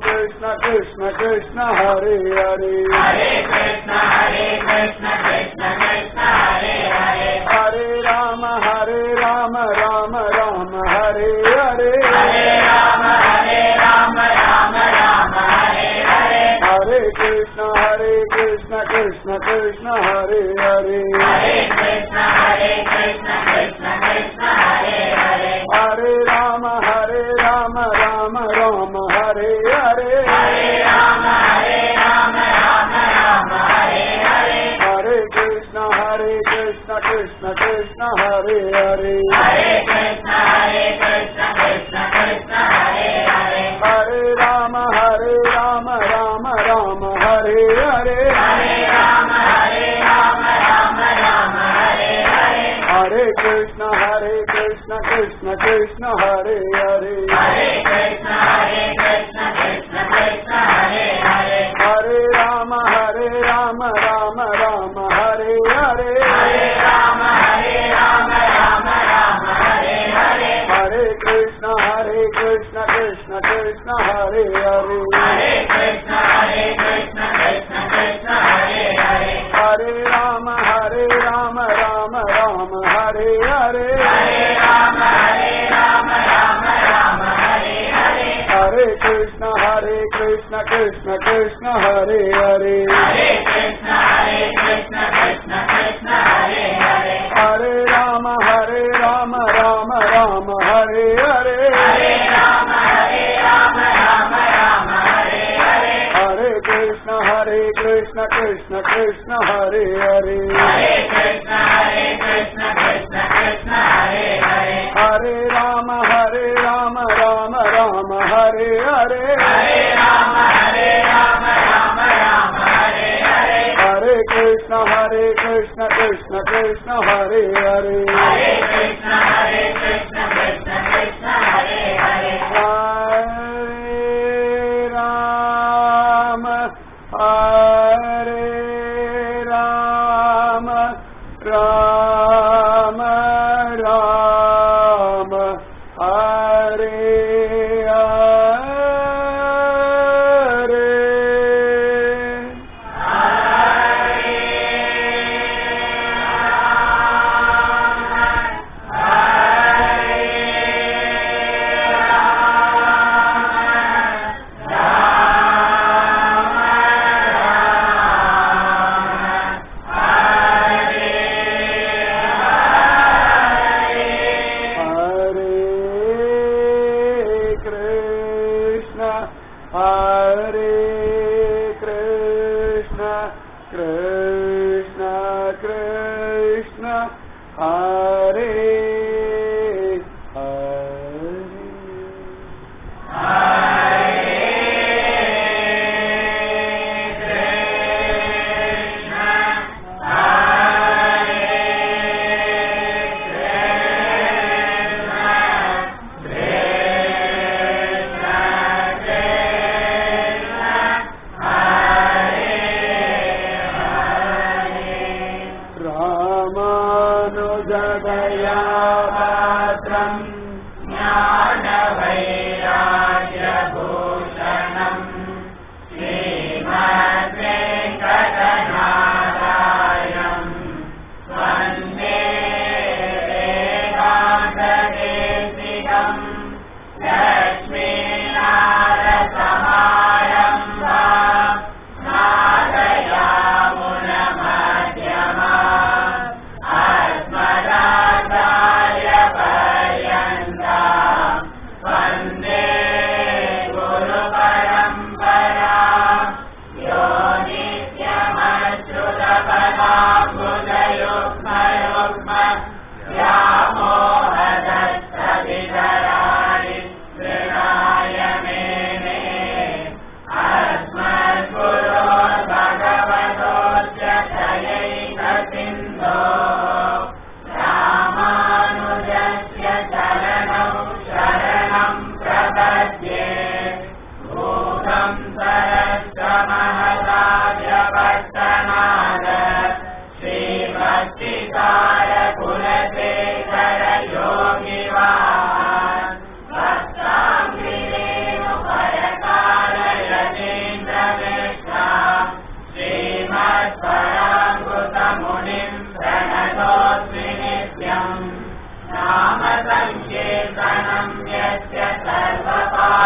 कृष्ण कृष्ण कृष्ण हरे हरे हरे कृष्ण हरे कृष्ण कृष्ण कृष्ण हरे हरे हरे राम हरे राम राम राम हरे हरे हरे राम हरे राम राम राम हरे हरे हरे कृष्ण हरे कृष्ण कृष्ण कृष्ण हरे हरे हरे कृष्ण हरे कृष्ण कृष्ण कृष्ण हरे हरे हरे राम हरे राम राम राम हरे हरे हरे राम हरे राम राम राम हरे हरे हरे कृष्ण हरे कृष्ण कृष्ण कृष्ण हरे हरे हरे कृष्ण हरे कृष्ण कृष्ण कृष्ण हरे हरे हरे राम हरे राम राम राम हरे हरे हरे राम हरे राम राम राम हरे हरे हरे कृष्ण हरे कृष्ण कृष्ण कृष्ण हरे हरे हरे कृष्ण हरे कृष्ण कृष्ण कृष्ण हरे हरे हरे राम हरे राम राम राम हरे हरे हरे राम हरे राम राम राम हरे हरे हरे कृष्ण हरे कृष्ण कृष्ण कृष्ण हरे हरे हरे कृष्ण हरे कृष्ण कृष्ण कृष्ण हरे हरे हरे राम हरे राम राम राम हरे हरे हरे राम हरे राम राम राम हरे हरे हरे कृष्ण हरे कृष्ण कृष्ण कृष्ण हरे हरे हरे कृष्ण हरे कृष्ण कृष्ण कृष्ण हरे हरे हरे राम हरे राम राम राम हरे हरे हरे राम हरे राम राम राम हरे हरे हरे कृष्ण हरे कृष्ण कृष्ण कृष्ण हरे हरे हरे कृष्ण हरे कृष्ण कृष्ण कृष्ण हरे हरे हरे राम हरे राम राम राम हरे हरे हरे राम हरे राम राम राम हरे हरे हरे कृष्ण हरे कृष्ण कृष्ण कृष्ण हरे हरे हरे कृष्ण हरे कृष्ण कृष्ण कृष्ण हरे हरे हरे राम हरे राम राम राम हरे हरे Hare Krishna, Hare Krishna, Krishna Krishna, Hare Hare.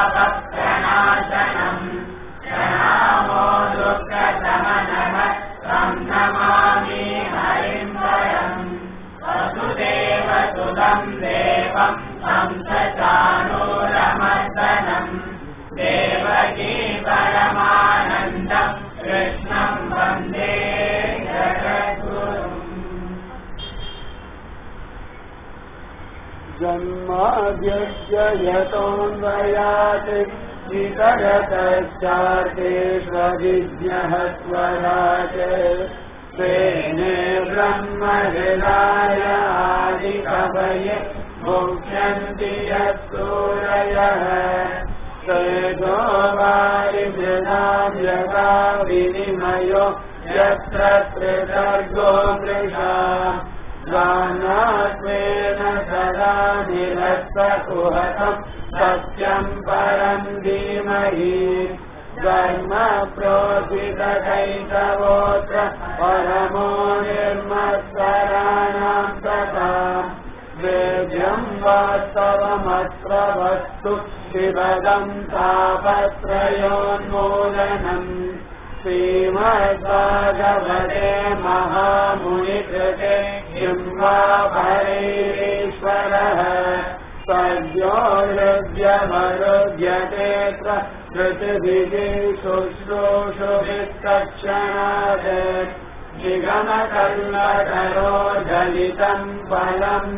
पापप्रणाशनम् प्रणामो दुःखशमनः तं नमामि हरिं परम् वसुदेवसुतं देवं तं स चाणूरमर्दनम् देवकी परमानन्दं कृष्णं वन्दे जगद्गुरुम् जन्माद्यस्य यतोऽन्वयात् वितरतश्चार्तेष्वभिज्ञः स्वरात् तेने ब्रह्महृदाय आदिकवये मुह्यन्ति यत्सूरयः तेजो वारिमृदाम् यथा विनिमयो यत्र त्रिसर्गो मृषा गानात्वेन सदा निरस्तकुहतम् सत्यम् परम् धीमहि धर्म प्रोचितकैतवोऽत्र परमो निर्मत्सराणाम् तथा वेद्यम् वास्तवमत्र वस्तु शिवदम् तापत्रयोन्मूलनम् श्रीमद्भागवते महामुनिकृते किं वा भरेश्वरः सद्यो हृद्यमरुध्यतेऽत्र धृतिभिः शुश्रूषुभिस्तक्षणात् जिगमकल्लकरो जलितम् फलम्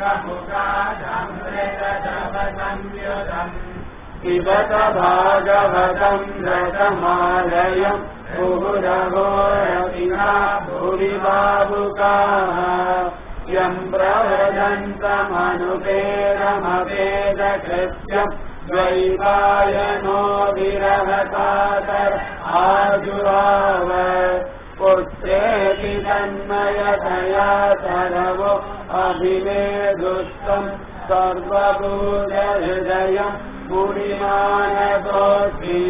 सुखमुखादमृतदवसंयुतम् पिबत भागवतम् रसमालयम् मुहुरहोरविना भुवि बाबुकाः यम् प्रवदन्तमनुपेदमवेदकृत्यम् द्वैपायनो विरहकातर आजुराव पुत्रेति तन्मयतया सरवो अभिनेदुस्तम् सर्वभूतहृदयम् मुनिमानतोऽस्मि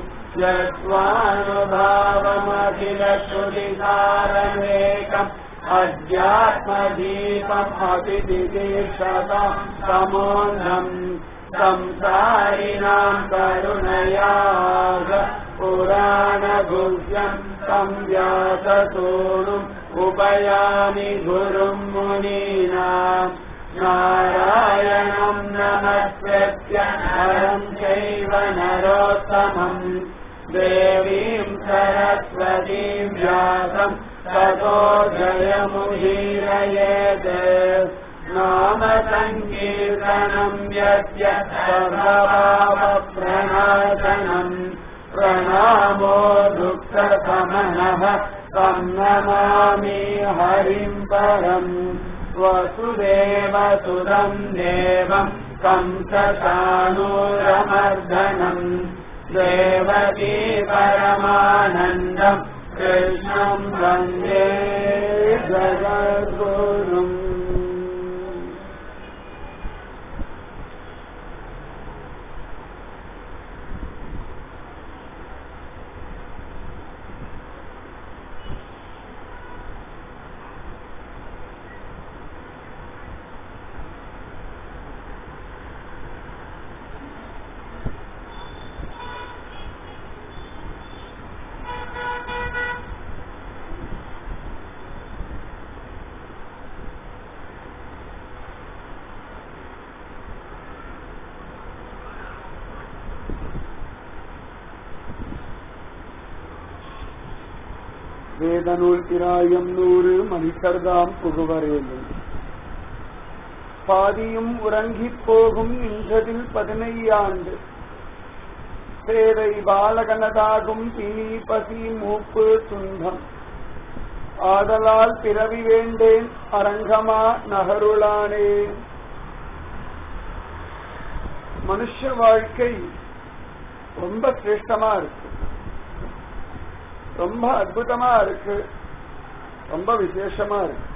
यस्वानुभावमखिलश्रुतिसारमेकम् अध्यात्मदीपम् अपि दिदीक्षता समोन्धम् संसारिणाम् करुणयाग पुराणगुह्यम् तं व्याससूनुम् उपयामि गुरुम् मुनीनाम् नारायणम् नमस्कृत्य नरम् चैव नरोत्तमम् देवीम् सरस्वतीम् व्यासम् ततो जयमुदीरयेत् नाम सङ्कीर्तनम् यस्य सर्वभावप्रणाशनम् प्रणामो दुःखसमनः तं नमामि हरिम् परम् वसुदेवसुरम् देवम् कंसचाणूरमर्दनम् देवकी परमानन्दम् कृष्णम् वन्दे जगद्गुरुम् வேதநூல் திராயம் நூறு மணிக்கர்தாம் புகுவரேலும் பாதியும் உறங்கிப் போகும் நின்றதில் பதினையாண்டு சேவை பாலகனதாகும் பிணி பசி மூப்பு துன்பம் ஆதலால் பிறவி வேண்டேன் அரங்கமா நகருளானே மனுஷ வாழ்க்கை ரொம்ப சிரேஷ்டமா இருக்கு ரொம்ப அற்புதமா இருக்கு ரொம்ப விசேஷமா இருக்கு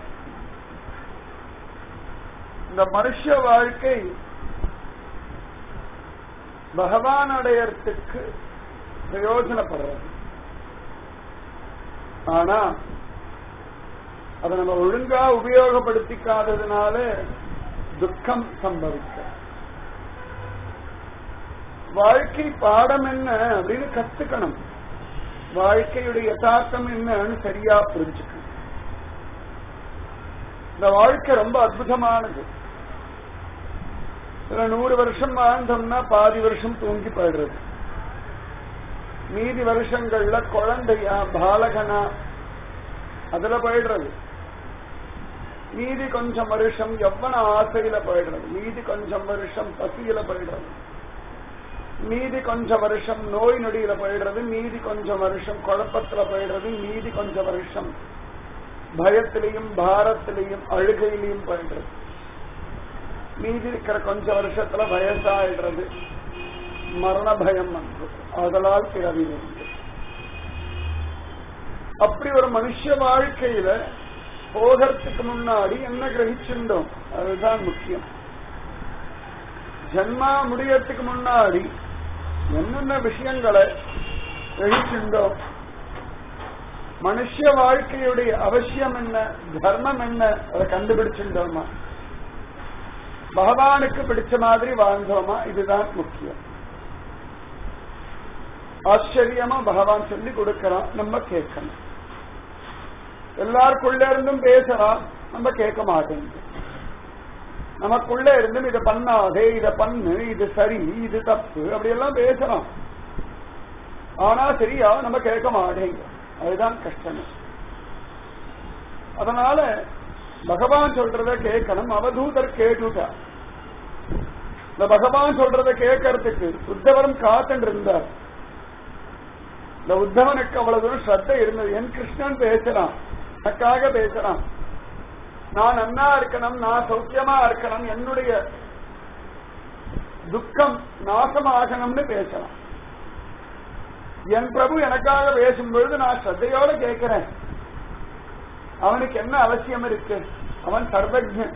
இந்த மனுஷ வாழ்க்கை பகவான் அடையறதுக்கு பிரயோஜனப்படுறது ஆனா அதை நம்ம ஒழுங்கா உபயோகப்படுத்திக்காததுனால துக்கம் சம்பவிக்க வாழ்க்கை பாடம் என்ன அப்படின்னு கத்துக்கணும் வாழ்க்கையுடைய யதார்த்தம் என்னன்னு சரியா புரிஞ்சுக்கணும் இந்த வாழ்க்கை ரொம்ப அற்புதமானது இதுல நூறு வருஷம் வாழ்ந்தோம்னா பாதி வருஷம் தூங்கி போயிடுறது மீதி வருஷங்கள்ல குழந்தையா பாலகனா அதுல போயிடுறது மீதி கொஞ்சம் வருஷம் எவ்வளவு ஆசையில போயிடுறது மீதி கொஞ்சம் வருஷம் பசியில போயிடுறது மீதி கொஞ்சம் வருஷம் நோய் நொடியில போயிடுறது மீதி கொஞ்சம் வருஷம் குழப்பத்துல போயிடுறது மீதி கொஞ்சம் வருஷம் பயத்திலையும் பாரத்திலையும் அழுகையிலையும் போயிடுறது மீதி இருக்கிற கொஞ்ச வருஷத்துல வயசாயிடுறது மரண பயம் வந்து அதனால் பிறவி வந்து அப்படி ஒரு மனுஷ வாழ்க்கையில போகிறதுக்கு முன்னாடி என்ன கிரகிச்சுட்டோம் அதுதான் முக்கியம் ஜன்மா முடியறதுக்கு முன்னாடி என்னென்ன விஷயங்களை கிரகிச்சுட்டோம் மனுஷ வாழ்க்கையுடைய அவசியம் என்ன தர்மம் என்ன அதை கண்டுபிடிச்சுட்டோமா பகவானுக்கு பிடிச்ச மாதிரி வாழ்ந்தோமா இதுதான் முக்கியம் ஆச்சரியமா பகவான் சொல்லி கொடுக்கறான் நம்ம கேட்கணும் எல்லாருக்குள்ள இருந்தும் பேசுறான் நம்ம கேட்க மாட்டேங்குது நமக்குள்ள இருந்தும் இதை பண்ணாதே இத பண்ணு இது சரி இது தப்பு அப்படி எல்லாம் பேசுறோம் ஆனா சரியா நம்ம கேட்க மாட்டேங்க அதுதான் கஷ்டம் அதனால பகவான் சொல்றத கேட்கணும் அவதூதர் கேட்டுட்டா இந்த பகவான் சொல்றத கேட்கறதுக்கு உத்தவரும் காத்துட்டு இருந்தார் இந்த உத்தவனுக்கு அவ்வளவு தூரம் ஸ்ரத்த இருந்தது என் கிருஷ்ணன் பேசுறான் எனக்காக பேசுறான் நான் நன்னா இருக்கணும் நான் சௌக்கியமா இருக்கணும் என்னுடைய துக்கம் நாசமாகணும்னு பேசலாம் என் பிரபு எனக்காக பேசும்பொழுது நான் ஸ்ரத்தையோட கேட்கிறேன் அவனுக்கு என்ன அவசியம் இருக்கு அவன் சர்வஜன்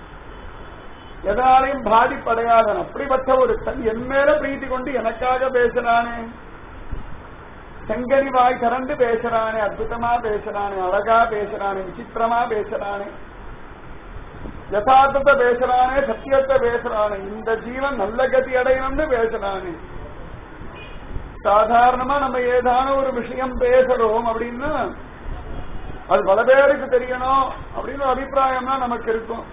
எதனாலையும் பாதிப்படையாதன் அப்படிப்பட்ட ஒரு தன் என் மேல பிரீத்தி கொண்டு எனக்காக பேசுறானே செங்கனி வாய் திறந்து பேசுறானே அற்புதமா பேசுறானே அழகா பேசுறானே விசித்திரமா பேசுறானே யதார்த்தத்தை பேசுறானே சத்தியத்தை பேசுறானே இந்த ஜீவன் நல்ல கதி அடையணும்னு பேசுறானே சாதாரணமா நம்ம ஏதான ஒரு விஷயம் பேசுறோம் அப்படின்னா அது பல பேருக்கு தெரியணும் அப்படின்னு ஒரு அபிப்பிராயம்னா நமக்கு இருக்கும்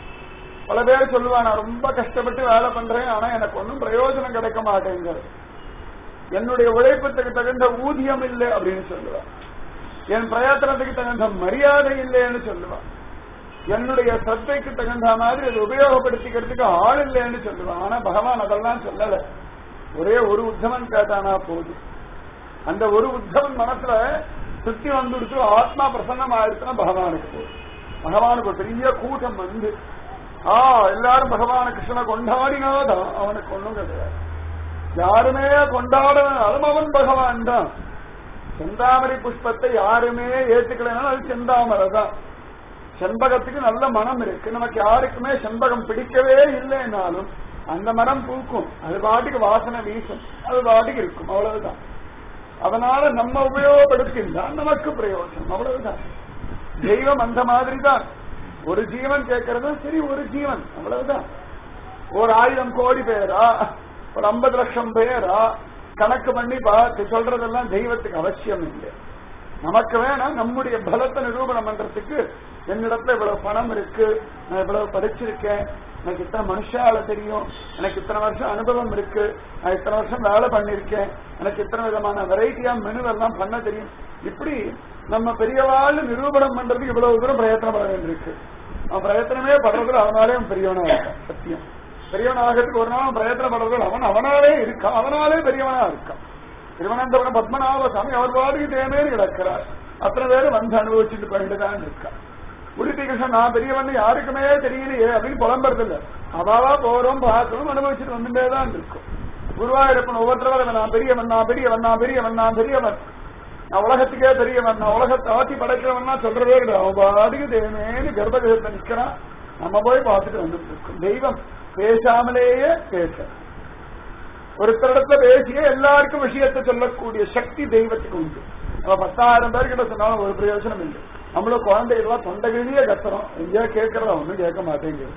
பல பேர் சொல்லுவான் நான் ரொம்ப கஷ்டப்பட்டு வேலை பண்றேன் ஆனா எனக்கு ஒன்றும் பிரயோஜனம் கிடைக்க மாட்டேங்குது என்னுடைய உழைப்புக்கு தகுந்த ஊதியம் இல்லை அப்படின்னு சொல்லுவான் என் பிரயத்தனத்துக்கு தகுந்த மரியாதை இல்லைன்னு சொல்லுவான் என்னுடைய சத்தைக்கு தகுந்த மாதிரி அதை உபயோகப்படுத்திக்கிறதுக்கு ஆள் இல்லைன்னு சொல்லுவான் ஆனா பகவான் அதெல்லாம் சொல்லல ஒரே ஒரு உத்தமன் கேட்டானா போதும் அந்த ஒரு உத்தமன் மனசுல சுத்தி வந்துடுச்சு ஆத்மா பிரசன்னம் ஆயிடுச்சுன்னா பகவானுக்கு போதும் பகவானுக்கு ஒரு பெரிய கூட்டம் வந்து ஆ எல்லாரும் பகவான கிருஷ்ணனை கொண்டாடினாதான் அவனுக்கு ஒண்ணும் கிடையாது யாருமே கொண்டாடினாலும் அவன் பகவான் தான் செந்தாமரை புஷ்பத்தை யாருமே ஏத்துக்கலைனாலும் அது செந்தாமரை தான் செண்பகத்துக்கு நல்ல மனம் இருக்கு நமக்கு யாருக்குமே செண்பகம் பிடிக்கவே இல்லைனாலும் அந்த மரம் பூக்கும் அது பாட்டுக்கு வாசனை வீசும் அது பாட்டுக்கு இருக்கும் அவ்வளவுதான் அதனால நம்ம உபயோகப்படுத்தினா நமக்கு பிரயோஜனம் அவ்வளவுதான் தெய்வம் அந்த மாதிரி தான் ஒரு ஜீவன் கேட்கறது சரி ஒரு ஜீவன் அவ்வளவுதான் ஒரு ஆயிரம் கோடி பேரா ஒரு ஐம்பது லட்சம் பேரா கணக்கு பண்ணி பார்த்து சொல்றதெல்லாம் தெய்வத்துக்கு அவசியம் இல்லை நமக்கு வேணா நம்முடைய பலத்தை நிரூபணம் பண்றதுக்கு என்னிடத்துல இவ்வளவு பணம் இருக்கு நான் இவ்வளவு படிச்சிருக்கேன் எனக்கு இத்தனை மனுஷால தெரியும் எனக்கு இத்தனை வருஷம் அனுபவம் இருக்கு நான் இத்தனை வருஷம் வேலை பண்ணிருக்கேன் எனக்கு இத்தனை விதமான வெரைட்டியா மெனு எல்லாம் பண்ண தெரியும் இப்படி நம்ம பெரியவாள் நிரூபணம் பண்றதுக்கு இவ்வளவு தூரம் பிரயத்தனப்பட வேண்டியிருக்கு அவன் பிரயத்தனமே படுறதுல அவனாலே அவன் பெரியவனா இருக்கான் சத்தியம் பெரியவன் ஆகிறதுக்கு ஒரு நாள் பிரயத்தனப்படுறதுல அவன் அவனாலே இருக்கான் அவனாலே பெரியவனா இருக்கான் திருவனந்தபுரம் பத்மநாப சாமி அவர் பாட்டுக்கு தேமேன்னு கிடக்கிறார் அத்தனை பேரும் வந்து அனுபவிச்சுட்டு போயிட்டுதான் இருக்கா உடுத்தி கிருஷ்ணன் நான் பெரியவன் யாருக்குமே தெரியலையே அப்படின்னு புலம்புறது இல்ல அவாவா போறோம் பார்க்கிறோம் அனுபவிச்சுட்டு வந்துட்டே தான் இருக்கும் குருவாயூரப்பன் ஒவ்வொருத்தரவன் நான் பெரியவன் நான் பெரியவன் நான் பெரியவன் நான் பெரியவன் நான் உலகத்துக்கே பெரியவன் நான் உலகத்தை ஆட்சி படைக்கிறவன் சொல்றதே கிடையாது அவன் பாட்டுக்கு தேமேன்னு கர்ப்பகிரகத்தை நிக்கிறான் நம்ம போய் பார்த்துட்டு வந்துட்டு இருக்கோம் தெய்வம் பேசாமலேயே பேச ஒருத்தரிடத்துல பேசிய எல்லாருக்கும் விஷயத்தை சொல்லக்கூடிய சக்தி தெய்வத்துக்கு உண்டு நம்ம பத்தாயிரம் பேர்கிட்ட சொன்னாலும் ஒரு பிரயோஜனம் இல்லை நம்மளும் குழந்தைகள்லாம் தொண்டை கிழிய கத்துறோம் எங்கேயா கேட்கறதா ஒண்ணும் கேட்க மாட்டேங்குது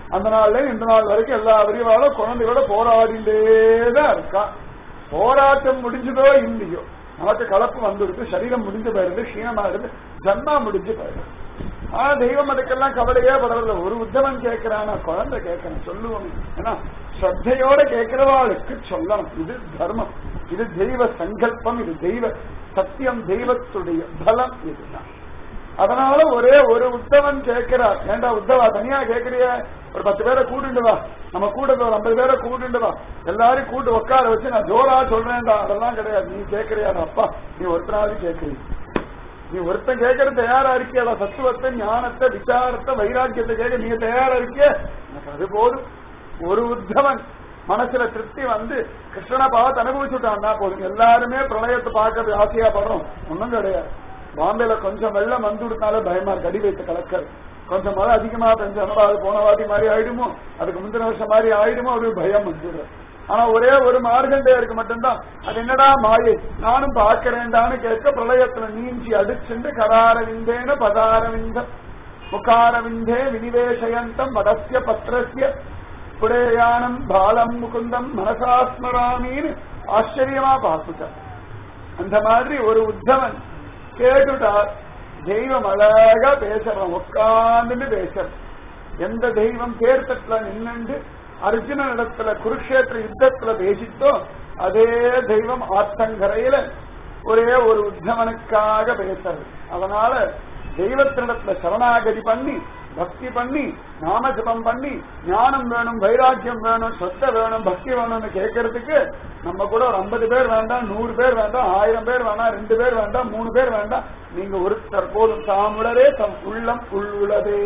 அந்த நாள்ல இந்த நாள் வரைக்கும் எல்லா விரிவாலும் குழந்தைகளோட போராடிண்டே தான் இருக்கா போராட்டம் முடிஞ்சதோ இல்லையோ நமக்கு கலப்பு வந்துடுது சரீரம் முடிஞ்சு போயிருது க்ஷீணமா இருந்து ஜன்மா முடிஞ்சு போயிருது ஆனா தெய்வம் அதுக்கெல்லாம் கவலையே படவில்லை ஒரு உத்தமன் கேட்கிறானா குழந்தை கேட்கணும் சொல்லுவோம் ஏன்னா ஸ்ரத்தையோட கேட்கிறவாளுக்கு சொல்லணும் இது தர்மம் இது தெய்வ சங்கல்பம் இது தெய்வ சத்தியம் தெய்வத்துடைய பலம் இதுதான் அதனால ஒரே ஒரு உத்தவன் கேட்கிறார் ஏண்டா உத்தவா தனியா கேட்கறிய ஒரு பத்து பேரை கூட்டிட்டு வா நம்ம கூட்டத்துல ஒரு ஐம்பது பேரை கூட்டிட்டு வா எல்லாரையும் கூட்டு உட்கார வச்சு நான் ஜோரா சொல்றேன்டா அதெல்லாம் கிடையாது நீ கேட்கறியாடா அப்பா நீ ஒருத்தனாவது கேட்கறீங்க நீ ஒருத்தன் கேட்கறது தயாரா இருக்கியாடா தத்துவத்தை ஞானத்தை விசாரத்தை வைராக்கியத்தை கேட்க நீங்க தயாரா இருக்கிய எனக்கு அது போதும் ஒரு உத்தவன் மனசுல திருப்தி வந்து கிருஷ்ணனை பார்த்து அனுபவிச்சுட்டான்னா போதும் எல்லாருமே பிரளயத்தை பார்க்கறது ஆசையா படுறோம் ஒண்ணும் கிடையாது பாம்பேல கொஞ்சம் வெள்ளம் வந்து விடுனால பயமா இருக்கு அடி வைத்து கலக்கல் கொஞ்சம் மழை அதிகமா பெஞ்சா அது போன வாட்டி மாதிரி ஆயிடுமோ அதுக்கு முந்தின வருஷம் மாதிரி ஆயிடுமோ அது பயம் வந்துடும் ஆனா ஒரே ஒரு மார்கண்டேயருக்கு மட்டும்தான் அது என்னடா மாயை நானும் பார்க்கிறேன்டான்னு கேட்க பிரளயத்துல நீஞ்சி அடிச்சுண்டு கராரவிந்தேன பதாரவிந்தம் முகாரவிந்தே வினிவேசயந்தம் வடசிய பத்திரஸ்ய புடேயானம் பாலம் முகுந்தம் மனசாஸ்மராமின்னு ஆச்சரியமா பார்த்துட்டார் அந்த மாதிரி ஒரு உத்தவன் கேட்டுட்டார் தெய்வம் அழகா பேசுறான் உட்கார்ந்துட்டு பேசுறான் எந்த தெய்வம் தேர்தட்டுல நின்னுண்டு அர்ஜுனன் இடத்துல குருஷேத்திர யுத்தத்துல பேசித்தோ அதே தெய்வம் ஆத்தங்கரையில ஒரே ஒரு உத்தவனுக்காக பேசுறது அதனால தெய்வத்தினிடத்துல சரணாகதி பண்ணி பக்தி பண்ணி நாம ஜபம் பண்ணி ஞானம் வேணும் வைராக்கியம் வேணும் சொத்த வேணும் பக்தி வேணும்னு கேட்கறதுக்கு நம்ம கூட ஒரு ஐம்பது பேர் வேண்டாம் நூறு பேர் வேண்டாம் ஆயிரம் பேர் வேண்டாம் ரெண்டு பேர் வேண்டாம் மூணு பேர் வேண்டாம் நீங்க ஒருத்தர் போதும் தாமுடரே தம் உள்ளம் உள்ளுளதே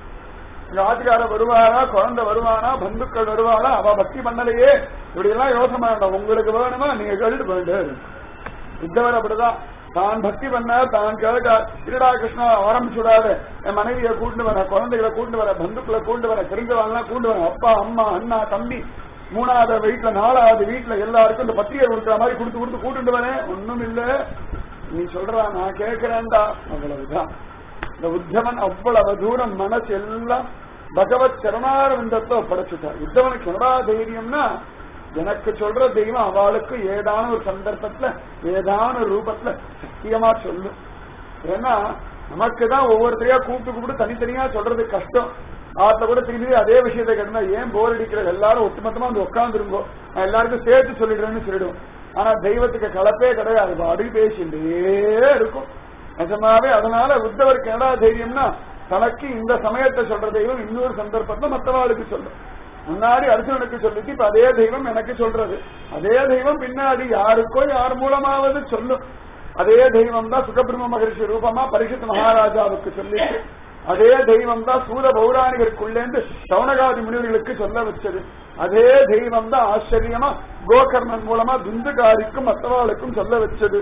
ராஜுகார வருவாரா குழந்தை வருவானா பந்துக்கள் வருவாளா அவ பக்தி பண்ணலையே இப்படி எல்லாம் யோசனை வேண்டாம் உங்களுக்கு வேணுமா நீங்க கேட்டு வேண்டும் உத்தவர் அப்படிதான் தான் பக்தி பண்ண தான் கேட்டா இருடா கிருஷ்ணா ஆரம்பிச்சுடாத என் மனைவியை கூட்டு வர குழந்தைகளை கூட்டு வர பந்துக்களை கூட்டு வர தெரிஞ்சவங்களாம் கூட்டு வர அப்பா அம்மா அண்ணா தம்பி மூணாவது வீட்டுல நாலாவது வீட்டுல எல்லாருக்கும் இந்த பத்திரிகை கொடுக்குற மாதிரி கொடுத்து கொடுத்து கூட்டிட்டு வரேன் ஒண்ணும் இல்ல நீ சொல்றா நான் கேட்கிறேன்டா அவ்வளவுதான் இந்த உத்தவன் அவ்வளவு தூரம் மனசு எல்லாம் பகவத் சரணாரவிந்தத்தை ஒப்படைச்சுட்டார் உத்தவனுக்கு என்னடா தைரியம்னா எனக்கு சொல்ற தெய்வம் அவளுக்கு ஏதான ஒரு சந்தர்ப்பத்துல ஏதான ஒரு ரூபத்துல சத்தியமா சொல்லும் ஏன்னா நமக்கு தான் ஒவ்வொருத்தரையா கூப்பிட்டு கூப்பிட்டு தனித்தனியா சொல்றது கஷ்டம் ஆத்த கூட திரும்பி அதே விஷயத்தை கேட்டா ஏன் போர் அடிக்கிற எல்லாரும் ஒட்டுமொத்தமா வந்து உட்காந்துருங்கோ நான் எல்லாருக்கும் சேர்த்து சொல்லிடுறேன்னு சொல்லிடுவோம் ஆனா தெய்வத்துக்கு கலப்பே கிடையாது அடி பேசிட்டே இருக்கும் நிஜமாவே அதனால உத்தவருக்கு என்னடா தைரியம்னா தனக்கு இந்த சமயத்தை சொல்ற தெய்வம் இன்னொரு சந்தர்ப்பத்தை மற்றவாளுக்கு சொல்லும் முன்னாடி அர்ஜுனனுக்கு சொல்லிட்டு இப்ப அதே தெய்வம் எனக்கு சொல்றது அதே தெய்வம் பின்னாடி யாருக்கோ யார் மூலமாவது சொல்லும் அதே தெய்வம் தான் சுகபிரம்ம மகரிஷி ரூபமா பரிசுத்த மகாராஜாவுக்கு சொல்லிட்டு அதே தெய்வம் தான் சூத பௌராணிகருக்குள்ளேந்து சவுனகாதி முனிவர்களுக்கு சொல்ல வச்சது அதே தெய்வம் தான் ஆச்சரியமா கோகர்ணன் மூலமா துந்துகாரிக்கும் மற்றவாளுக்கும் சொல்ல வச்சது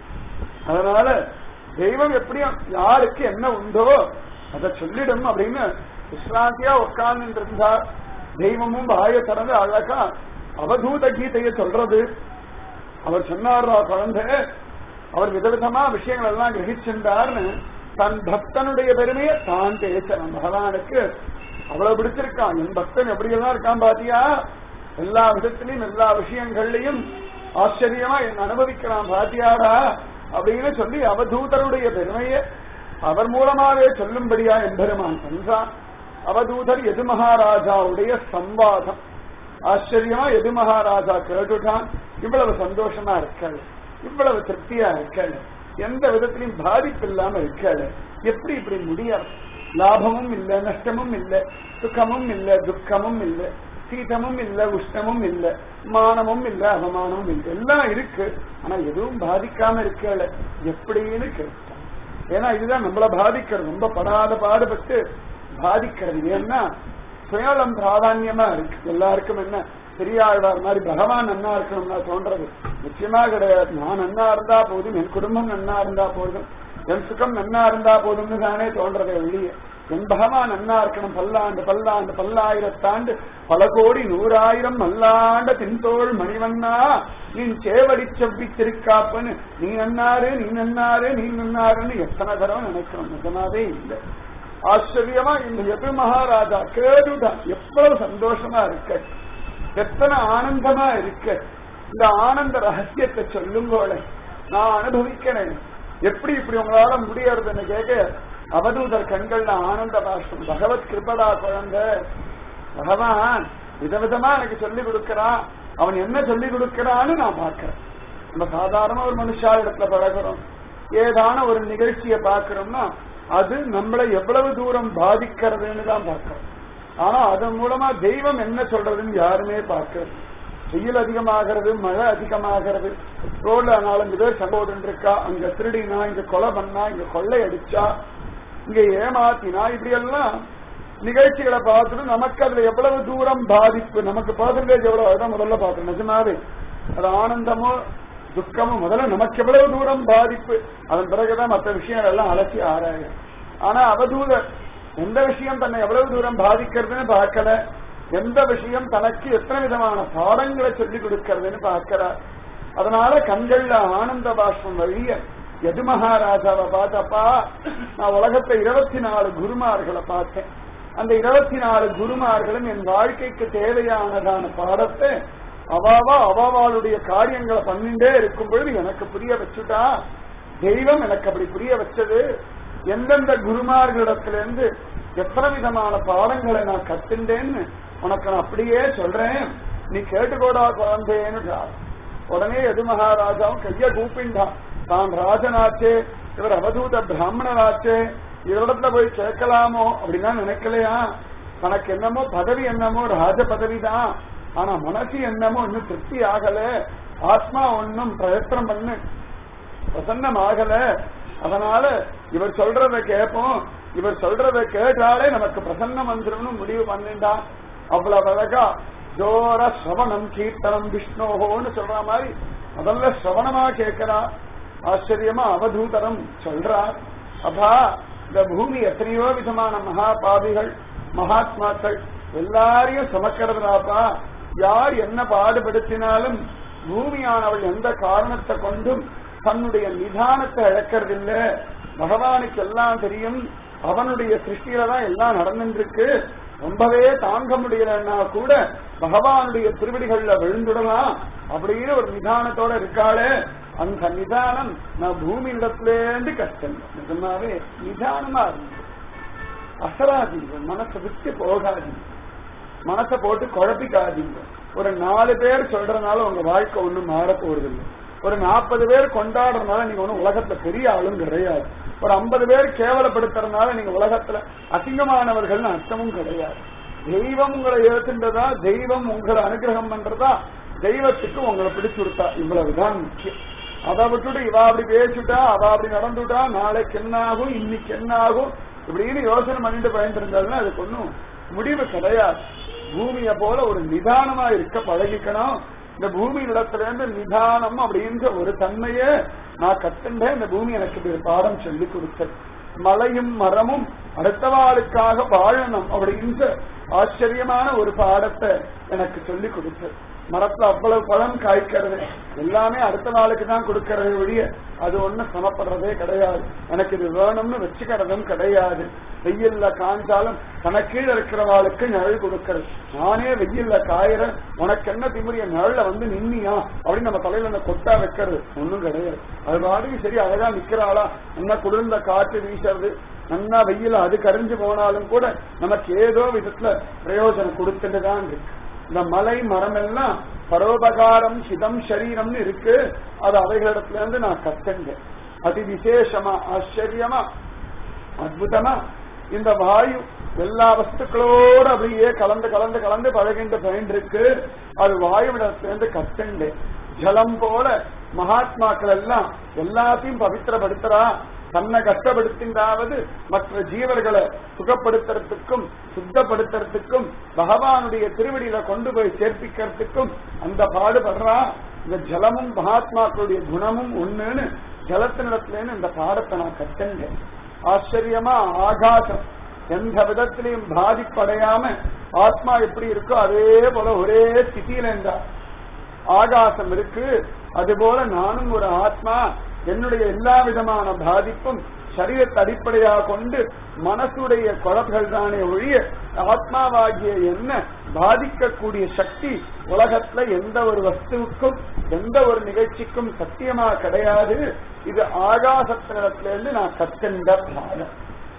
அதனால தெய்வம் எப்படியும் யாருக்கு என்ன உண்டோ அதை சொல்லிடும் அப்படின்னு விஸ்ராந்தியா உட்கார்ந்து இருந்தா தெய்வமும் வாய திறந்து அழகா அவதூத கீதையை சொல்றது அவர் சொன்னாரா குழந்தை அவர் விதவிதமா விஷயங்கள் எல்லாம் கிரகிச்சிருந்தார்னு தன் பக்தனுடைய பெருமையை தான் பேசுறான் பகவானுக்கு அவ்வளவு பிடிச்சிருக்கான் என் பக்தன் எப்படி எல்லாம் இருக்கான் பாத்தியா எல்லா விதத்திலையும் எல்லா விஷயங்கள்லயும் ஆச்சரியமா என் அனுபவிக்கிறான் பாத்தியாடா அப்படின்னு சொல்லி அவதூதருடைய பெருமையை அவர் மூலமாவே சொல்லும்படியா எம்பெருமான் என்றான் அவதூதர் எது மகாராஜாவுடைய சம்வாதம் ஆச்சரியமா எது மகாராஜா கேட்டுட்டான் இவ்வளவு சந்தோஷமா இருக்காது இவ்வளவு திருப்தியா இருக்காது எந்த விதத்திலையும் பாதிப்பு இல்லாம இருக்காது எப்படி இப்படி முடியாது லாபமும் இல்ல நஷ்டமும் இல்ல சுகமும் இல்ல துக்கமும் இல்ல சீதமும் இல்ல உஷ்ணமும் இல்ல மானமும் இல்ல அவமானமும் இல்ல எல்லாம் இருக்கு ஆனா எதுவும் பாதிக்காம இருக்கல எப்படின்னு கேட்டான் ஏன்னா இதுதான் நம்மள பாதிக்கிறது ரொம்ப படாத பாடுபட்டு பாதிக்கிறது ஏன்னா சுயநலம் பிராதான்யமா இருக்கு எல்லாருக்கும் என்ன பெரியாழ்வார் மாதிரி பகவான் நன்னா இருக்கணும்னா தோன்றது நிச்சயமா கிடையாது நான் நன்னா இருந்தா போதும் என் குடும்பம் நன்னா இருந்தா போதும் என் சுகம் நன்னா இருந்தா போதும்னு தானே தோன்றதை வெளியே என் பகவான் நன்னா இருக்கணும் பல்லாண்டு பல்லாண்டு பல்லாயிரத்தாண்டு பல கோடி நூறாயிரம் மல்லாண்ட தின்தோள் மணிவண்ணா நீ சேவடி செவ்வி திருக்காப்புன்னு நீ நன்னாரு நீ நன்னாரு நீ நன்னாருன்னு எத்தனை தடவை நினைக்கிறோம் நிஜமாவே இல்லை ஆச்சரியமா இந்த எது மகாராஜா கேடுதான் எப்ப எவ்வளவு சந்தோஷமா இருக்க எத்தனை ஆனந்தமா இருக்க இந்த ஆனந்த ரகசியத்தை சொல்லுங்கோளே நான் அனுபவிக்கிறேன் எப்படி இப்படி உங்களால முடியறதுன்னு கேட்க அவதூதர் கண்கள்ல ஆனந்த பாஷ்பம் பகவத் கிருபடா குழந்தை பகவான் விதவிதமா எனக்கு சொல்லி கொடுக்கறான் அவன் என்ன சொல்லி கொடுக்கறான்னு நான் பார்க்கிறேன் நம்ம சாதாரண ஒரு மனுஷா இடத்துல பழகிறோம் ஏதான ஒரு நிகழ்ச்சியை பார்க்கிறோம்னா அது நம்மளை எவ்வளவு தூரம் பாதிக்கிறதுன்னு தான் பார்க்கிறோம் ஆனா அதன் மூலமா தெய்வம் என்ன சொல்றதுன்னு யாருமே பார்க்கறது வெயில் அதிகமாகிறது மழை அதிகமாகிறது ரோட்ல நாலஞ்சு பேர் சம்போதன் இருக்கா அங்க திருடினா இங்க கொலை பண்ணா இங்க கொள்ளை அடிச்சா இங்க ஏமாத்தினா இப்படி எல்லாம் நிகழ்ச்சிகளை பார்த்துட்டு நமக்கு அதுல எவ்வளவு தூரம் பாதிப்பு நமக்கு பர்சன்டேஜ் எவ்வளவு அதான் முதல்ல பார்க்கணும் நிஜமாவே அது ஆனந்தமோ துக்கமோ முதல்ல நமக்கு எவ்வளவு தூரம் பாதிப்பு அதன் பிறகுதான் மற்ற விஷயங்கள் எல்லாம் அலசி ஆராயும் ஆனா அவதூதர் எந்த விஷயம் தன்னை எவ்வளவு தூரம் பாதிக்கிறதுன்னு பார்க்கல எந்த விஷயம் தனக்கு எத்தனை விதமான பாடங்களை சொல்லிக் கொடுக்கறதுன்னு பார்க்கிறார் அதனால கண்கள்ல ஆனந்த பாஷ்பம் வழிய எது மகாராஜாவை பார்த்தப்பா நான் உலகத்தை இருபத்தி நாலு குருமார்களை பார்த்தேன் அந்த இருபத்தி நாலு குருமார்களும் என் வாழ்க்கைக்கு தேவையானதான பாடத்தை அவாவா அவாவாளுடைய காரியங்களை பண்ணிட்டே இருக்கும் பொழுது எனக்கு புரிய வச்சுட்டா தெய்வம் எனக்கு அப்படி புரிய வச்சது எந்தெந்த குருமார்களிடத்திலிருந்து எத்தனை விதமான பாடங்களை நான் கத்துண்டேன்னு உனக்கு நான் அப்படியே சொல்றேன் நீ கேட்டுக்கோடா குழந்தைன்னு உடனே எது மகாராஜாவும் கைய கூப்பிண்டான் தான் ராஜனாச்சே இவர் அவதூத பிராமணராச்சே இவரிடத்துல போய் கேட்கலாமோ அப்படின்னா நினைக்கலையா தனக்கு என்னமோ பதவி என்னமோ ராஜ பதவி தான் ஆனா மனசு என்னமோ இன்னும் திருப்தி ஆகல ஆத்மா ஒன்னும் பிரயத்தனம் பண்ணு பிரசன்னம் ஆகல அதனால இவர் சொல்றத கேட்போம் இவர் சொல்றத கேட்டாலே நமக்கு பிரசன்னம் வந்துரும்னு முடிவு பண்ணிட்டான் அவ்வளவு அழகா ஜோர சிரவணம் கீர்த்தனம் விஷ்ணோகோன்னு சொல்ற மாதிரி முதல்ல சிரவணமா கேட்கிறா ஆச்சரியமா அவதூதரம் சொல்றார் அப்பா இந்த பூமி எத்தனையோ விதமான மகா பாவிகள் மகாத்மாக்கள் எல்லாரையும் சுமக்கிறதுனாப்பா யார் என்ன பாடுபடுத்தினாலும் பூமியானவள் எந்த காரணத்தை கொண்டும் தன்னுடைய நிதானத்தை இழக்கிறதில்ல பகவானுக்கு எல்லாம் தெரியும் அவனுடைய சிருஷ்டியில தான் எல்லாம் நடந்துருக்கு ரொம்பவே தாங்க முடியலன்னா கூட பகவானுடைய திருவடிகள்ல விழுந்துடலாம் அப்படின்னு ஒரு நிதானத்தோட இருக்காளே அந்த நிதானம் நான் பூமி இடத்திலேருந்து கஷ்டம் நிஜமாவே நிதானமா இருந்து அசராதீங்க மனசை விட்டு போகாதீங்க மனசை போட்டு குழப்பிக்காதீங்க ஒரு நாலு பேர் சொல்றதுனால உங்க வாழ்க்கை ஒண்ணும் மாற போறதில்லை ஒரு நாற்பது பேர் கொண்டாடுறதுனால நீங்க ஒன்னும் உலகத்துல பெரிய ஆளும் கிடையாது ஒரு ஐம்பது பேர் கேவலப்படுத்துறதுனால நீங்க உலகத்துல அசிங்கமானவர்கள் அர்த்தமும் கிடையாது தெய்வம் உங்களை ஏத்துன்றதா தெய்வம் உங்களை அனுகிரகம் பண்றதா தெய்வத்துக்கு உங்களை பிடிச்சுடுத்தா இவ்வளவுதான் முக்கியம் அதை விட்டுட்டு இவா அப்படி பேசிட்டா அவ அப்படி நடந்துட்டா நாளைக்கு என்ன ஆகும் இன்னைக்கு என்ன ஆகும் இப்படின்னு யோசனை பண்ணிட்டு பயந்துருந்தாலும் அதுக்கு ஒன்றும் முடிவு கிடையாது பூமிய போல ஒரு நிதானமா இருக்க பழகிக்கணும் இந்த பூமி இடத்துல இருந்து நிதானம் அப்படின்ற ஒரு தன்மையே நான் கத்துண்டேன் இந்த பூமி எனக்கு இப்படி ஒரு பாடம் சொல்லி கொடுத்தது மலையும் மரமும் அடுத்தவாளுக்காக வாழணும் அப்படின்ற ஆச்சரியமான ஒரு பாடத்தை எனக்கு சொல்லி கொடுத்தது மரத்துல அவ்வளவு பழம் காய்க்கிறது எல்லாமே அடுத்த நாளுக்கு தான் கொடுக்கறதை ஒழிய அது ஒண்ணும் சமப்படுறதே கிடையாது எனக்கு இது வேணும்னு வச்சுக்கிறதும் கிடையாது வெயில்ல காய்ஞ்சாலும் தனக்கீழ இருக்கிறவாளுக்கு நிழல் கொடுக்கறது நானே வெயில்ல காயிறேன் உனக்கு என்ன திமுறிய நிழல்ல வந்து நின்னியா அப்படின்னு நம்ம தலையில அந்த கொட்டா வைக்கிறது ஒண்ணும் கிடையாது அது பாட்டுக்கு சரி அழகா நிக்கிறாளா என்ன குளிர்ந்த காற்று வீசுறது நன்னா வெயில அது கரிஞ்சு போனாலும் கூட நமக்கு ஏதோ விதத்துல பிரயோஜனம் கொடுத்துட்டு தான் இருக்கு இந்த மலை மரம் எல்லாம் பரோபகாரம் ஹிதம் சரீரம்னு இருக்கு அது அவைகளிடத்துல இருந்து நான் கத்துங்க அதி விசேஷமா ஆச்சரியமா அற்புதமா இந்த வாயு எல்லா வஸ்துக்களோட அப்படியே கலந்து கலந்து கலந்து பழகின்ற பயன் இருக்கு அது வாயுவிடத்திலிருந்து கத்துண்டு ஜலம் போல மகாத்மாக்கள் எல்லாம் எல்லாத்தையும் பவித்திரப்படுத்துறா தன்னை கஷ்டப்படுத்தின்றாவது மற்ற ஜீவர்களை சுகப்படுத்துறதுக்கும் சுத்தப்படுத்துறதுக்கும் பகவானுடைய திருவடியில கொண்டு போய் சேர்ப்பிக்கிறதுக்கும் அந்த பாடுபடுறா இந்த ஜலமும் மகாத்மாக்களுடைய குணமும் ஒண்ணுன்னு ஜலத்தினிடத்துலேன்னு இந்த பாடத்தை நான் கத்துங்க ஆச்சரியமா ஆகாசம் எந்த விதத்திலையும் பாதிப்படையாம ஆத்மா எப்படி இருக்கோ அதே போல ஒரே ஸ்திதியில இருந்தார் ஆகாசம் இருக்கு அதுபோல நானும் ஒரு ஆத்மா என்னுடைய எல்லா விதமான பாதிப்பும் சரீரத்தை அடிப்படையாக கொண்டு மனசுடைய குழப்பங்கள் தானே ஒழிய ஆத்மாவாகிய என்ன பாதிக்கக்கூடிய சக்தி உலகத்துல எந்த ஒரு வஸ்துவுக்கும் எந்த ஒரு நிகழ்ச்சிக்கும் சத்தியமா கிடையாது இது ஆகாசத்தினிடத்திலிருந்து நான் கற்கின்ற பாடம்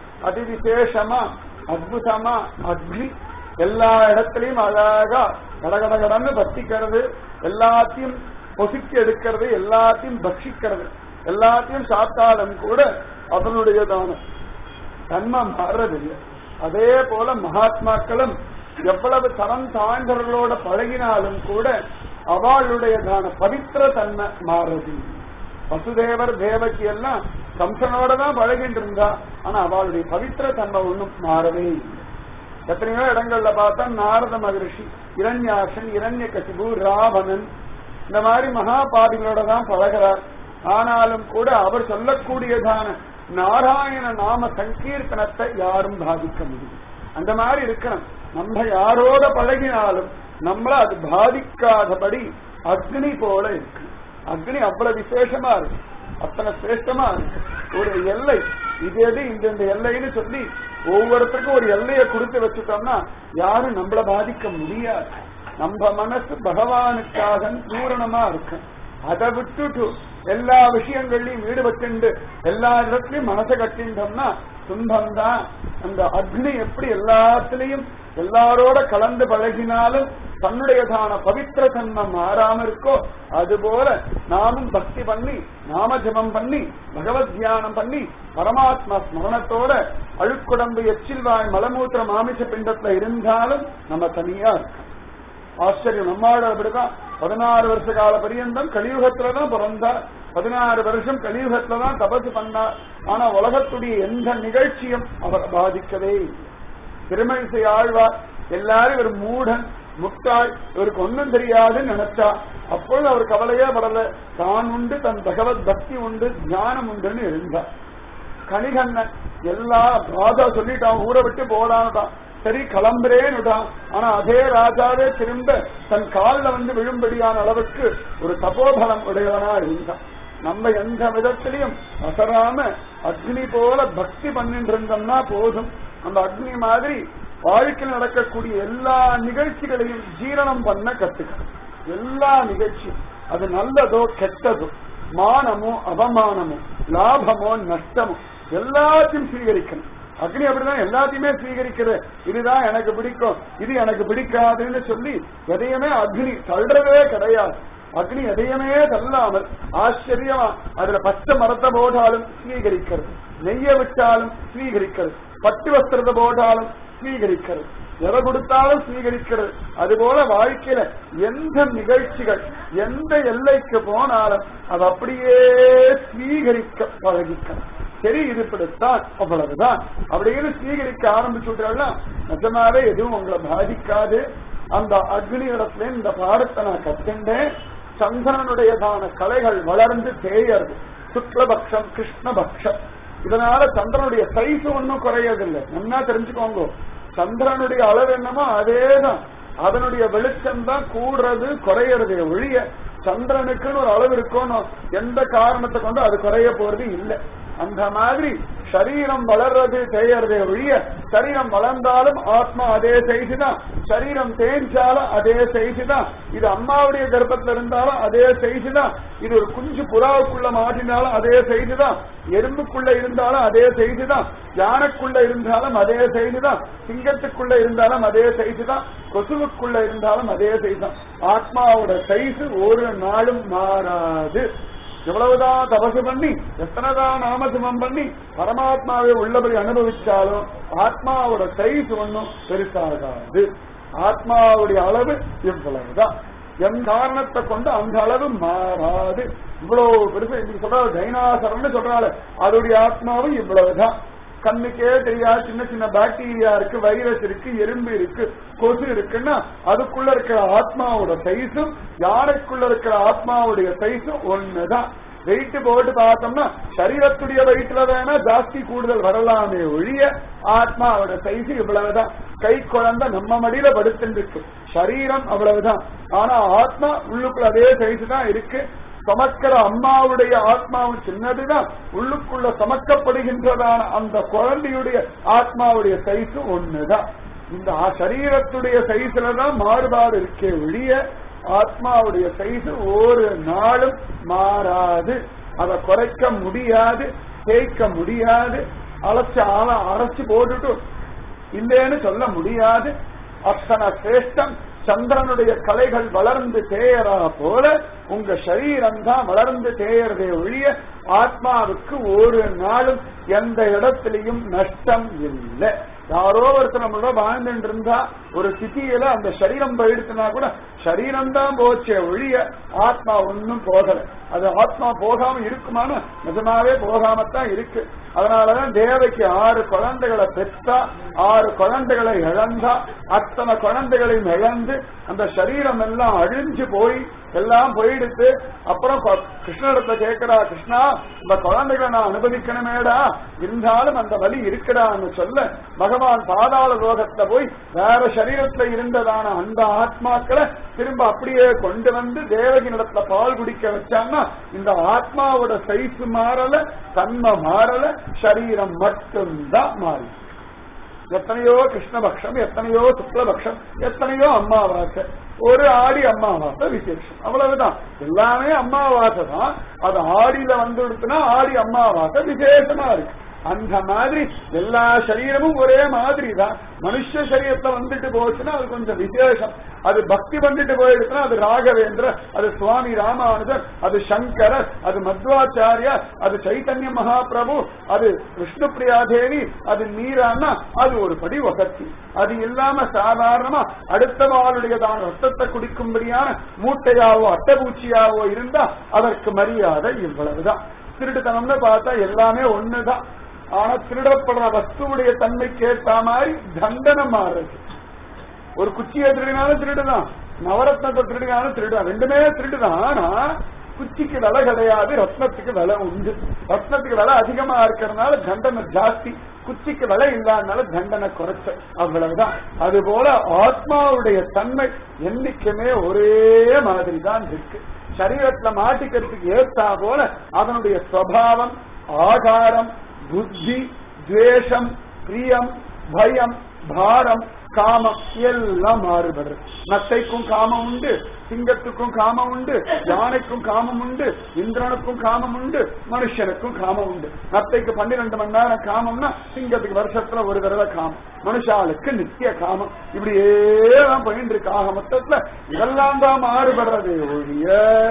அதிவிசேஷமா அற்புதமா அக்னி எல்லா இடத்துலயும் அழகா கடகடகடன்னு பத்திக்கிறது எல்லாத்தையும் பொசுக்கி எடுக்கிறது எல்லாத்தையும் பக்ஷிக்கிறது எல்லாத்தையும் சாப்பிட்டாலும் கூட அதனுடையதான தன்மை மாறுறதில்லை அதே போல மகாத்மாக்களும் எவ்வளவு தரம் தாழ்ந்தவர்களோட பழகினாலும் கூட அவளுடையதான பவித்திர தன்மை மாறுறது வசுதேவர் தேவகி எல்லாம் கம்சனோட தான் பழகிட்டு இருந்தா ஆனா அவளுடைய பவித்திர தன்மை ஒண்ணும் மாறவே இல்லை எத்தனையோ இடங்கள்ல பார்த்தா நாரத மகரிஷி இரண்யாசன் இரண்ய கசிபு ராவணன் இந்த மாதிரி மகாபாதிகளோட தான் பழகிறார் ஆனாலும் கூட அவர் சொல்லக்கூடியதான நாராயண நாம சங்கீர்த்தனத்தை யாரும் பாதிக்க முடியும் அந்த மாதிரி இருக்கணும் நம்ம யாரோட பழகினாலும் நம்மள அது பாதிக்காதபடி அக்னி போல இருக்கு அக்னி அவ்வளவு விசேஷமா இருக்கு அத்தனை சிரேஷ்டமா இருக்கு ஒரு எல்லை இது எது இந்த இந்த எல்லைன்னு சொல்லி ஒவ்வொருத்தருக்கும் ஒரு எல்லையை கொடுத்து வச்சுட்டோம்னா யாரும் நம்மள பாதிக்க முடியாது நம்ம மனசு பகவானுக்காக பூரணமா இருக்கு அதை விட்டுட்டு எல்லா விஷயங்கள்லயும் ஈடுபட்டு எல்லா இடத்துலயும் மனசை கட்டின்றோம்னா துன்பம் தான் அந்த அக்னி எப்படி எல்லாத்திலையும் எல்லாரோட கலந்து பழகினாலும் தன்னுடையதான பவித்திர தன்மை மாறாம இருக்கோ அதுபோல நாமும் பக்தி பண்ணி நாம ஜபம் பண்ணி பகவத் தியானம் பண்ணி பரமாத்மா ஸ்மரணத்தோட அழுக்குடம்பு எச்சில்வாய் மலமூத்திர மாமிச பிண்டத்துல இருந்தாலும் நம்ம தனியா இருக்கோம் ஆச்சரியம் நம்மாடு அப்படிதான் பதினாறு வருஷ கால பரியந்தம் கலியுகத்துலதான் பிறந்தார் பதினாறு வருஷம் கலியுகத்துலதான் தபசு பண்ணார் ஆனா உலகத்துடைய எந்த நிகழ்ச்சியும் அவர் பாதிக்கவே இல்லை திருமணிசை ஆழ்வார் எல்லாரும் ஒரு மூடன் முட்டாள் இவருக்கு ஒன்னும் தெரியாதுன்னு நினைச்சா அப்பொழுது அவர் கவலையே படல தான் உண்டு தன் பகவத் பக்தி உண்டு ஞானம் உண்டுன்னு இருந்தார் கணிகண்ணன் எல்லா ராஜா சொல்லிட்டான் ஊரை விட்டு போடான்ட்டான் சரி கிளம்புறேன்னுட்டான் ஆனா அதே ராஜாவே திரும்ப தன் காலில் வந்து விழும்படியான அளவுக்கு ஒரு தபோபலம் உடையவனா இருந்தான் நம்ம எந்த விதத்திலையும் அசராம அக்னி போல பக்தி பண்ணிட்டு இருந்தோம்னா போதும் அந்த அக்னி மாதிரி வாழ்க்கையில் நடக்கக்கூடிய எல்லா நிகழ்ச்சிகளையும் ஜீரணம் பண்ண கத்துக்கணும் எல்லா நிகழ்ச்சியும் அது நல்லதோ கெட்டதோ மானமோ அவமானமோ லாபமோ நஷ்டமோ எல்லாத்தையும் ஸ்வீகரிக்கணும் அக்னி அப்படிதான் எல்லாத்தையுமே ஸ்வீகரிக்கிறது இதுதான் எனக்கு பிடிக்கும் இது எனக்கு பிடிக்காதுன்னு சொல்லி எதையுமே அக்னி தள்ளுறதே கிடையாது அக்னி எதையுமே தள்ளாமல் ஆச்சரியமா அதுல பச்சை மரத்தை போட்டாலும் ஸ்வீகரிக்கிறது நெய்ய விட்டாலும் ஸ்வீகரிக்கிறது பட்டு வஸ்திரத்தை போட்டாலும் ஸ்வீகரிக்கிறது எதை கொடுத்தாலும் ஸ்வீகரிக்கிறது அதுபோல வாழ்க்கையில எந்த நிகழ்ச்சிகள் எந்த எல்லைக்கு போனாலும் அது அப்படியே ஸ்வீகரிக்க பழகிக்கணும் சரி இது இப்படித்தான் அவ்வளவுதான் அப்படின்னு ஸ்வீகரிக்க ஆரம்பிச்சுட்டா நிஜமாவே எதுவும் உங்களை பாதிக்காது அந்த அக்னி இடத்துல இந்த பாடத்தை நான் கத்துண்டேன் சந்திரனுடையதான கலைகள் வளர்ந்து தேயறது சுக்லபக்ஷம் கிருஷ்ணபக்ஷம் இதனால சந்திரனுடைய சைஸ் ஒன்னும் குறையதில்லை நல்லா தெரிஞ்சுக்கோங்க சந்திரனுடைய அளவு என்னமோ அதேதான் அதனுடைய வெளிச்சம் தான் கூடுறது குறையறதே ஒழிய சந்திரனுக்குன்னு ஒரு அளவு இருக்கணும் எந்த காரணத்தை கொண்டு அது குறைய போறது இல்லை அந்த மாதிரி சரீரம் வளர்றது தேயறதே ஒழிய சரீரம் வளர்ந்தாலும் ஆத்மா அதே சைஸ் தான் சரீரம் தேய்ச்சாலும் அதே சைஸ் தான் இது அம்மாவுடைய கர்ப்பத்துல இருந்தாலும் அதே சைஸ் தான் இது ஒரு குஞ்சு புறாவுக்குள்ள மாட்டினாலும் அதே சைஸ் தான் எறும்புக்குள்ள இருந்தாலும் அதே சைஸ் தான் யானைக்குள்ள இருந்தாலும் அதே சைஸ் தான் சிங்கத்துக்குள்ள இருந்தாலும் அதே சைஸ் தான் கொசுவுக்குள்ள இருந்தாலும் அதே சைஸ் தான் ஆத்மாவோட சைஸ் ஒரு நாளும் மாறாது எவ்வளவுதான் தபசு பண்ணி எத்தனைதான் நாமஜபம் பண்ணி பரமாத்மாவை உள்ளபடி அனுபவிச்சாலும் ஆத்மாவோட சைஸ் ஒன்றும் பெருசாகாது ஆத்மாவுடைய அளவு இவ்வளவுதான் என் காரணத்தை கொண்டு அந்த அளவு மாறாது இவ்வளவு பெருசு இன்னைக்கு சொல்றாரு டைனாசரம்னு சொல்றாரு அதோடைய ஆத்மாவும் இவ்வளவுதான் கண்ணுக்கே தெரியாது சின்ன சின்ன பாக்டீரியா இருக்கு வைரஸ் இருக்கு எறும்பு இருக்கு கொசு இருக்குன்னா அதுக்குள்ள இருக்கிற ஆத்மாவோட சைஸும் யானைக்குள்ள இருக்கிற ஆத்மாவுடைய சைஸும் ஒண்ணுதான் வெயிட் போட்டு பார்த்தோம்னா சரீரத்துடைய வெயிட்ல வேணா ஜாஸ்தி கூடுதல் வரலாமே ஒழிய ஆத்மாவோட சைஸ் இவ்வளவுதான் கை குழந்தை நம்ம மடியில படுத்துட்டு இருக்கு சரீரம் அவ்வளவுதான் ஆனா ஆத்மா உள்ளுக்குள்ள அதே சைஸ் தான் இருக்கு சமக்கிற அம்மாவுடைய ஆத்மாவும் சின்னதுதான் உள்ளுக்குள்ள சமக்கப்படுகின்றதான அந்த குழந்தையுடைய ஆத்மாவுடைய சைஸ் ஒண்ணுதான் இந்த ஆ- சரீரத்துடைய சைஸ்ல தான் மாறுபாடு இருக்கே ஒழிய ஆத்மாவுடைய சைஸ் ஒரு நாளும் மாறாது அதை குறைக்க முடியாது தேய்க்க முடியாது அழைச்சு ஆள அரைச்சு போட்டுட்டு இல்லைன்னு சொல்ல முடியாது அத்தனை சிரேஷ்டம் சந்திரனுடைய கலைகள் வளர்ந்து தேயறா போல உங்க சரீரம் தான் வளர்ந்து தேயறதே ஒழிய ஆத்மாவுக்கு ஒரு நாளும் எந்த இடத்திலையும் நஷ்டம் இல்லை யாரோ ஒருத்தர் நம்மளோட வாழ்ந்துட்டு இருந்தா ஒரு சிட்டியில அந்த சரீரம் போயிடுச்சுனா கூட சரீரம் தான் போச்சே ஒழிய ஆத்மா ஒன்னும் போகல அது ஆத்மா போகாம இருக்குமானா நிஜமாவே போகாமத்தான் இருக்கு அதனாலதான் தேவைக்கு ஆறு குழந்தைகளை பெற்றா ஆறு குழந்தைகளை இழந்தா அத்தனை குழந்தைகளையும் இழந்து அந்த சரீரம் எல்லாம் அழிஞ்சு போய் எல்லாம் போயிடுத்து அப்புறம் கொ- கிருஷ்ணனிடத்துல கேட்கிறா கிருஷ்ணா இந்த குழந்தைகளை நான் அனுபவிக்கணுமேடா இருந்தாலும் அந்த வலி இருக்குடான்னு சொல்ல பகவான் பாதாள லோகத்துல போய் வேற சரீரத்துல இருந்ததான அந்த ஆத்மாக்களை திரும்ப அப்படியே கொண்டு வந்து தேவகி நடத்துல பால் குடிக்க வச்சாங்கன்னா இந்த ஆத்மாவோட சைஸ் மாறல தன்மை மாறல சரீரம் மட்டும்தான் மாறி எத்தனையோ கிருஷ்ணபக்ஷம் எத்தனையோ சுக்லபக்ஷம் எத்தனையோ அம்மாவாசை ஒரு ஆடி அம்மாவாசை விசேஷம் அவ்வளவுதான் எல்லாமே அம்மாவாசை தான் அது ஆடியில வந்துடுச்சுன்னா ஆடி அம்மாவாசை விசேஷமா இருக்கு அந்த மாதிரி எல்லா சரீரமும் ஒரே மாதிரி தான் மனுஷ சரீரத்துல வந்துட்டு போச்சுன்னா அது கொஞ்சம் விசேஷம் அது பக்தி வந்துட்டு போயிடுச்சுன்னா அது ராகவேந்திர அது சுவாமி ராமானுஜர் அது சங்கரர் அது மத்வாச்சாரியா அது சைத்தன்ய மகாபிரபு அது விஷ்ணு தேவி அது மீரான்னா அது ஒரு படி வசத்தி அது இல்லாம சாதாரணமா அடுத்த வாளுடையதான ரத்தத்தை குடிக்கும்படியான மூட்டையாவோ அட்டைப்பூச்சியாவோ இருந்தா அதற்கு மரியாதை இவ்வளவுதான் திருட்டுத்தனம்னு பார்த்தா எல்லாமே ஒண்ணுதான் ஆனா திருடப்படுற வஸ்துவுடைய தன்மைக்கு ஏற்ற மாதிரி தண்டனை மாறுது ஒரு குச்சியை திருடினாலும் திருடுதான் நவரத்னத்தை திருடினாலும் திருடுதான் ரெண்டுமே திருடுதான் ஆனா குச்சிக்கு விலை கிடையாது ரத்னத்துக்கு விலை உண்டு ரத்னத்துக்கு விலை அதிகமா இருக்கிறதுனால தண்டனை ஜாஸ்தி குச்சிக்கு விலை இல்லாதனால தண்டனை குறைச்ச அவ்வளவுதான் அது போல ஆத்மாவுடைய தன்மை என்னைக்குமே ஒரே மாதிரி தான் இருக்கு சரீரத்துல மாட்டிக்கிறதுக்கு ஏத்தா போல அதனுடைய சுவாவம் ஆகாரம் புத்தி துவேஷம் பிரியம் பயம் பாரம் காமம் எல்லாம் மாறுபடுறது நத்தைக்கும் காமம் உண்டு சிங்கத்துக்கும் காமம் உண்டு யானைக்கும் காமம் உண்டு இந்திரனுக்கும் காமம் உண்டு மனுஷனுக்கும் காமம் உண்டு நத்தைக்கு பன்னிரெண்டு மணி நேரம் காமம்னா சிங்கத்துக்கு வருஷத்துல ஒரு தடவை காமம் மனுஷாளுக்கு நித்திய காமம் இப்படியே தான் போயிட்டு இருக்கு ஆக மொத்தத்துல இதெல்லாம் தான் மாறுபடுறதே ஒழிய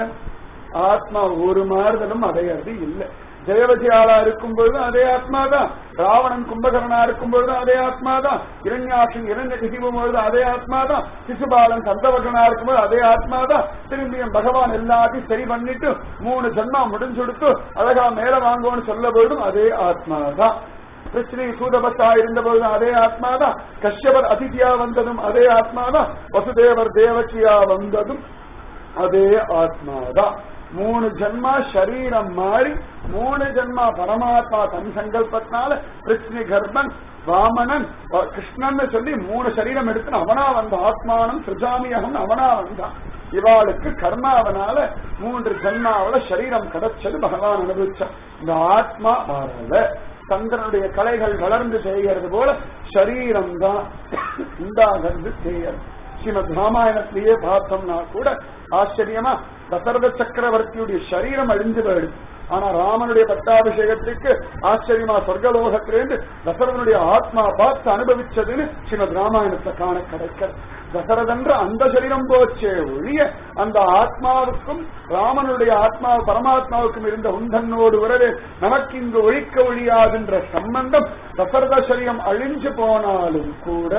ஆத்மா ஒரு மாறுதலும் அடையிறது இல்லை ஜெயவதியாளா இருக்கும் பொழுதும் அதே ஆத்மா தான் ராவணன் கும்பகரணா இருக்கும் பொழுதும் அதே ஆத்மா தான் இரண்யாசன் இரண்ய கிசிவும் பொழுது அதே ஆத்மா தான் சிசுபாலன் சந்தவகனா இருக்கும்போது அதே ஆத்மா தான் திரும்பியும் பகவான் எல்லாத்தையும் சரி பண்ணிட்டு மூணு ஜன்மா முடிஞ்சுடுத்து அழகா மேல வாங்குவோன்னு சொல்ல பொழுதும் அதே ஆத்மா தான் ஸ்ரீ சூதபத்தா இருந்த பொழுதும் அதே ஆத்மா தான் கஷ்யபர் அதிதியா வந்ததும் அதே ஆத்மா தான் வசுதேவர் தேவகியா வந்ததும் அதே ஆத்மா தான் மூணு ஜென்மா சரீரம் மாறி மூணு ஜென்மா பரமாத்மா தன் சங்கல்பத்தினால கிருஷ்ணி கர்ப்பன் வாமனன் அஹ், கிருஷ்ணன்னு சொல்லி மூணு சரீரம் எடுத்து அவனா வந்த ஆத்மானம் சுஜாமியகன் அவனா வந்தான் இவாளுக்கு கர்மாவனால மூன்று ஜென்மாவில சரீரம் கிடைச்சது பகவான் அனுபவிச்சான் இந்த ஆத்மா மாறல சந்திரனுடைய கலைகள் வளர்ந்து செய்கிறது போல சரீரம் தான் உண்டாகிறது செய்யறது ஸ்ரீமத் ராமாயணத்திலேயே பார்த்தோம்னா கூட ஆச்சரியமா தசரத சக்கரவர்த்தியுடைய சரீரம் அழிஞ்சு போயிடுது ஆனா ராமனுடைய பட்டாபிஷேகத்துக்கு ஆச்சரியமா சொர்க்கலோகத்திலிருந்து தசரதனுடைய ஆத்மா பார்த்து அனுபவிச்சதுன்னு ஸ்ரீமத் ராமாயணத்தை காண கிடைக்கிறது தசரதன்ற அந்த சரீரம் போச்சே ஒழிய அந்த ஆத்மாவுக்கும் ராமனுடைய ஆத்மா பரமாத்மாவுக்கும் இருந்த உந்தன்னோடு உறவே நமக்கு இங்கு ஒழிக்க ஒழியாதுன்ற சம்பந்தம் தசரத சரீரம் அழிஞ்சு போனாலும் கூட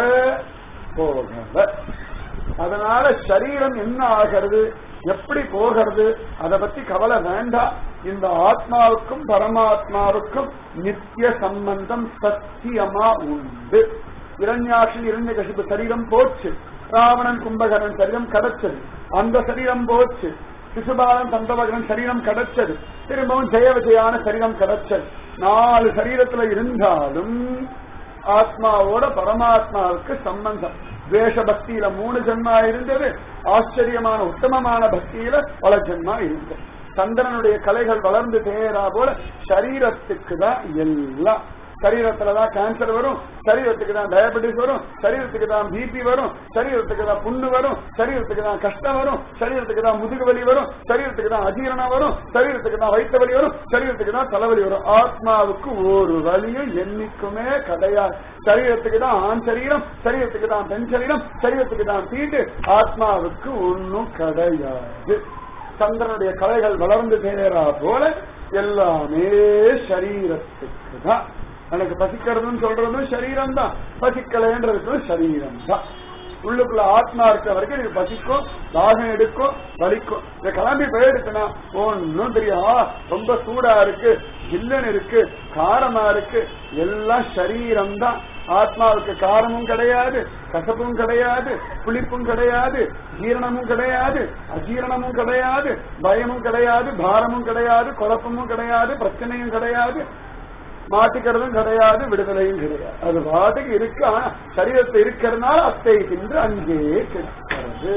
போகல அதனால சரீரம் என்ன ஆகிறது எப்படி போகிறது அதை பத்தி கவலை வேண்டாம் இந்த ஆத்மாவுக்கும் பரமாத்மாவுக்கும் நித்திய சம்பந்தம் சத்தியமா உண்டு இரண்யாட்சி இரண்ய கசிப்பு சரீரம் போச்சு ராவணன் கும்பகரன் சரீரம் கிடைச்சது அந்த சரீரம் போச்சு சிசுபாலன் தந்தவகரன் சரீரம் கிடைச்சது திரும்பவும் ஜெய விஜயான சரீரம் கிடைச்சது நாலு சரீரத்துல இருந்தாலும் ஆத்மாவோட பரமாத்மாவுக்கு சம்பந்தம் துவேஷ பக்தியில மூணு ஜென்மா இருந்தது ஆச்சரியமான உத்தமமான பக்தியில பல ஜென்மா இருந்தது சந்திரனுடைய கலைகள் வளர்ந்து தேரா போல சரீரத்துக்கு தான் எல்லாம் சரீரத்துல தான் கேன்சர் வரும் சரீரத்துக்கு தான் டயபெட்டிஸ் வரும் சரீரத்துக்கு தான் பிபி வரும் சரீரத்துக்கு தான் புண்ணு வரும் சரீரத்துக்கு தான் கஷ்டம் வரும் சரீரத்துக்கு தான் முதுகு வலி வரும் சரீரத்துக்கு தான் அஜீரணம் வரும் சரீரத்துக்கு தான் வயிற்று வலி வரும் சரீரத்துக்கு தான் தலைவலி வரும் ஆத்மாவுக்கு ஒரு வலியும் என்னைக்குமே கிடையாது சரீரத்துக்கு தான் ஆண் சரீரம் சரீரத்துக்கு தான் பெண் சரீரம் சரீரத்துக்கு தான் தீட்டு ஆத்மாவுக்கு ஒன்னும் கிடையாது சந்திரனுடைய கலைகள் வளர்ந்து தேரா போல எல்லாமே சரீரத்துக்கு தான் எனக்கு பசிக்கிறதுன்னு சொல்றதும் சரீரம் தான் பசிக்கலைன்றதுக்கும் சரீரம் தான் உள்ளுக்குள்ள ஆத்மா இருக்க வரைக்கும் எனக்கு பசிக்கும் தாகம் எடுக்கும் வலிக்கும் இதை கிளம்பி போயிடுச்சுன்னா ஒன்னும் தெரியும் ரொம்ப சூடா இருக்கு ஜில்லன் இருக்கு காரமா இருக்கு எல்லாம் சரீரம் தான் ஆத்மாவுக்கு காரமும் கிடையாது கசப்பும் கிடையாது புளிப்பும் கிடையாது ஜீரணமும் கிடையாது அஜீரணமும் கிடையாது பயமும் கிடையாது பாரமும் கிடையாது குழப்பமும் கிடையாது பிரச்சனையும் கிடையாது மாட்டிக்கிறதும் கிடையாது விடுதலையும் கிடையாது அது பாட்டுக்கு இருக்கு ஆனா சரீரத்தை இருக்கிறதுனால அத்தை தின்று அங்கே கிடைக்கிறது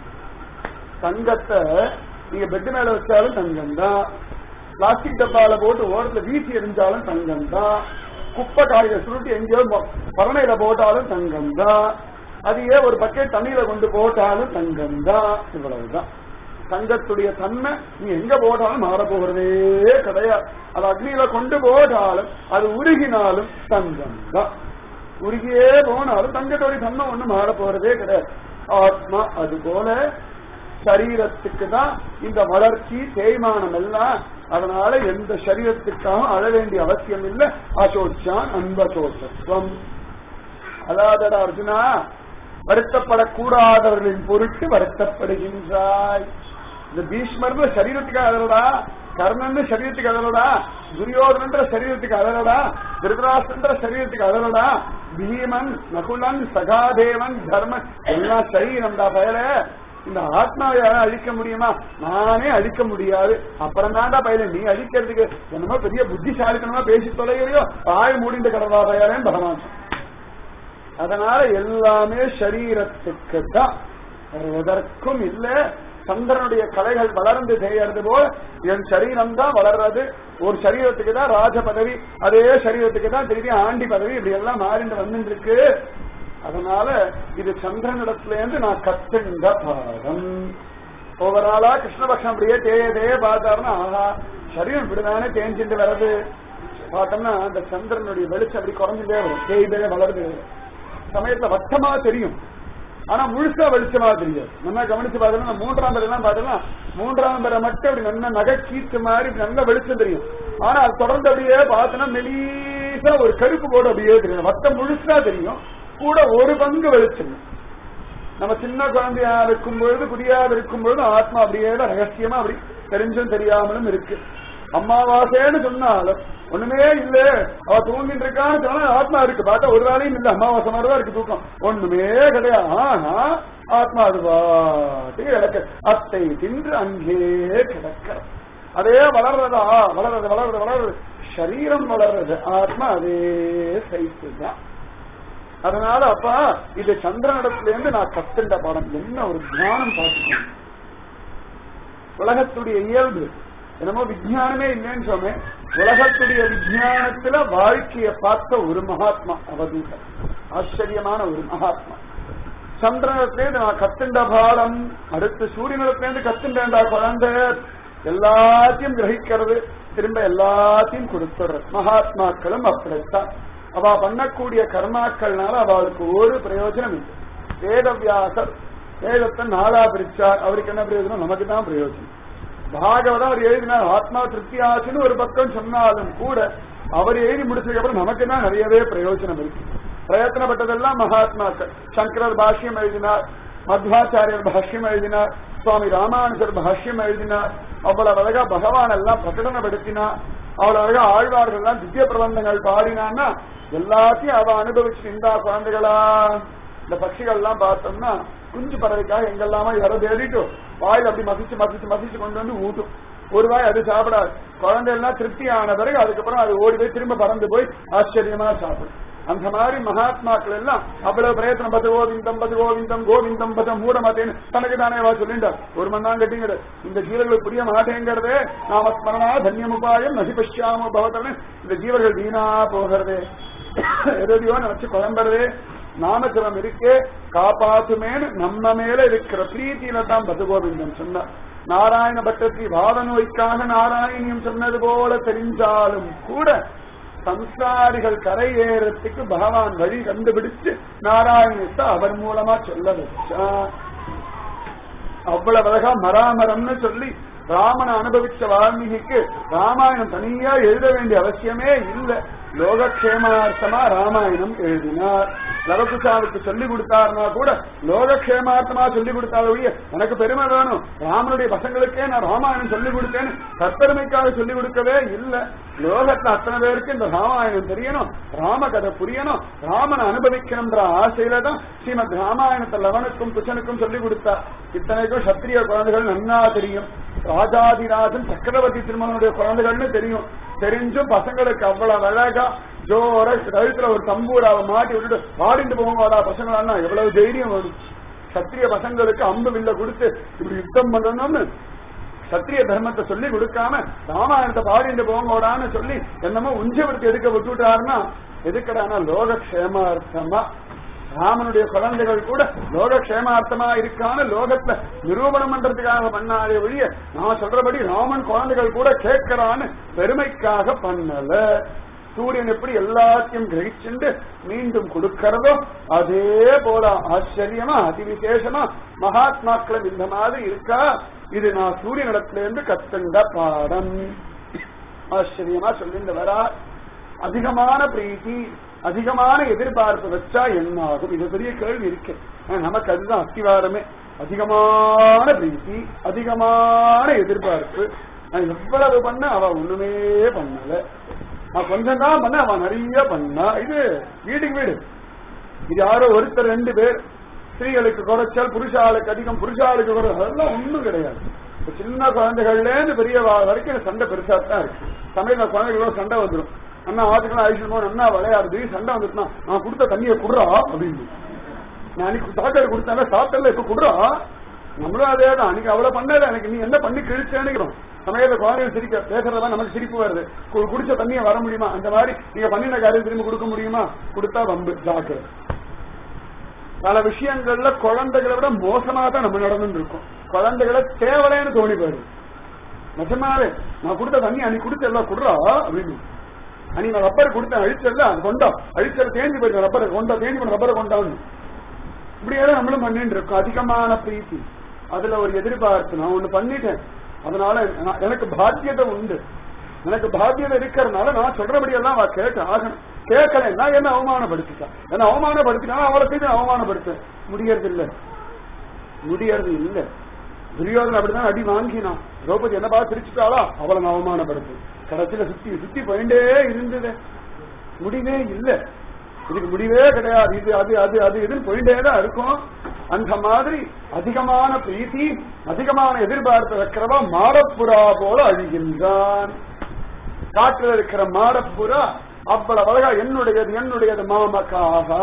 தங்கத்தை நீங்க பெட் மேல வச்சாலும் தங்கம் தான் பிளாஸ்டிக் டப்பால போட்டு ஓரத்துல வீசி எரிஞ்சாலும் தங்கம் தான் குப்பை காய்க சுருட்டி எங்கேயோ பரணையில போட்டாலும் தங்கம் தான் அதையே ஒரு பக்கெட் தண்ணியில கொண்டு போட்டாலும் தங்கம் தான் இவ்வளவுதான் தங்கத்துடைய தன்மை நீ எங்க போட்டாலும் மாற போகிறதே கிடையாது அது அக்னியில கொண்டு போட்டாலும் அது உருகினாலும் தங்கம் தான் உருகியே போனாலும் தங்கத்துடைய தன்மை ஒண்ணு மாற போறதே கிடையாது ஆத்மா அது போல சரீரத்துக்கு தான் இந்த வளர்ச்சி தேய்மானம் எல்லாம் அதனால எந்த சரீரத்துக்காகவும் அழ வேண்டிய அவசியம் இல்லை அசோச்சான் அன்பசோசத்துவம் அதாதடா அர்ஜுனா வருத்தப்படக்கூடாதவர்களின் பொருட்டு வருத்தப்படுகின்றாய் இந்த பீஷ்மர்ன்ற சரீரத்துக்கு அழலடா கர்ணன் சரீரத்துக்கு அழலடா துரியோதனன்ற சரீரத்துக்கு அழலடா திருதராஷ்டிரன்ற சரீரத்துக்கு அழலடா பீமன் நகுலன் சகாதேவன் தர்மன் எல்லாம் சரீரம்டா பயல இந்த ஆத்மாவை யாரும் அழிக்க முடியுமா நானே அழிக்க முடியாது அப்புறம் தாண்டா பயில நீ அழிக்கிறதுக்கு என்னமோ பெரிய புத்திசாலித்தனமா பேசி தொலைகிறியோ பாய் மூடிந்த கடவா பயலேன்னு பகவான் அதனால எல்லாமே சரீரத்துக்கு தான் எதற்கும் இல்ல சந்திரனுடைய கலைகள் வளர்ந்து செய்யறது போல் என் சரீரம் தான் வளர்றது ஒரு சரீரத்துக்கு தான் ராஜ பதவி அதே சரீரத்துக்கு தான் திருப்பி ஆண்டி பதவி இப்படி எல்லாம் மாறிண்டு வந்துட்டு இருக்கு அதனால இது சந்திரனிடத்துல இருந்து நான் கத்துண்ட பாடம் ஒவ்வொரு நாளா கிருஷ்ணபக்ஷம் அப்படியே தேய தேய பார்த்தாருன்னா ஆஹா சரீரம் இப்படிதானே தேஞ்சிட்டு வர்றது பார்த்தோம்னா அந்த சந்திரனுடைய வெளிச்சம் அப்படி குறைஞ்சுட்டே வரும் தேய் தேய வளருது சமயத்துல வட்டமா தெரியும் ஆனா முழுசா வெளிச்சமா தெரியாது நல்லா கவனிச்சு பார்த்தோம்னா மூன்றாம் பேர் எல்லாம் பார்த்தோம்னா மூன்றாம் பேரை மட்டும் அப்படி நல்ல நகை கீத்து மாதிரி நல்ல வெளிச்சம் தெரியும் ஆனா அது தொடர்ந்து அப்படியே பார்த்தோம்னா மெலீசா ஒரு கருப்பு போட்டு அப்படியே தெரியும் வட்டம் முழுசா தெரியும் கூட ஒரு பங்கு வெளிச்சம் நம்ம சின்ன குழந்தையா இருக்கும் பொழுது குடியாக இருக்கும் பொழுது ஆத்மா அப்படியே ரகசியமா அப்படி தெரிஞ்சும் தெரியாமலும் இருக்கு அமாவாசைன்னு சொன்னாலும் ஒண்ணுமே இல்ல அவ தூங்கிட்டு இருக்கான்னு சொன்னா ஆத்மா இருக்கு பார்த்தா ஒரு வேலையும் இல்ல அமாவாசை மாதிரிதான் இருக்கு தூக்கம் ஒண்ணுமே கிடையாது ஆனா ஆத்மா அது பாட்டுக்கு கிடக்க அத்தை தின்று அங்கே கிடக்க அதே வளர்றதா வளர்றது வளர்றது வளர்றது சரீரம் வளர்றது ஆத்மா அதே சைத்து தான் அதனால அப்பா இது சந்திரனிடத்துல இருந்து நான் கத்துண்ட பாடம் என்ன ஒரு ஞானம் பார்த்துக்கணும் உலகத்துடைய இயல்பு என்னமோ விஜயானமே இல்லைன்னு சொன்னேன் உலகத்துடைய விஜயானத்துல வாழ்க்கைய பார்த்த ஒரு மகாத்மா அவதூதர் ஆச்சரியமான ஒரு மகாத்மா சந்திரனிடத்திலேருந்து நான் கத்துண்ட பாடம் அடுத்து சூரியனிடத்திலேருந்து கத்துண்டா குழந்தை எல்லாத்தையும் கிரகிக்கிறது திரும்ப எல்லாத்தையும் கொடுத்துடுறது மகாத்மாக்களும் அப்படித்தான் அவ பண்ணக்கூடிய கர்மாக்கள்னால அவளுக்கு ஒரு பிரயோஜனம் இல்லை வேதவியாசர் வேதத்தை நாளா பிரிச்சார் அவருக்கு என்ன பிரயோஜனம் நமக்கு தான் பிரயோஜனம் பாகவதம் அவர் எழுதினார் ஆத்மா திருப்தியாசுன்னு ஒரு பக்கம் சொன்னாலும் கூட அவர் எழுதி முடிச்சதுக்கு அப்புறம் நமக்கு தான் நிறையவே பிரயோஜனம் இருக்கு பிரயத்தனப்பட்டதெல்லாம் மகாத்மாக்கள் சங்கரர் பாஷ்யம் எழுதினார் மத்வாச்சாரியர் பாஷ்யம் எழுதினார் சுவாமி ராமானுஜர் பாஷ்யம் எழுதினார் அவ்வளவு அழகா பகவான் எல்லாம் பிரகடனப்படுத்தினார் அவ்வளவு அழகா ஆழ்வார்கள் எல்லாம் திவ்ய பிரபந்தங்கள் பாடினான்னா எல்லாத்தையும் அவ அனுபவிச்சு இந்தா குழந்தைகளா இந்த பட்சிகள் எல்லாம் பார்த்தோம்னா குஞ்சு பறவைக்காக எங்கெல்லாமோ யாரோ தேடிட்டும் வாயில் அப்படி மசிச்சு மசிச்சு மசிச்சு கொண்டு வந்து ஊட்டும் ஒரு வாய் அது சாப்பிடாது குழந்தை எல்லாம் திருப்தி ஆன பிறகு அதுக்கப்புறம் அது ஓடி போய் திரும்ப பறந்து போய் ஆச்சரியமா சாப்பிடும் அந்த மாதிரி மகாத்மாக்கள் எல்லாம் அவ்வளவு பிரயத்தனம் பது கோவிந்தம் பது கோவிந்தம் கோவிந்தம் பத மூட மாட்டேன்னு தனக்கு தானே வா சொல்லிண்டார் ஒரு மணி தான் கட்டிங்கிற இந்த ஜீவர்களுக்கு புரிய மாட்டேங்கிறதே நாம ஸ்மரணா தன்யமுபாயம் நசிபஷ்யாம பவத்தன்னு இந்த ஜீவர்கள் வீணா போகிறதே எதையோ நினைச்சு குழம்புறதே நாமஜபம் இருக்கே காப்பாத்துமேன்னு நம்ம மேல இருக்கிற பிரீத்தியில தான் பதுகோவிந்தம் சொன்னார் நாராயண பட்டத்தி வாத நோய்க்காக நாராயணியம் சொன்னது போல தெரிஞ்சாலும் கூட சம்சாரிகள் கரையேறத்துக்கு பகவான் வழி கண்டுபிடிச்சு நாராயணத்தை அவர் மூலமா சொல்ல வச்சார் அவ்வளவு அழகா மராமரம்னு சொல்லி ராமனை அனுபவிச்ச வால்மீகிக்கு ராமாயணம் தனியா எழுத வேண்டிய அவசியமே இல்லை லோகக்ஷேமார்த்தமா ராமாயணம் எழுதினார் லவகுசாவுக்கு சொல்லி கொடுத்தாருனா கூட லோகக்ஷேமார்த்தமா சொல்லி கொடுத்தால ஒழிய எனக்கு பெருமை வேணும் ராமனுடைய பசங்களுக்கே நான் ராமாயணம் சொல்லி கொடுத்தேன்னு தற்பெருமைக்காக சொல்லி கொடுக்கவே இல்லை லோகத்துல அத்தனை பேருக்கு இந்த ராமாயணம் தெரியணும் ராம கதை புரியணும் ராமனை அனுபவிக்கணும்ன்ற ஆசையில தான் ஸ்ரீமத் ராமாயணத்தை லவனுக்கும் குச்சனுக்கும் சொல்லி கொடுத்தார் இத்தனைக்கும் சத்திரிய குழந்தைகள் நன்னா தெரியும் ராஜாதிராஜன் சக்கரவர்த்தி திருமகனுடைய குழந்தைகள்னு தெரியும் தெரிஞ்சும் பசங்களுக்கு அவ்வளவு அழகா ஜோர கழுத்துல ஒரு தம்பூராவை மாட்டி விட்டுட்டு பாடிட்டு போவாடா பசங்களா எவ்வளவு தைரியம் வரும் சத்திரிய பசங்களுக்கு அம்பு வில்ல கொடுத்து இப்படி யுத்தம் பண்ணணும்னு சத்திரிய தர்மத்தை சொல்லி கொடுக்காம ராமாயணத்தை பாடிட்டு போங்கோடான்னு சொல்லி என்னமோ உஞ்சவர்த்தி எடுக்க விட்டுட்டாருன்னா எதுக்கடானா லோகக்ஷேமார்த்தமா ராமனுடைய குழந்தைகள் கூட லோக க்ஷேமார்த்தமா இருக்கான்னு லோகத்துல நிரூபணம் பண்றதுக்காக பண்ணாலே ஒழிய நான் சொல்றபடி ராமன் குழந்தைகள் கூட கேட்கறான்னு பெருமைக்காக பண்ணல சூரியன் எப்படி எல்லாத்தையும் கிரகிச்சுண்டு மீண்டும் கொடுக்கிறதோ அதே போல ஆச்சரியமா அதிவிசேஷமா மகாத்மாக்களும் இந்த மாதிரி இருக்கா இது நான் சூரியனிடத்துல இருந்து கத்துண்ட பாடம் ஆச்சரியமா சொல்லிட்டு வரா அதிகமான பிரீத்தி அதிகமான எதிர்பார்ப்பு வச்சா என்ன ஆகும் இது பெரிய கேள்வி இருக்கு ஆனா, நமக்கு அதுதான் அஸ்திவாரமே அதிகமான பிரீத்தி அதிகமான எதிர்பார்ப்பு நான் எவ்வளவு பண்ண அவ ஒண்ணுமே பண்ணல நான் கொஞ்சம் தான் பண்ண அவன் நிறைய பண்ணா இது வீட்டுக்கு வீடு இது யாரோ ஒருத்தர் ரெண்டு பேர் ஸ்திரீகளுக்கு குறைச்சல் புருஷாளுக்கு அதிகம் புருஷாளுக்கு குறை அதெல்லாம் ஒண்ணும் கிடையாது இப்ப சின்ன குழந்தைகள்ல இருந்து பெரிய வா- வரைக்கும் இந்த சண்டை பெருசா தான் இருக்கு சமயத்துல குழந்தைகளோட சண்டை வந்துடும் அண்ணா ஆத்துக்கலாம் அழிச்சுமோ அண்ணா விளையாடுது சண்டை வந்துட்டுனா நான் கொடுத்த தண்ணியை குடுறா அப்படின்னு நான் அன்னைக்கு சாக்கடை கொடுத்தாங்க சாப்பிட்டல இப்ப குடுறா நம்மளும் அதே தான் அன்னைக்கு அவ்வளவு பண்ணல எனக்கு நீ என்ன பண்ணி கிழிச்சேன்னு சமயத்துல குழந்தைகள் சிரிக்க பேசுறதெல்லாம் நமக்கு சிரிப்பு வருது கு- குடிச்ச தண்ணியை வர முடியுமா அந்த மாதிரி நீங்க பண்ணின காரியம் திரும்பி கொடுக்க முடியுமா கொடுத்தா வம்பு ஜாக்கிரதை பல விஷயங்கள்ல குழந்தைகளை விட மோசமா தான் நம்ம நடந்துட்டு இருக்கோம் குழந்தைகளை தேவலைன்னு தோணி போயிடும் நிஜமாவே நான் கொடுத்த தண்ணி அன்னைக்கு கொடுத்த எல்லாம் குடுறா அப்படின்னு அன்னைக்கு நான் ரப்பர் கொடுத்தேன் அழிச்சல்ல அது கொண்டா அழிச்சல் தேஞ்சு போயிட்டு ரப்பரை கொண்டா தேஞ்சு போன ரப்பரை கொண்டான்னு இப்படியே தான் நம்மளும் பண்ணிட்டு இருக்கோம் அதிகமான பிரீத்தி அதுல ஒரு எதிர்பார்ப்பு நான் ஒண்ணு பண்ணிட்டேன் அதனால நான்- எனக்கு பாத்தியதை உண்டு எனக்கு பாத்தியதை இருக்கிறதுனால நான் சொல்றபடி எல்லாம் அவ கேட்க ஆகணும் கேட்கலைன்னா என்ன அவமானப்படுத்திட்டா என்ன அவமானப்படுத்தினா அவளை போய் அவமானப்படுத்த முடியறது இல்ல முடியறது இல்ல துரியோதன் அப்படிதான் அடி வாங்கினான் திரௌபதி என்ன பார்த்து சிரிச்சுட்டாளா அவளை நான் அவமானப்படுத்து கடைசியில சுத்தி சுத்தி போயிட்டே இருந்தது முடிவே இல்ல இதுக்கு முடிவே கிடையாது இது அது அது அது இதுன்னு போயிட்டே தான் இருக்கும் அந்த மாதிரி அதிகமான பிரீத்தி அதிகமான எதிர்பார்ப்பு வைக்கிறவா மாடப்புறா போல அழிகின்றான் காட்டுல இருக்கிற மாடப்புறா அவ்வளவு அழகா என்னுடையது என்னுடையது மாமக்காகா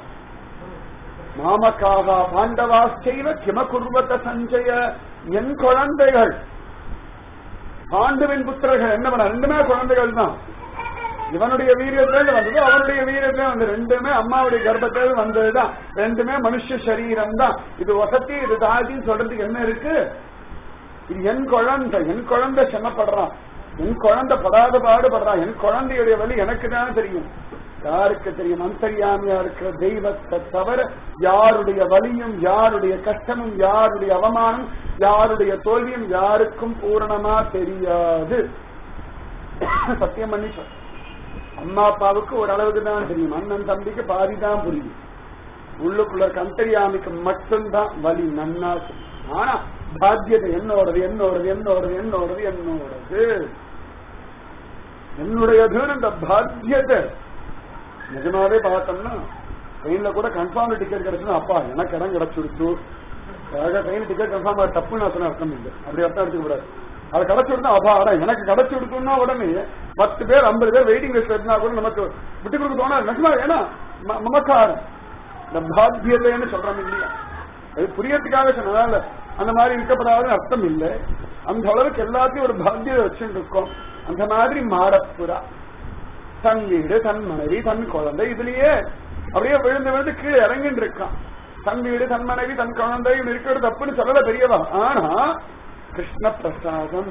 மாமக்காகா பாண்டவா செய்வ கிமகுர்வத சஞ்சய என் குழந்தைகள் பாண்டுவின் புத்திரர்கள் என்ன பண்ண ரெண்டுமே குழந்தைகள் தான் இவனுடைய வீரியத்திலிருந்து வந்தது அவனுடைய வீரியத்திலே வந்து ரெண்டுமே அம்மாவுடைய கர்ப்பத்திலிருந்து வந்ததுதான் ரெண்டுமே மனுஷ சரீரம் தான் இது வசதி இது தாதின்னு சொல்றதுக்கு என்ன இருக்கு இது என் குழந்தை என் குழந்தை செமப்படுறான் என் குழந்தை படாத பாடுபடுறான் என் குழந்தையுடைய வழி எனக்கு தான் தெரியும் யாருக்கு தெரியும் அந்தரியாமியா இருக்கிற தெய்வத்தை தவிர யாருடைய வலியும் யாருடைய கஷ்டமும் யாருடைய அவமானம் யாருடைய தோல்வியும் யாருக்கும் பூரணமா தெரியாது சத்தியம் பண்ணி சொல் அம்மா அப்பாவுக்கு ஒரு அளவுக்கு தான் தெரியும் அண்ணன் தம்பிக்கு பாதி தான் புரியும் உள்ளுக்குள்ள கந்தரியாமிக்கு மட்டும்தான் வலி நன்னா தெரியும். ஆனா பாத்தியத்தை என்னோடது என்னோடது என்னோடது என்னோடது என்னோடது என்னுடையதுன்னு இந்த பாத்தியத்தை நிஜமாவே பார்த்தோம்னா ட்ரெயின்ல கூட கன்ஃபார்ம் டிக்கெட் கிடைச்சுன்னா அப்பா எனக்கு இடம் கிடைச்சுடுச்சு ட்ரெயின் டிக்கெட் கன்ஃபார்ம் தப்பு நான் சொன்ன அர்த்தம் இல்லை அப்படி அர்த்தம் எடுத்துக்க கூடாது அது கிடைச்சு விடுனா அபாடா எனக்கு கிடைச்சு விடுத்தோம்னா உடனே பத்து பேர் ஐம்பது பேர் வெயிட்டிங் லிஸ்ட் இருந்தா கூட நமக்கு விட்டு கொடுக்க தோணாது நிஜமா ஏன்னா ம- மமக்காரம் இந்த பாத்தியத்தைன்னு சொல்றாங்க இல்லையா அது புரியறதுக்காக சொன்னதால அந்த மாதிரி இருக்கப்படாத அர்த்தம் இல்லை அந்த அளவுக்கு எல்லாத்தையும் ஒரு பாத்தியத்தை வச்சுட்டு இருக்கோம் அந்த மாதிரி மாடப்புறா தன் வீடு தன் மனைவி தன் குழந்தை இதுலயே அப்படியே விழுந்து விழுந்து கீழே இறங்கிட்டு இருக்கான் தன் வீடு தன் மனைவி தன் குழந்தை இருக்கிறது தப்புன்னு சொல்லல பெரியவா ஆனா கிருஷ்ண பிரசாதம்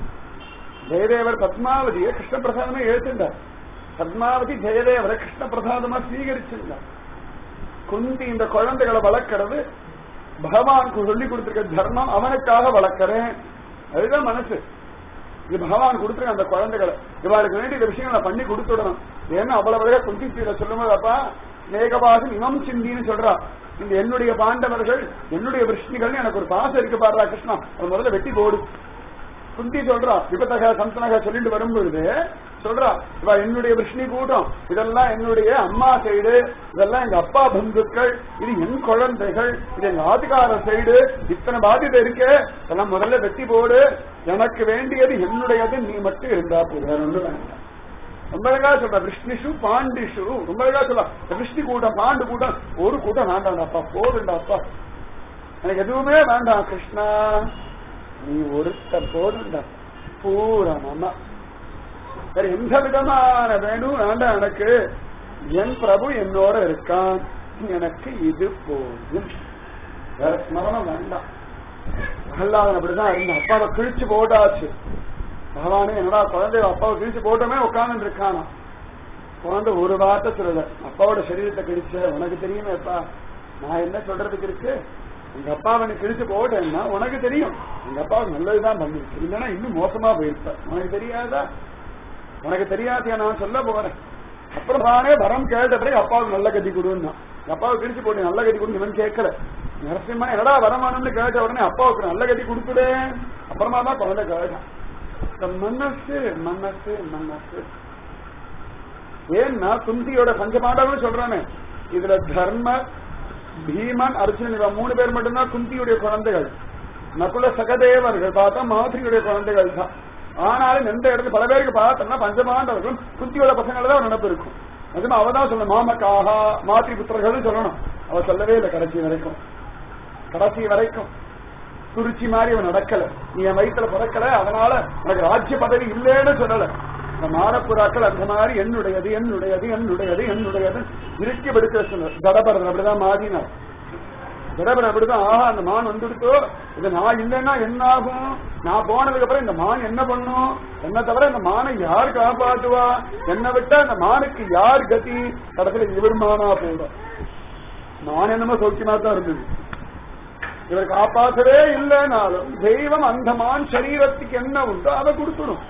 ஜெயதேவர் பத்மாவதியை கிருஷ்ண பிரசாதமா எழுத்துண்டார் பத்மாவதி ஜெயதேவரை கிருஷ்ண பிரசாதமா ஸ்வீகரிச்சிருந்தார் குந்தி இந்த குழந்தைகளை வளர்க்கறது பகவானுக்கு சொல்லி கொடுத்திருக்க தர்மம் அவனுக்காக வளர்க்கறேன் அதுதான் மனசு இது பகவான் கொடுத்துருக்க அந்த குழந்தைகளை இவாளுக்கு வேண்டிய இந்த விஷயங்களை பண்ணி கொடுத்துடணும் ஏன்னா அவ்வளவு அழகா குந்தி சீரை சொல்லும்போது அப்பா மேகவாசம் இமம் சிந்தின்னு சொல்றா இந்த என்னுடைய பாண்டவர்கள் என்னுடைய விஷ்ணிகள் எனக்கு ஒரு பாசம் இருக்கு பாருடா கிருஷ்ணா அது முதல்ல வெட்டி போடு குந்தி சொல்றா விபத்தக சந்தனக சொல்லிட்டு வரும்பொழுது சொல்றா இவ என்னுடைய விஷ்ணி கூட்டம் இதெல்லாம் என்னுடைய அம்மா சைடு இதெல்லாம் எங்க அப்பா பந்துக்கள் இது என் குழந்தைகள் இது எங்க ஆதிகார சைடு இத்தனை பாதிப்பு இருக்கு இதெல்லாம் முதல்ல வெட்டி போடு எனக்கு வேண்டியது என்னுடையது நீ மட்டும் இருந்தா போதும் வேற ஒண்ணு வேண்டாம் ரொம்ப அழகா சொல்ற விஷ்ணிஷு பாண்டிஷு ரொம்ப அழகா சொல்ல விஷ்ணு கூட்டம் பாண்டு கூட்டம் ஒரு கூட்டம் வேண்டாம் அப்பா போதுண்டா அப்பா எனக்கு எதுவுமே வேண்டாம் கிருஷ்ணா நீ ஒருத்த போதுண்டா பூரணமா வேற எந்த விதமான வேணும் வேண்டாம் எனக்கு என் பிரபு என்னோட இருக்கான் எனக்கு இது போதும் வேற ஸ்மரணம் வேண்டாம் பிரகலாதன் அப்படிதான் இருந்தான் அப்பாவை கிழிச்சு போட்டாச்சு பகவானே என்னடா குழந்தை அப்பாவை கிழிச்சு போட்டோமே உட்கார்ந்து இருக்கானா குழந்தை ஒரு வார்த்தை சொல்லல அப்பாவோட சரீரத்தை கிழிச்ச உனக்கு தெரியுமே அப்பா நான் என்ன சொல்றதுக்கு இருக்கு எங்க அப்பாவை நீ கிழிச்சு போட்டேன்னா உனக்கு தெரியும் எங்க அப்பாவுக்கு நல்லதுதான் பண்ணிருக்கு இல்லைன்னா இன்னும் மோசமா போயிருப்ப உனக்கு தெரியாதா உனக்கு தெரியாதையா நான் சொல்ல போறேன் அப்புறம் நானே வரம் கேட்ட பிறகு அப்பாவுக்கு நல்ல கதி கொடுன்னா அப்பாவுக்கு கிழிச்சு போட்டு நல்ல கதி கொடுன்னு இவன் கேட்கல நரசிம்மா என்னடா வரமானம்னு கேட்ட உடனே அப்பாவுக்கு நல்ல கதி கொடுத்துடே அப்புறமா தான் குழந்தை கேட்டான் இந்த மனசு மனசு மனசு ஏன்னா குந்தியோட பஞ்சபாண்டவன்னு சொல்றானே இதுல தர்ம பீமன் அர்ஜுனன் இவன் மூணு பேர் மட்டும்தான் குந்தியுடைய குழந்தைகள் நகுல சகதேவர்கள் பார்த்தா மாதிரியுடைய குழந்தைகள் தான் ஆனாலும் எந்த இடத்துல பல பேருக்கு பார்த்தோம்னா பஞ்சபாண்டவர்களும் குந்தியோட பசங்களை தான் நினப்பு இருக்கும் அதுவும் அவ தான் சொல்லணும் மாமக்காகா மாத்திரி புத்திரர்கள் சொல்லணும் அவ சொல்லவே இல்லை கடைசி வரைக்கும் கடைசி வரைக்கும் குறிச்சி மாதிரி அவன் நடக்கல நீ என் வயிற்றுல பிறக்கல அதனால உனக்கு ராஜ்ய பதவி இல்லைன்னு சொல்லல இந்த மாடப்புறாக்கள் அந்த மாதிரி என்னுடையது என்னுடையது என்னுடையது என்னுடையது இறுக்கி படுக்க சொன்னார் ஜடபரதன் அப்படிதான் மாறினார் ஜடபரன் அப்படிதான் ஆஹா அந்த மான் வந்துடுத்தோ இது நான் இல்லைன்னா என்ன ஆகும் நான் போனதுக்கு அப்புறம் இந்த மான் என்ன பண்ணும் என்ன தவிர இந்த மானை யார் காப்பாற்றுவா என்னை விட்டா இந்த மானுக்கு யார் கதி கடைசியில் இவர் மானா போயிடும் மான் என்னமோ சௌக்கியமா தான் இருந்தது இவர் காப்பாற்றவே இல்லைனாலும் தெய்வம் அந்த மான் சரீரத்துக்கு என்ன உண்டோ அதை கொடுத்துடும்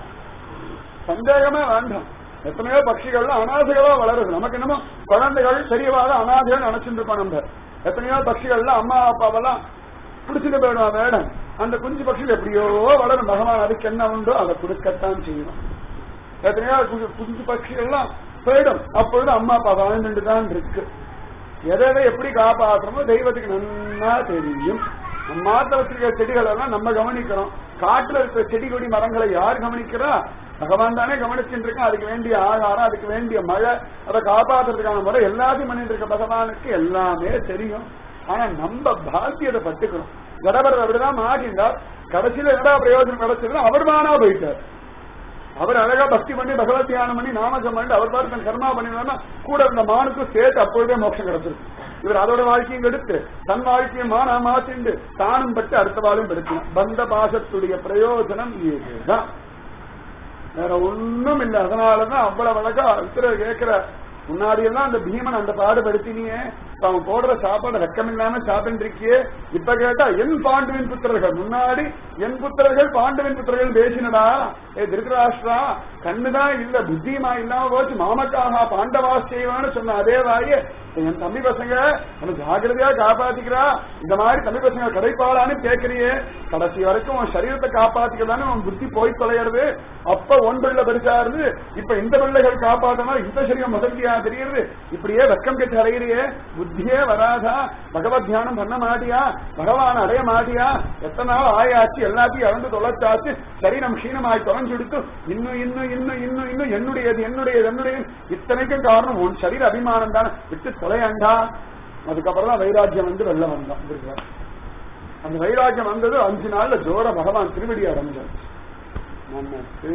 சந்தேகமே வேண்டாம் எத்தனையோ பட்சிகள்லாம் அனாதைகளா வளருது நமக்கு என்னமோ குழந்தைகள் பெரியவாத அனாதைகள் நினைச்சுட்டு இருப்போம் நம்ம எத்தனையோ பட்சிகள்லாம் அம்மா அப்பாவெல்லாம் பிடிச்சிட்டு போயிடுவான் வேடம் அந்த குஞ்சு பட்சிகள் எப்படியோ வளரும் பகவான் அதுக்கு என்ன உண்டோ அதை கொடுக்கத்தான் செய்யணும் எத்தனையோ கு- குஞ்சு பட்சிகள்லாம் போயிடும் அப்பொழுது அம்மா அப்பா வாழ்ந்துட்டு தான் இருக்கு எதை எதை எப்படி காப்பாற்றணுமோ தெய்வத்துக்கு நன்னா தெரியும் நம்ம மாத்த வச்சிருக்கிற செடிகள் எல்லாம் நம்ம கவனிக்கிறோம் காட்டுல இருக்கிற செடி கொடி மரங்களை யார் கவனிக்கிறா பகவான் தானே கவனிச்சுட்டு இருக்கான் அதுக்கு வேண்டிய ஆகாரம் அதுக்கு வேண்டிய மழை அதை காப்பாத்துறதுக்கான முறை எல்லாத்தையும் பண்ணிட்டு இருக்க பகவானுக்கு எல்லாமே தெரியும் ஆனா நம்ம பாக்கியத்தை பட்டுக்கிறோம் கடவர் அப்படிதான் மாட்டிருந்தார் கடைசியில என்னடா பிரயோஜனம் கிடைச்சதுன்னா அவர் மானா போயிட்டார் அவர் அழகா பக்தி பண்ணி பகவத் தியானம் பண்ணி நாமஜம் பண்ணி அவர் பாட்டு தன் கர்மா பண்ணினா கூட இருந்த மானுக்கும் சேர்த்து அப்பொழுதே மோட்சம் கிடைச்சிருக்கு இவர் அதோட வாழ்க்கையும் எடுத்து தன் வாழ்க்கையை மானா மாத்திண்டு தானும் பட்டு அடுத்த வாழும் படுத்தினான் பந்த பாசத்துடைய பிரயோஜனம் இதுதான் வேற ஒண்ணும் இல்ல அதனாலதான் அவ்வளவு அழகா உத்தரவு கேட்கிற முன்னாடி எல்லாம் அந்த பீமன் அந்த பாடுபடுத்தினியே இப்ப அவன் போடுற சாப்பாடு வெக்கம் இல்லாம சாப்பிட்டு இருக்கியே இப்ப கேட்டா என் பாண்டுவின் புத்திரர்கள் முன்னாடி என் புத்திரர்கள் பாண்டுவின் புத்திரர்கள் பேசினடா ஏ திருதராஷ்டிரா கண்ணுதான் இல்ல புத்தியுமா இல்லாம போச்சு மாமக்காக பாண்டவா செய்வான்னு சொன்ன அதே வாயே என் தம்பி பசங்க நம்ம ஜாகிரதையா காப்பாத்திக்கிறா இந்த மாதிரி தம்பி பசங்க கிடைப்பாளான்னு கேட்கறியே கடைசி வரைக்கும் உன் சரீரத்தை காப்பாத்திக்கிறதானே உன் புத்தி போய் தொலைகிறது அப்ப ஒன் பிள்ளை பெருசா இருந்து இப்ப இந்த பிள்ளைகள் காப்பாற்றணும் இந்த சரீரம் வசதியா தெரியுது இப்படியே வெக்கம் கெட்டு அலையிறியே புத்தி புத்தியே வராதா பகவத் தியானம் பண்ண மாட்டியா பகவான் அடைய மாட்டியா எத்தனை நாள் ஆயாச்சு எல்லாத்தையும் இறந்து தொலைச்சாச்சு சரீரம் க்ஷீணமாய் தொலைஞ்செடுத்து இன்னும் இன்னும் இன்னும் இன்னும் இன்னும் என்னுடையது என்னுடையது என்னுடையது இத்தனைக்கும் காரணம் உன் சரீர அபிமானம் தானே விட்டு தொலையாண்டா அதுக்கப்புறம் தான் வைராக்கியம் வந்து வெளில வந்தான் இருக்கிறார் அந்த வைராக்கியம் வந்தது அஞ்சு நாள்ல ஜோர பகவான் திருவடி அடைஞ்சார் நமக்கு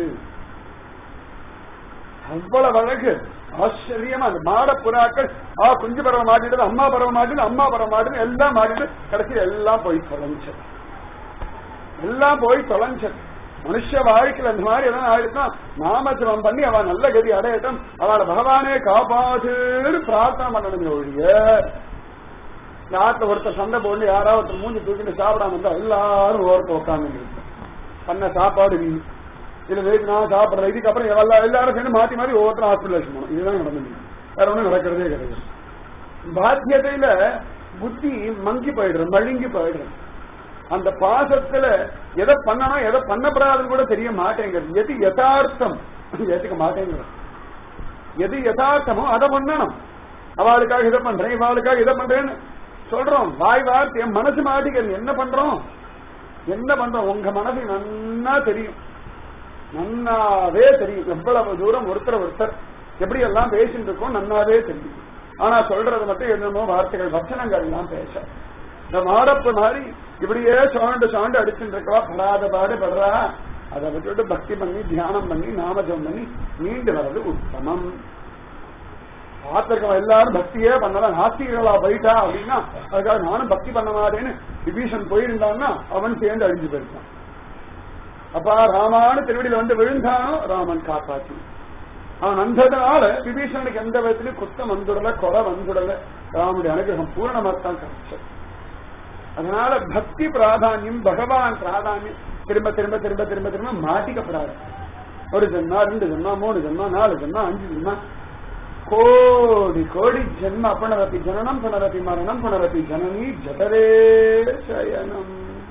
அவ்வளவு அழகு ஆச்சரியமா அந்த மாட புறாக்கள் ஆ குஞ்சு பறவை மாட்டிட்டது அம்மா பறவை மாட்டிது அம்மா பறவை மாட்டிது எல்லாம் மாட்டிட்டு கடைசி எல்லாம் போய் தொலைஞ்சது எல்லாம் போய் தொலைஞ்சது மனுஷ வாழ்க்கையில் அந்த மாதிரி எதாவது ஆயிடுச்சுன்னா நாமஜபம் பண்ணி அவன் நல்ல கதி அடையட்டும் அவளை பகவானே காப்பாற்றுன்னு பிரார்த்தனை பண்ணணுமே ஒழிய நாட்டில் ஒருத்தர் சண்டை போட்டு யாராவது ஒருத்தர் மூஞ்சி தூக்கிட்டு சாப்பிடாம இருந்தா எல்லாரும் ஓரத்தை உட்காந்து பண்ண சாப்பாடு நீ இல்ல வேறு நான் சாப்பிடுறேன் இதுக்கப்புறம் எல்லா எல்லாரும் சேர்ந்து மாத்தி மாத்தி ஒவ்வொருத்தரும் ஹாஸ்பிட்டல் போகணும் இதுதான் நடந்தது வேற ஒண்ணும் நடக்கிறதே கிடையாது பாத்தியத்தையில புத்தி மங்கி போயிடுறேன் மழுங்கி போயிடுறேன் அந்த பாசத்துல எதை பண்ணணும் எதை பண்ணப்படாதுன்னு கூட தெரிய மாட்டேங்கிறது எது யதார்த்தம் ஏத்துக்க மாட்டேங்கிறது எது யதார்த்தமோ அதை பண்ணணும் அவளுக்காக இதை பண்றேன் இவாளுக்காக இதை பண்றேன்னு சொல்றோம் வாய் வார்த்தை என் மனசு மாட்டிக்கிறது என்ன பண்றோம் என்ன பண்றோம் உங்க மனசு நன்னா தெரியும் நன்னாவே தெரியும் எவ்வளவு தூரம் ஒருத்தர் ஒருத்தர் எப்படி எல்லாம் பேசிட்டு இருக்கோம் நன்னாவே தெரியும் ஆனா சொல்றது மட்டும் என்னமோ வார்த்தைகள் வச்சனங்கள் எல்லாம் பேச இந்த மாடப்பு மாதிரி இப்படியே சாண்டு சாண்டு அடிச்சுட்டு இருக்கவா படாத பாடு படுறா அதை விட்டுட்டு பக்தி பண்ணி தியானம் பண்ணி நாமஜம் பண்ணி மீண்டு வர்றது உத்தமம் பார்த்திருக்கவன் எல்லாரும் பக்தியே பண்ணலாம் நாஸ்திகளா போயிட்டா அப்படின்னா அதுக்காக நானும் பக்தி பண்ண மாட்டேன்னு விபீஷன் போயிருந்தான்னா அவன் சேர்ந்து அழிஞ்சு போயிருக்கான் அப்பா ராமானு திருவடியில வந்து விழுந்தானோ ராமன் காப்பாற்றி அவன் வந்ததுனால விபீஷனுக்கு எந்த விதத்திலையும் குத்தம் வந்துடல கொலை வந்துடல ராமனுடைய அனுகிரகம் பூரணமாத்தான் கிடைச்சது அதனால பக்தி பிராதானியம் பகவான் பிராதானியம் திரும்ப திரும்ப திரும்ப திரும்ப திரும்ப மாட்டிக்கப்படாது ஒரு ஜென்மா ரெண்டு ஜென்மா மூணு ஜென்மா நாலு ஜென்மா அஞ்சு ஜென்மா கோடி கோடி ஜென்ம புனரப்பி ஜனனம் புனரப்பி மரணம் புனரப்பி ஜனனி ஜடரே சயனம்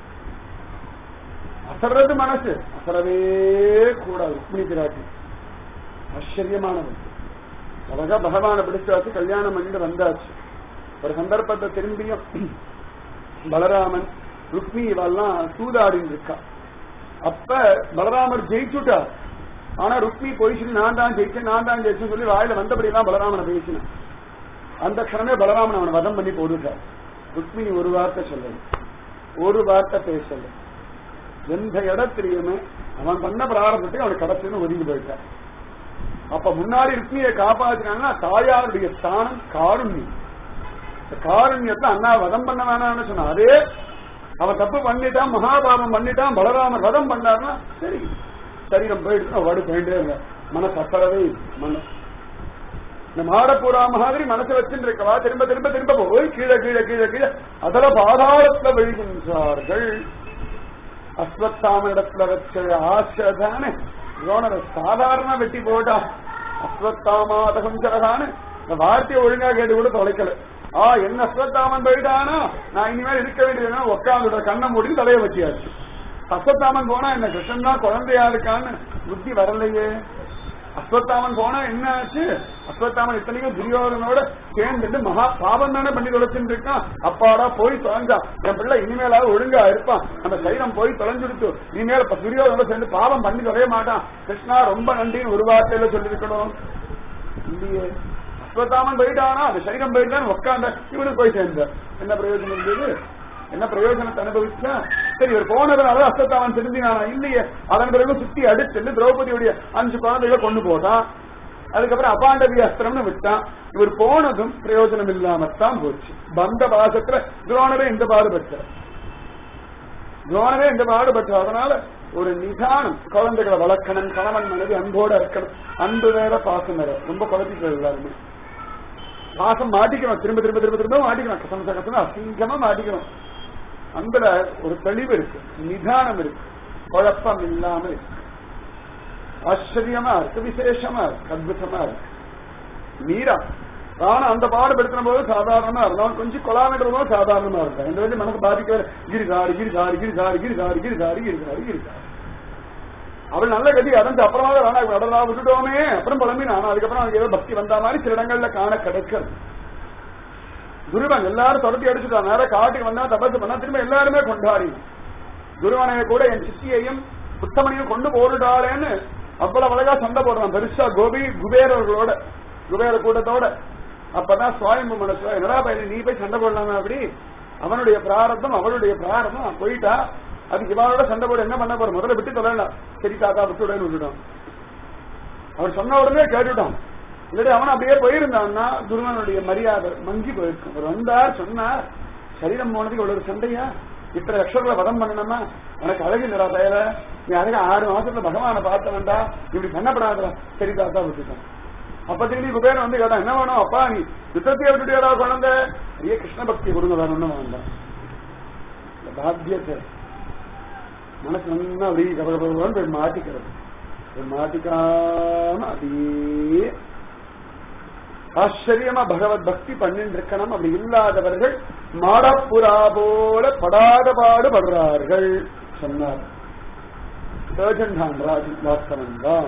அசர்றது மனசு அசரவே கூடாது ருக்மிணி பிராட்டி ஆச்சரியமானது அழகா பகவானை பிடிச்சாச்சு கல்யாணம் பண்ணிட்டு வந்தாச்சு ஒரு சந்தர்ப்பத்தை திரும்பியும் பலராமன் ருக்மி இவெல்லாம் சூதாடின்னு இருக்கா அப்ப பலராமர் ஜெயிச்சுட்டார் ஆனா ருக்மி போயிச்சு நான் தான் ஜெயிச்சேன் நான் தான் ஜெயிச்சேன் சொல்லி வாயில வந்தபடி எல்லாம் பலராமனை பேசினான் அந்த க்ஷணமே பலராமன் அவனை வதம் பண்ணி போட்டுட்டார் ருக்மிணி ஒரு வார்த்தை சொல்லல ஒரு வார்த்தை பேசல எந்த இடத்துலயுமே அவன் பண்ண பிராரம்பத்துக்கு அவனுக்கு கடைசின்னு ஒதுங்கி போயிட்டான் அப்ப முன்னாடி ருக்மியை காப்பாத்தினாங்கன்னா தாயாருடைய ஸ்தானம் காருண்யம் காருண்யத்தை அண்ணா வதம் பண்ண வேணாம்னு சொன்ன அதே அவன் தப்பு பண்ணிட்டான் மகாபாபம் பண்ணிட்டான் பலராமர் வதம் பண்ணார்னா சரி சரீரம் போயிடுச்சு வாடு போயிட்டே இருங்க மனசு அசரவே மனசு இந்த மாடப்புறா மாதிரி மனசு வச்சுட்டு இருக்கவா திரும்ப திரும்ப திரும்ப போய் கீழே கீழே கீழே கீழே அதல பாதாளத்துல விழுகின்றார்கள் அஸ்வத்தாம இடத்துல வச்ச ஆசைதானே யோனரை சாதாரண வெட்டி போட்டா அஸ்வத்தாமாத கொஞ்சரதானு இந்த வார்த்தையை ஒழுங்கா கேட்டு கூட தொலைக்கல ஆ என்ன அஸ்வத்தாமன் போயிட்டானா நான் இனிமேல் இருக்க வேண்டியது உட்காந்து கண்ணை மூடி தலைய வச்சியாச்சு அஸ்வத்தாமன் போனா என்ன கிருஷ்ணன் தான் குழந்தையா இருக்கான்னு புத்தி வரலையே அஸ்வத்தாமன் போனா என்ன ஆச்சு அஸ்வத்தாமன் இத்தனைக்கும் துரியோதனோட சேர்ந்துட்டு மகா பாவம் தானே பண்ணி தொலைச்சுட்டு இருக்கான் அப்பாடா போய் தொலைஞ்சான் என் பிள்ளை இனிமேலாவது ஒழுங்கா இருப்பான் நம்ம சைரம் போய் தொலைஞ்சுடுத்து இனிமேல் இப்ப துரியோதனோட சேர்ந்து பாவம் பண்ணி தொலைய மாட்டான் கிருஷ்ணா ரொம்ப நன்றின்னு ஒரு வார்த்தையில சொல்லிருக்கணும் இல்லையே அஸ்வத்தாமன் போயிட்டானா அந்த சரீரம் போயிட்டான் உட்காந்த இவனுக்கு போய் சேர்ந்த என்ன பிரயோஜனம் இருந்தது என்ன பிரயோஜனத்தை அனுபவிச்சா சரி இவர் போனதுனால அஸ்வத்தாமன் திருந்தினானா இல்லையே அதன் பிறகு சுத்தி அடிச்சு திரௌபதியுடைய அஞ்சு குழந்தைகளை கொண்டு போட்டான் அதுக்கப்புறம் அபாண்டவி அஸ்திரம்னு விட்டான் இவர் போனதும் பிரயோஜனம் இல்லாமத்தான் போச்சு பந்த பாசத்துல துரோணரே இந்த பாடுபட்டார் துரோணரே இந்த பாடுபட்டார் அதனால ஒரு நிதானம் குழந்தைகளை வளர்க்கணும் கணவன் மனைவி அன்போட இருக்கணும் அன்பு வேற பாசம் வேற ரொம்ப குழப்பிக்கிறது எல்லாருமே பாசம் மாட்டிக்கணும் திரும்ப திரும்ப திரும்ப திரும்ப மாட்டிக்கணும் கசமச கசம் அசிங்கமா மாட்டிக்கணும் அன்புல ஒரு தெளிவு இருக்கு நிதானம் இருக்கு குழப்பம் இல்லாம இருக்கு ஆச்சரியமா இருக்கு விசேஷமா இருக்கு அத்புதமா இருக்கு மீரா ஆனா அந்த பாடுபடுத்தின போது சாதாரணமா இருந்தான் கொஞ்சம் கொலாமீட்டர் போது சாதாரணமா இருந்தான் இந்த வந்து மனசு பாதிக்க கிரிதாரி கிரிதாரி கிரிதாரி கிரிதாரி கிரிதாரி கிரிதாரி கிரிதாரி அவள் நல்ல கதி அடைஞ்சு அப்புறமா வேணா அடலா விட்டுட்டோமே அப்புறம் புலம்பி நான் அதுக்கப்புறம் அவனுக்கு ஏதோ பக்தி வந்த மாதிரி சில இடங்கள்ல காண கிடைக்கிறது துருவன் எல்லாரும் துரத்தி அடிச்சுட்டான் நேரம் காட்டுக்கு வந்தா தபசு பண்ணா திரும்ப எல்லாருமே கொண்டாடி துருவனைய கூட என் சித்தியையும் புத்தமணியும் கொண்டு போட்டுட்டாளேன்னு அவ்வளவு அழகா சண்டை போடுறான் பெருசா கோபி குபேரர்களோட குபேர கூட்டத்தோட அப்பதான் சுவாயம்பு மனசு என்னடா பையன் நீ போய் சண்டை போடலாமா அப்படி அவனுடைய பிராரத்தம் அவளுடைய பிராரத்தம் போயிட்டா அதுக்கு இவனோட சண்டை போட என்ன பண்ண போற முதல்ல விட்டு தொலைலாம் சரி தாத்தா விட்டு விடன்னு விட்டுட்டான் அவர் சொன்ன உடனே கேட்டுட்டான் இல்லாட்டி அவன் அப்படியே போயிருந்தான்னா துருவனுடைய மரியாதை மங்கி போயிருக்கும் அவர் வந்தார் சொன்னார் சரீரம் போனதுக்கு இவ்வளவு சண்டையா இத்தனை லட்சங்களை வதம் பண்ணணுமா எனக்கு அழகு இல்லடா தயல நீ அழகு ஆறு மாசத்துல பகவானை பார்த்த வேண்டாம் இப்படி பண்ணப்படாதா சரி தாத்தா விட்டுட்டான் அப்ப திரும்பி குபேரன் வந்து கேட்டான் என்ன வேணும் அப்பா நீ யுத்தத்தையே விட்டுட்டியாடா குழந்தை ஐயே கிருஷ்ண பக்தி கொடுங்க வேற ஒண்ணும் வேண்டாம் இந்த பாத்தியத்தை மனசு நல்லா அப்படி கபகபன்னு போய் மாட்டிக்கிறது போய் மாட்டிக்காம அப்படியே ஆச்சரியமா பகவத் பக்தி பண்ணிட்டு இருக்கணும் அப்படி இல்லாதவர்கள் மாடப்புறா போல படாத பாடுபடுறார்கள் சொன்னார் ராஜ் வாஸ்தவன் தான்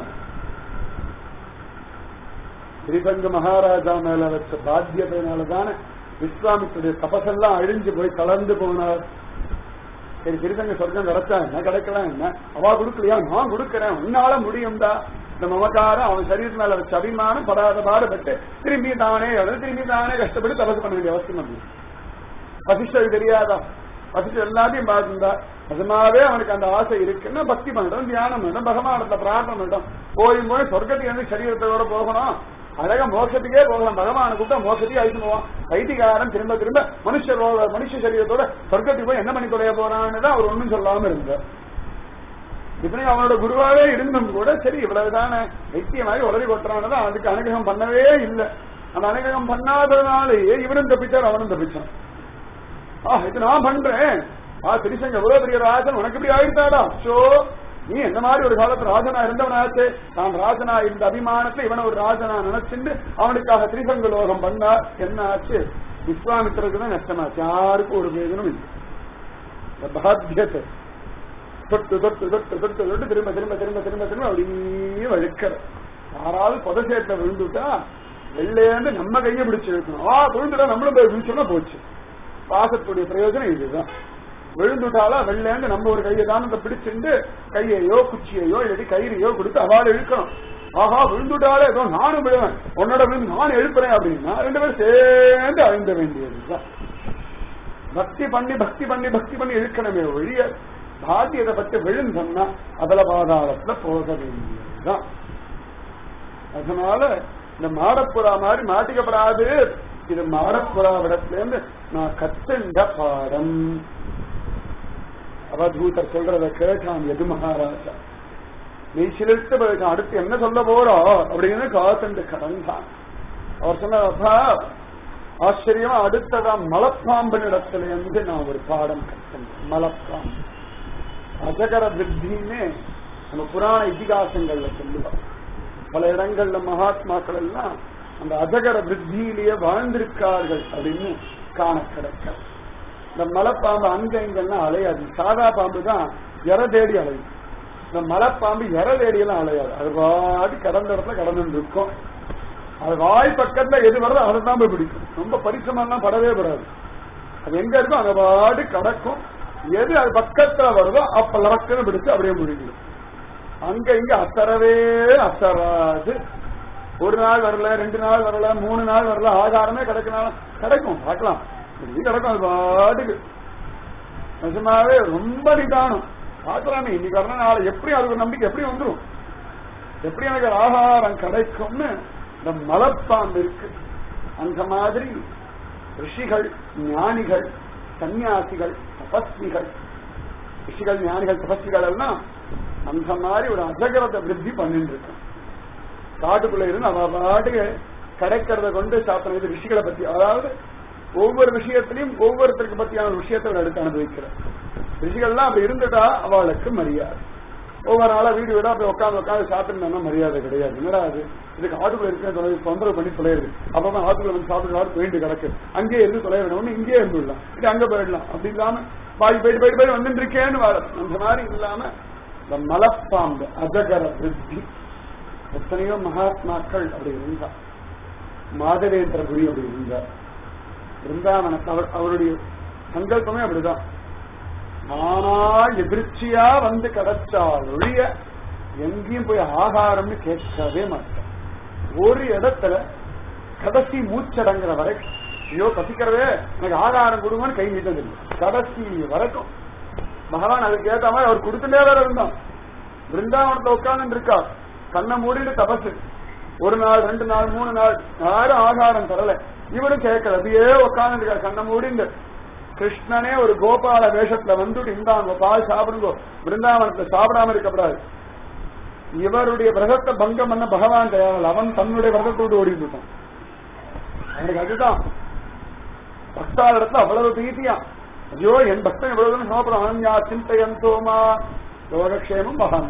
ஸ்ரீபங்க மகாராஜா மேல வச்ச பாத்தியத்தினாலதானே விஸ்வாமித்துடைய தபசெல்லாம் அழிஞ்சு போய் கலந்து போனார் சரி திருத்தங்க சொர்க்கம் கிடைச்சா என்ன கிடைக்கலாம் என்ன அவா கொடுக்கலையா நான் கொடுக்கிறேன் உன்னால முடியும்டா இந்த மமக்காரம் அவன் சரீரத்து மேல வச்ச அபிமானம் படாத பாடுபட்டு திரும்பி தானே எழுந்து திரும்பி தானே கஷ்டப்பட்டு தபசு பண்ண வேண்டிய அவசியம் வந்து வசிஷ்டர் தெரியாதா வசிஷ்டர் எல்லாத்தையும் பார்த்துருந்தா நிஜமாவே அவனுக்கு அந்த ஆசை இருக்குன்னா பக்தி பண்ணட்டும் தியானம் பண்ணட்டும் பகவானத்துல பிரார்த்தனை பண்ணட்டும் போய் போய் சொர்க்கத்துக்கு வந்து சரீரத்தோட போகணும் அழகா மோட்சத்துக்கே போகலாம் பகவானை கூப்பிட்டா மோட்சத்தையே அழிச்சு போவான் வைத்திகாரன் திரும்ப திரும்ப மனுஷ ரோ- மனுஷ சரீரத்தோட சொர்க்கத்துக்கு போய் என்ன பண்ணி தொலைய போறான்னு தான் அவர் ஒண்ணும் சொல்லாம இருந்தார் இத்தனையும் அவனோட குருவாவே இருந்தும் கூட சரி இவ்வளவுதானே வைத்திய மாதிரி உலகி கொட்டுறானதான் அதுக்கு அனுகிரகம் பண்ணவே இல்லை அந்த அனுகிரகம் பண்ணாததுனாலேயே இவனும் தப்பிச்சார் அவனும் தப்பிச்சான் ஆ இது நான் பண்றேன் ஆ திருசங்க எவ்வளவு பெரிய ராஜன் உனக்கு இப்படி ஆயிட்டாடா சோ நீ என்ன மாதிரி ஒரு காலத்து ராஜனா இருந்தவனாச்சு நான் ராஜனா இருந்த அபிமானத்துல இவனை ஒரு ராஜனா நினைச்சுண்டு அவனுக்காக திரிசங்க லோகம் பண்ணார் என்ன ஆச்சு விஸ்வாமித்திரருக்கு தான் நஷ்டமாச்சு யாருக்கும் ஒரு வேதனும் இல்லை இந்த பாத்தியத்தை தொட்டு தொட்டு தொட்டு தொட்டு தொட்டு திரும்ப திரும்ப திரும்ப திரும்ப திரும்ப அப்படியே வழுக்கிற யாராவது புதசேட்டில் விழுந்துட்டா வெள்ளையாந்து நம்ம கையை பிடிச்சு இழுக்கணும் ஆ விழுந்துட்டா நம்மளும் போய் விழிச்சோம்னா போச்சு பாசத்துடைய பிரயோஜனம் இதுதான் விழுந்துட்டாலா வெள்ளையாந்து நம்ம ஒரு கையை தானத்தை பிடிச்சிட்டு கையையோ குச்சியையோ இல்லாட்டி கயிறையோ கொடுத்து அவளை இழுக்கணும் ஆஹா விழுந்துட்டாலே ஏதோ நானும் விழுவேன் உன்னோட விழுந்து நானும் எழுப்புறேன் அப்படின்னா ரெண்டு பேரும் சேர்ந்து அழுந்த வேண்டியதுதான் பக்தி பண்ணி பக்தி பண்ணி பக்தி பண்ணி இழுக்கணுமே ஒழிய பாத்தியத்தை பத்தி விழுந்தோம்னா அதல பாதாளத்துல போக வேண்டியதுதான் அதனால இந்த மாடப்புறா மாதிரி மாட்டிக்கப்படாது இது மாடப்புறாவிடத்துல இருந்து நான் கத்துண்ட பாடம் அவதூதர் சொல்றத கேட்டான் எது மகாராஜா நீ சிலிர்த்து போயிட்டான் அடுத்து என்ன சொல்ல போறோம் அப்படின்னு காத்துண்டு கடந்தான் அவர் சொன்னார் அப்பா ஆச்சரியமா அடுத்ததான் மலப்பாம்பனிடத்துல இருந்து நான் ஒரு பாடம் கற்றேன் மலப்பாம்பு அஜகர வித்தின்னு நம்ம புராண இதிகாசங்கள்ல சொல்லுவோம் பல இடங்கள்ல மகாத்மாக்கள் எல்லாம் அந்த அஜகர வித்தியிலேயே வாழ்ந்திருக்கார்கள் அப்படின்னு காண கிடைக்க இந்த மலைப்பாம்பு அங்க இங்கெல்லாம் அலையாது சாதா பாம்பு தான் எற தேடி அலையும் இந்த மலைப்பாம்பு எற தேடியெல்லாம் அலையாது அது பாடி கடந்த இடத்துல கடந்து இருக்கும் அது வாய் பக்கத்துல எது வருதோ அதை தான் போய் பிடிக்கும் ரொம்ப பரிசிரமெல்லாம் படவே படாது அது எங்க இருக்கோ அங்க பாடி கடக்கும் எது அது பக்கத்துல வருதோ அப்ப லவக்குன்னு பிடிச்சு அப்படியே முடிக்கணும் அங்க இங்க அசரவே அசராது ஒரு நாள் வரல ரெண்டு நாள் வரல மூணு நாள் வரல ஆகாரமே கிடைக்கணும் கிடைக்கும் பார்க்கலாம் இப்படி கிடைக்கும் அது பாட்டுக்கு நிஜமாவே ரொம்ப நிதானம் பார்க்கலாமே இன்னைக்கு வரணும் நாளை எப்படி அதுக்கு நம்பிக்கை எப்படி வந்துடும் எப்படி எனக்கு ஆகாரம் கிடைக்கும்னு இந்த மலப்பாம்பு இருக்கு அந்த மாதிரி ரிஷிகள் ஞானிகள் சன்னியாசிகள் தபஸ்விகள் ரிஷிகள் ஞானிகள் தபஸ்விகள் எல்லாம் அந்த மாதிரி ஒரு அஜகரத்தை விருத்தி பண்ணிட்டு இருக்கோம் காட்டுக்குள்ள இருந்து அவ பாட்டுக்கு கிடைக்கிறத கொண்டு சாப்பிடணும் இது ரிஷிகளை பத்தி அதாவது ஒவ்வொரு விஷயத்திலையும் ஒவ்வொருத்தருக்கு பத்தியான ஒரு விஷயத்தை அவர் எடுத்து அனுபவிக்கிறார் ரிஷிகள்லாம் அப்படி இருந்துட்டா அவளுக்கு மரியாதை ஒவ்வொரு நாளா வீடு வீடா போய் உட்காந்து உட்காந்து சாப்பிட்டுனா மரியாதை கிடையாது என்னடா அது இதுக்கு ஆட்டுக்குள்ள இருக்க தொந்தரவு பண்ணி தொலையுது அப்பதான் ஆட்டுக்குள்ள வந்து சாப்பிட்டு சாப்பிட்டு வேண்டு கிடக்கு அங்கேயே இருந்து தொலைய வேணும் ஒண்ணு இங்கேயே இருந்துடலாம் இது அங்க போயிடலாம் அப்படி இல்லாம பாய் போயிட்டு போயிட்டு போயிட்டு வந்துட்டு இருக்கேன்னு வாழ அந்த மாதிரி இல்லாம இந்த மலப்பாம்பு அஜகர விருத்தி எத்தனையோ மகாத்மாக்கள் அப்படி இருந்தா மாதவேந்திர குரு அப்படி இருந்தார் பிருந்தாவனத்தை அவர் அவருடைய சங்கல்பமே அப்படிதான் நானா எதிர்ச்சியா வந்து கிடைச்சால் ஒழிய எங்கேயும் போய் ஆகாரம்னு கேட்கவே மாட்டேன் ஒரு இடத்துல கடைசி மூச்சடங்குற வரைக்கும் ஐயோ பசிக்கிறதே எனக்கு ஆகாரம் கொடுங்கன்னு கை நீட்டது இல்லை கடைசி வரைக்கும் பகவான் அதுக்கு ஏத்த மாதிரி அவர் கொடுத்துட்டே வேற இருந்தான் பிருந்தாவனத்துல உட்கார்ந்து இருக்கா கண்ணை மூடிட்டு தபசு ஒரு நாள் ரெண்டு நாள் மூணு நாள் யாரும் ஆகாரம் தரல இவரும் கேட்கல அப்படியே உட்கார்ந்து இருக்கா கண்ணை மூடிண்டு கிருஷ்ணனே ஒரு கோபால வேஷத்துல வந்துட்டு இந்தாங்க பால் சாப்பிடுங்க பிருந்தாவனத்துல சாப்பிடாம இருக்கக்கூடாது இவருடைய விரதத்தை பங்கம் பண்ண பகவான் தயாரில் அவன் தன்னுடைய விரதத்தோடு ஓடி விட்டான் அவனுக்கு அதுதான் பக்தாள் இடத்துல அவ்வளவு பிரீத்தியா ஐயோ என் பக்தன் இவ்வளவு சமப்படம் அனன்யா சிந்தையன் சோமா யோகக்ஷேமம் மகான்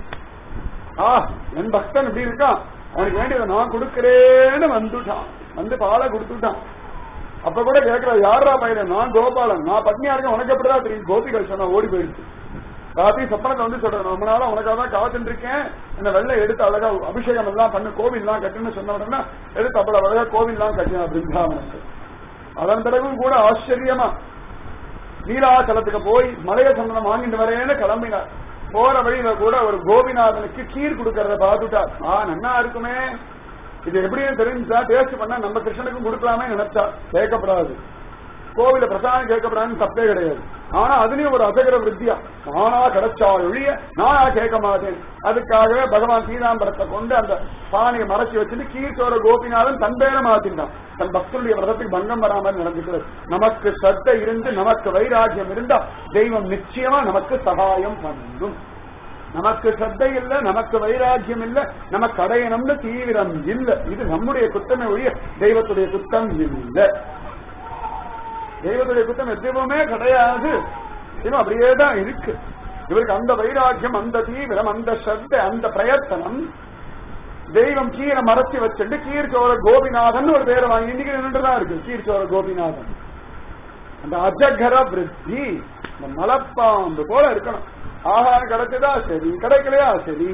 ஆ என் பக்தன் இப்படி இருக்கான் அவனுக்கு வேண்டியதை நான் கொடுக்கிறேன்னு வந்துட்டான் வந்து பாலை கொடுத்துட்டான் அப்ப கூட கேட்கிற யாரா பையன் நான் கோபாலன் நான் பத்னியா இருக்கேன் உனக்கு எப்படிதான் தெரியும் கோபிகள் சொன்னா ஓடி போயிடுச்சு ராத்திரி சொப்பனத்தை வந்து சொல்றேன் ரொம்ப நாளா உனக்காக தான் காத்துட்டு இருக்கேன் இந்த வெள்ளை எடுத்து அழகா அபிஷேகம் எல்லாம் பண்ணு கோவில் எல்லாம் கட்டுன்னு சொன்ன உடனே எடுத்து அவ்வளவு அழகா கோவில் எல்லாம் கட்டினா பிருந்தாவனுக்கு அதன் பிறகும் கூட ஆச்சரியமா நீலாச்சலத்துக்கு போய் மலைய சந்தனம் வாங்கிட்டு வரேன்னு கிளம்பினார் போற வழியில கூட ஒரு கோபிநாதனுக்கு கீர் கொடுக்கறத பார்த்துட்டார் ஆ நன்னா இருக்குமே இது எப்படின்னு தெரிஞ்சா டேஸ்ட் பண்ணா நம்ம கிருஷ்ணனுக்கும் கொடுக்கலாமே நினைச்சா கேட்கப்படாது கோவில பிரசாதம் கேட்கப்படாதுன்னு தப்பே கிடையாது ஆனா அதுலயும் ஒரு அசகர விருத்தியா நானா கிடைச்சா ஒழிய நானா கேட்க மாட்டேன் அதுக்காகவே பகவான் சீதாம்பரத்தை கொண்டு அந்த பானையை மறைச்சி வச்சுட்டு கீர்த்தோர கோபிநாதன் தன் பேரை மாத்திட்டான் தன் பக்தருடைய விரதத்துக்கு பங்கம் வராமல் நடந்துக்கிறது நமக்கு சத்தை இருந்து நமக்கு வைராக்கியம் இருந்தா தெய்வம் நிச்சயமா நமக்கு சகாயம் பண்ணும் நமக்கு சத்தை இல்ல நமக்கு வைராக்கியம் இல்ல நமக்கு அடையணும்னு தீவிரம் இல்ல இது நம்முடைய குத்தமே ஒழிய தெய்வத்துடைய குத்தம் இல்ல தெய்வத்துடைய குத்தம் எதுவுமே கிடையாது இன்னும் அப்படியே தான் இருக்கு இவருக்கு அந்த வைராக்கியம் அந்த தீவிரம் அந்த சத்தை அந்த பிரயத்தனம் தெய்வம் கீரை மறைச்சி வச்சுட்டு கீர்ச்சோர கோபிநாதன் ஒரு பேரை வாங்கி இன்னைக்கு நின்றுதான் இருக்கு கீர்ச்சோர கோபிநாதன் அந்த அஜகர விருத்தி இந்த மலப்பாம்பு போல இருக்கணும் ஆகாரம் கிடைச்சதா சரி கிடைக்கலையா சரி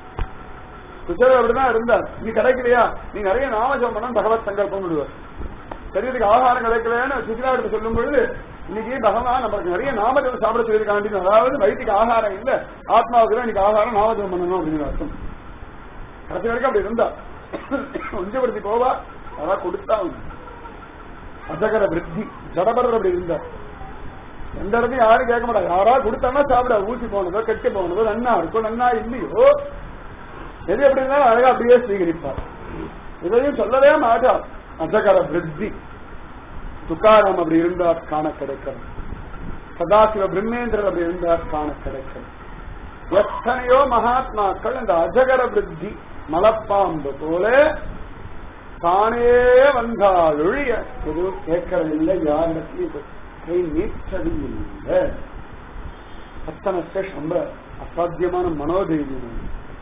குஜர் அப்படிதான் இருந்தார் நீ கிடைக்கலையா நீ நிறைய நாமஜம் பண்ண பகவத் சங்கல்பம் விடுவார் சரீரத்துக்கு ஆகாரம் கிடைக்கலன்னு சுஜிலாவிட்டு சொல்லும் பொழுது இன்னைக்கு பகவான் நம்மளுக்கு நிறைய நாமஜம் சாப்பிட சொல்லியிருக்காண்டி அதாவது வயிற்றுக்கு ஆகாரம் இல்ல ஆத்மாவுக்கு தான் இன்னைக்கு ஆகாரம் நாமஜம் பண்ணணும் அப்படின்னு அர்த்தம் கடைசி வரைக்கும் அப்படி இருந்தா உஞ்சபடுத்தி போவா அதான் கொடுத்தா உண்டு. அஜகர விருத்தி ஜடபரர் அப்படி இருந்தார் எந்த இடத்தையும் யாரும் கேட்க மாட்டாங்க யாரா கொடுத்தானா சாப்பிட ஊசி போனதோ கெட்டு போனதோ நன்னா இருக்கும் நன்னா இல்லையோ எது எப்படி இருந்தாலும் அழகா அப்படியே ஸ்வீகரிப்பார் இதையும் சொல்லவே மாட்டார் அஜகர விருத்தி துக்காராம் அப்படி இருந்தார் காண கிடைக்கிறது சதாசிவ பிரம்மேந்திரர் அப்படி இருந்தார் காண கிடைக்கிறது எத்தனையோ மகாத்மாக்கள் இந்த அஜகர விருத்தி மலப்பாம்பு போல தானே வந்தால் ஒழிய எதுவும் கேட்கறதில்லை யாரிடத்தையும் கை நீச்சது இல்லை அத்தனை ஸ்டேஷ் ரொம்ப அசாத்தியமான மனோதைரியம்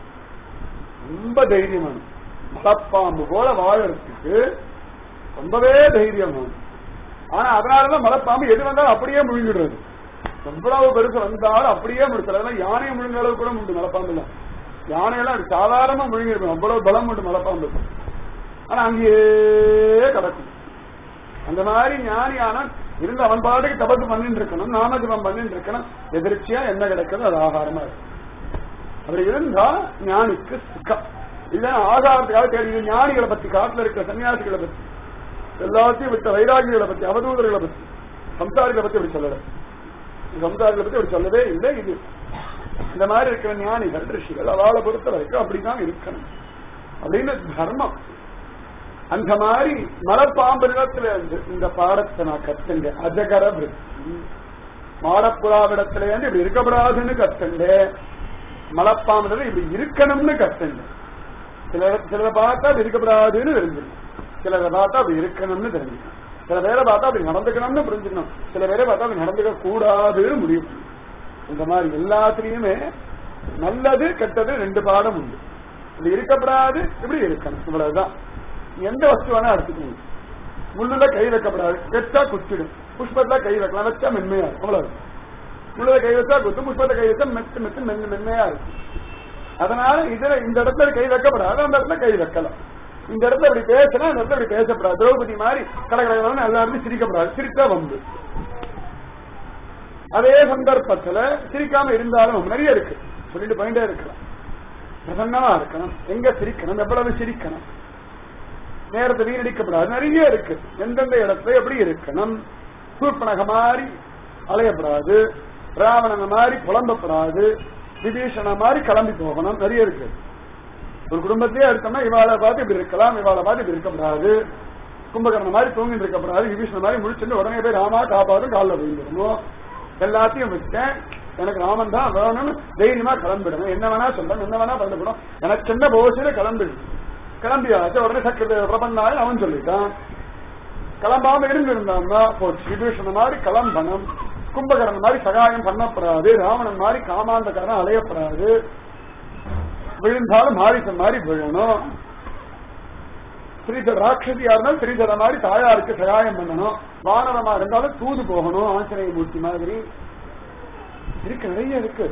ரொம்ப தைரியமான மலப்பாம்பு போல வாழறதுக்கு ரொம்பவே தைரியமான ஆனா அதனாலதான் மலப்பாம்பு எது வந்தாலும் அப்படியே முழுங்கிடுறது எவ்வளவு பெருசு வந்தாலும் அப்படியே முடிச்சது அதெல்லாம் யானையை முழுங்க அளவு கூட உண்டு மலப்பாம்பு எல்லாம் யானையெல்லாம் சாதாரணமா முழுங்கிருக்கும் அவ்வளவு பலம் உண்டு மலப்பாம்பு ஆனா அங்கேயே கிடக்கும் அந்த மாதிரி ஞானியான இருந்து அவன் பாட்டுக்கு தபத்து பண்ணிட்டு இருக்கணும் நாமஜபம் பண்ணிட்டு இருக்கணும் எதிர்ச்சியா என்ன கிடைக்கிறது அது ஆகாரமா இருக்கும் அப்படி இருந்தா ஞானிக்கு சுகம் இல்ல ஆகாரத்துக்காக தேடி இது ஞானிகளை பத்தி காட்டுல இருக்கிற சன்னியாசிகளை பத்தி எல்லாத்தையும் விட்ட வைராகிகளை பத்தி அவதூதர்களை பத்தி சம்சாரிகளை பத்தி அப்படி சொல்லல சம்சாரிகளை பத்தி அப்படி சொல்லவே இல்லை இது இந்த மாதிரி இருக்கிற ஞானிகள் ரிஷிகள் அவளை பொறுத்த வரைக்கும் அப்படிதான் இருக்கணும் அப்படின்னு தர்மம் அந்த மாதிரி மலப்பாம்பு நிலத்துல இருந்து இந்த பாடத்தை நான் கத்துங்க அஜகர விருத்தி மாடப்புறாவிடத்துல இருந்து இப்படி இருக்கக்கூடாதுன்னு கத்துண்டு மலப்பாம்புல இப்படி இருக்கணும்னு கத்துங்க சில சிலரை பார்த்தா அப்படி இருக்கப்படாதுன்னு தெரிஞ்சுக்கணும் சிலரை பார்த்தா அப்படி இருக்கணும்னு தெரிஞ்சுக்கணும் சில பேரை பார்த்தா அப்படி நடந்துக்கணும்னு புரிஞ்சுக்கணும் சில பேரை பார்த்தா அப்படி நடந்துக்க கூடாதுன்னு முடிவு பண்ணணும். இந்த மாதிரி எல்லாத்துலயுமே நல்லது கெட்டது ரெண்டு பாடம் உண்டு இப்படி இருக்கப்படாது இப்படி இருக்கணும் இவ்வளவுதான் எந்த வஸ்து வேணா எடுத்துக்கணும் முள்ளுல கை வைக்கப்படாது வச்சா குத்திடும் புஷ்பத்துல கை வைக்கலாம் வச்சா மென்மையா இருக்கும் அவ்வளவு முள்ளுல கை வச்சா குத்து புஷ்பத்தை கை வச்சா மெத்து மெத்து மென்னு மென்மையா இருக்கும் அதனால இதுல இந்த இடத்துல கை வைக்கப்படாது அந்த இடத்துல கை வைக்கலாம் இந்த இடத்துல இப்படி பேசினா இந்த இடத்துல இப்படி பேசப்படாது திரௌபதி மாதிரி கடற்கரை எல்லாருமே சிரிக்கப்படாது சிரிச்சா வந்து அதே சந்தர்ப்பத்துல சிரிக்காம இருந்தாலும் நிறைய இருக்கு சொல்லிட்டு போயிட்டே இருக்கலாம் பிரசன்னமா இருக்கணும் எங்க சிரிக்கணும் எவ்வளவு சிரிக்கணும் நேரத்தை வீணடிக்கப்படாது நிறைய இருக்கு எந்தெந்த இடத்துல எப்படி இருக்கணும் சூர்பனக மாதிரி அலையப்படாது ராவணன மாதிரி புலம்பப்படாது விபீஷண மாதிரி கிளம்பி போகணும் நிறைய இருக்கு ஒரு குடும்பத்திலே எடுத்தோம்னா இவாளை பார்த்து இப்படி இருக்கலாம் இவாளை பார்த்து இப்படி இருக்கக்கூடாது கும்பகர்ண மாதிரி தூங்கிட்டு இருக்கக்கூடாது விபீஷண மாதிரி முடிச்சுட்டு உடனே போய் ராமா காப்பாது காலில் போயிருந்தோம் எல்லாத்தையும் விட்டேன் எனக்கு ராமன் தான் வேணும்னு தைரியமா கிளம்பிடணும் என்ன வேணா சொல்லணும் என்ன வேணா பண்ணப்படும் எனக்கு சின்ன போசில கிளம்பிடு கிளம்பியாச்சு உடனே சக்கர பிரபன்னாய் அவன் சொல்லிட்டான் கிளம்பாம இருந்திருந்தான்னா போச்சு விபீஷண மாதிரி கிளம்பணும் கும்பகரன் மாதிரி சகாயம் பண்ணப்படாது ராவணன் மாதிரி காமாந்தக்காரன் அலையப்படாது விழுந்தாலும் மாரிசன் மாதிரி விழணும் ஸ்ரீதர் ராட்சசியா இருந்தாலும் ஸ்ரீதர மாதிரி தாயாருக்கு சகாயம் பண்ணணும் வானரமா இருந்தாலும் தூது போகணும் ஆஞ்சநேய மூர்த்தி மாதிரி இருக்கு நிறைய இருக்கு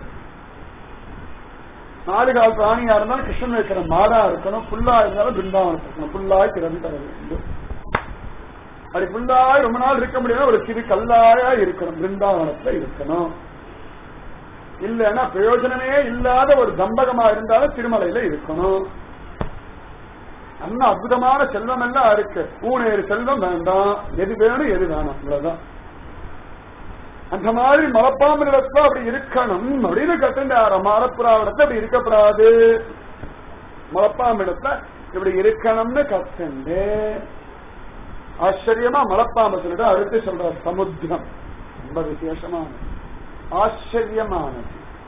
நாலு கால் பிராணியா இருந்தாலும் கிருஷ்ணன் வைக்கிற மாடா இருக்கணும் புல்லா இருந்தாலும் பிருந்தாவனம் இருக்கணும் புல்லாய் திறந்து தர வேண்டும் அப்படி புல்லாய் ரொம்ப நாள் இருக்க முடியாது ஒரு சிறு கல்லாயா இருக்கணும் பிருந்தாவனத்துல இருக்கணும் இல்லைன்னா பிரயோஜனமே இல்லாத ஒரு தம்பகமா இருந்தாலும் திருமலையில இருக்கணும் அண்ணா அற்புதமான செல்வம் எல்லாம் இருக்கு ஊனேறு செல்வம் வேண்டாம் எது வேணும் எது வேணும் இவ்வளவுதான் அந்த மாதிரி மலப்பாம்பு நிலத்துல அப்படி இருக்கணும் அப்படின்னு கட்டுண்டார மரப்புறாவிடத்துல அப்படி இருக்கப்படாது மலப்பாம்பு இடத்துல இப்படி இருக்கணும்னு கத்துண்டு ஆச்சரியமா மலப்பாம்பு சொல்லிட்டு அடுத்து சொல்ற சமுத்திரம் ரொம்ப விசேஷமானது ஆச்சரியமானது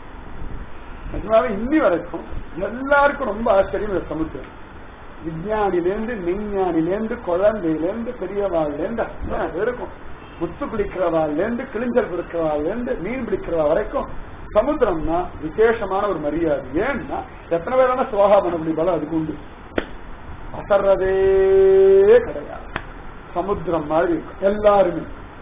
அதனால இன்னி வரைக்கும் எல்லாருக்கும் ரொம்ப ஆச்சரியம் இந்த சமுத்திரம் விஞ்ஞானிலேருந்து விஞ்ஞானிலேருந்து குழந்தையிலேருந்து பெரியவாள்லேருந்து அத்தனை பேருக்கும் முத்து பிடிக்கிறவாள்லேருந்து கிளிஞ்சல் பிடிக்கிறவாள்லேருந்து மீன் பிடிக்கிறவா வரைக்கும் சமுத்திரம்னா விசேஷமான ஒரு மரியாதை ஏன்னா எத்தனை பேரான சுவாகா பண்ண முடியும் போல அதுக்கு உண்டு அசர்றதே கிடையாது சமுத்திரம் மாதிரி இருக்கும் எல்லாருமே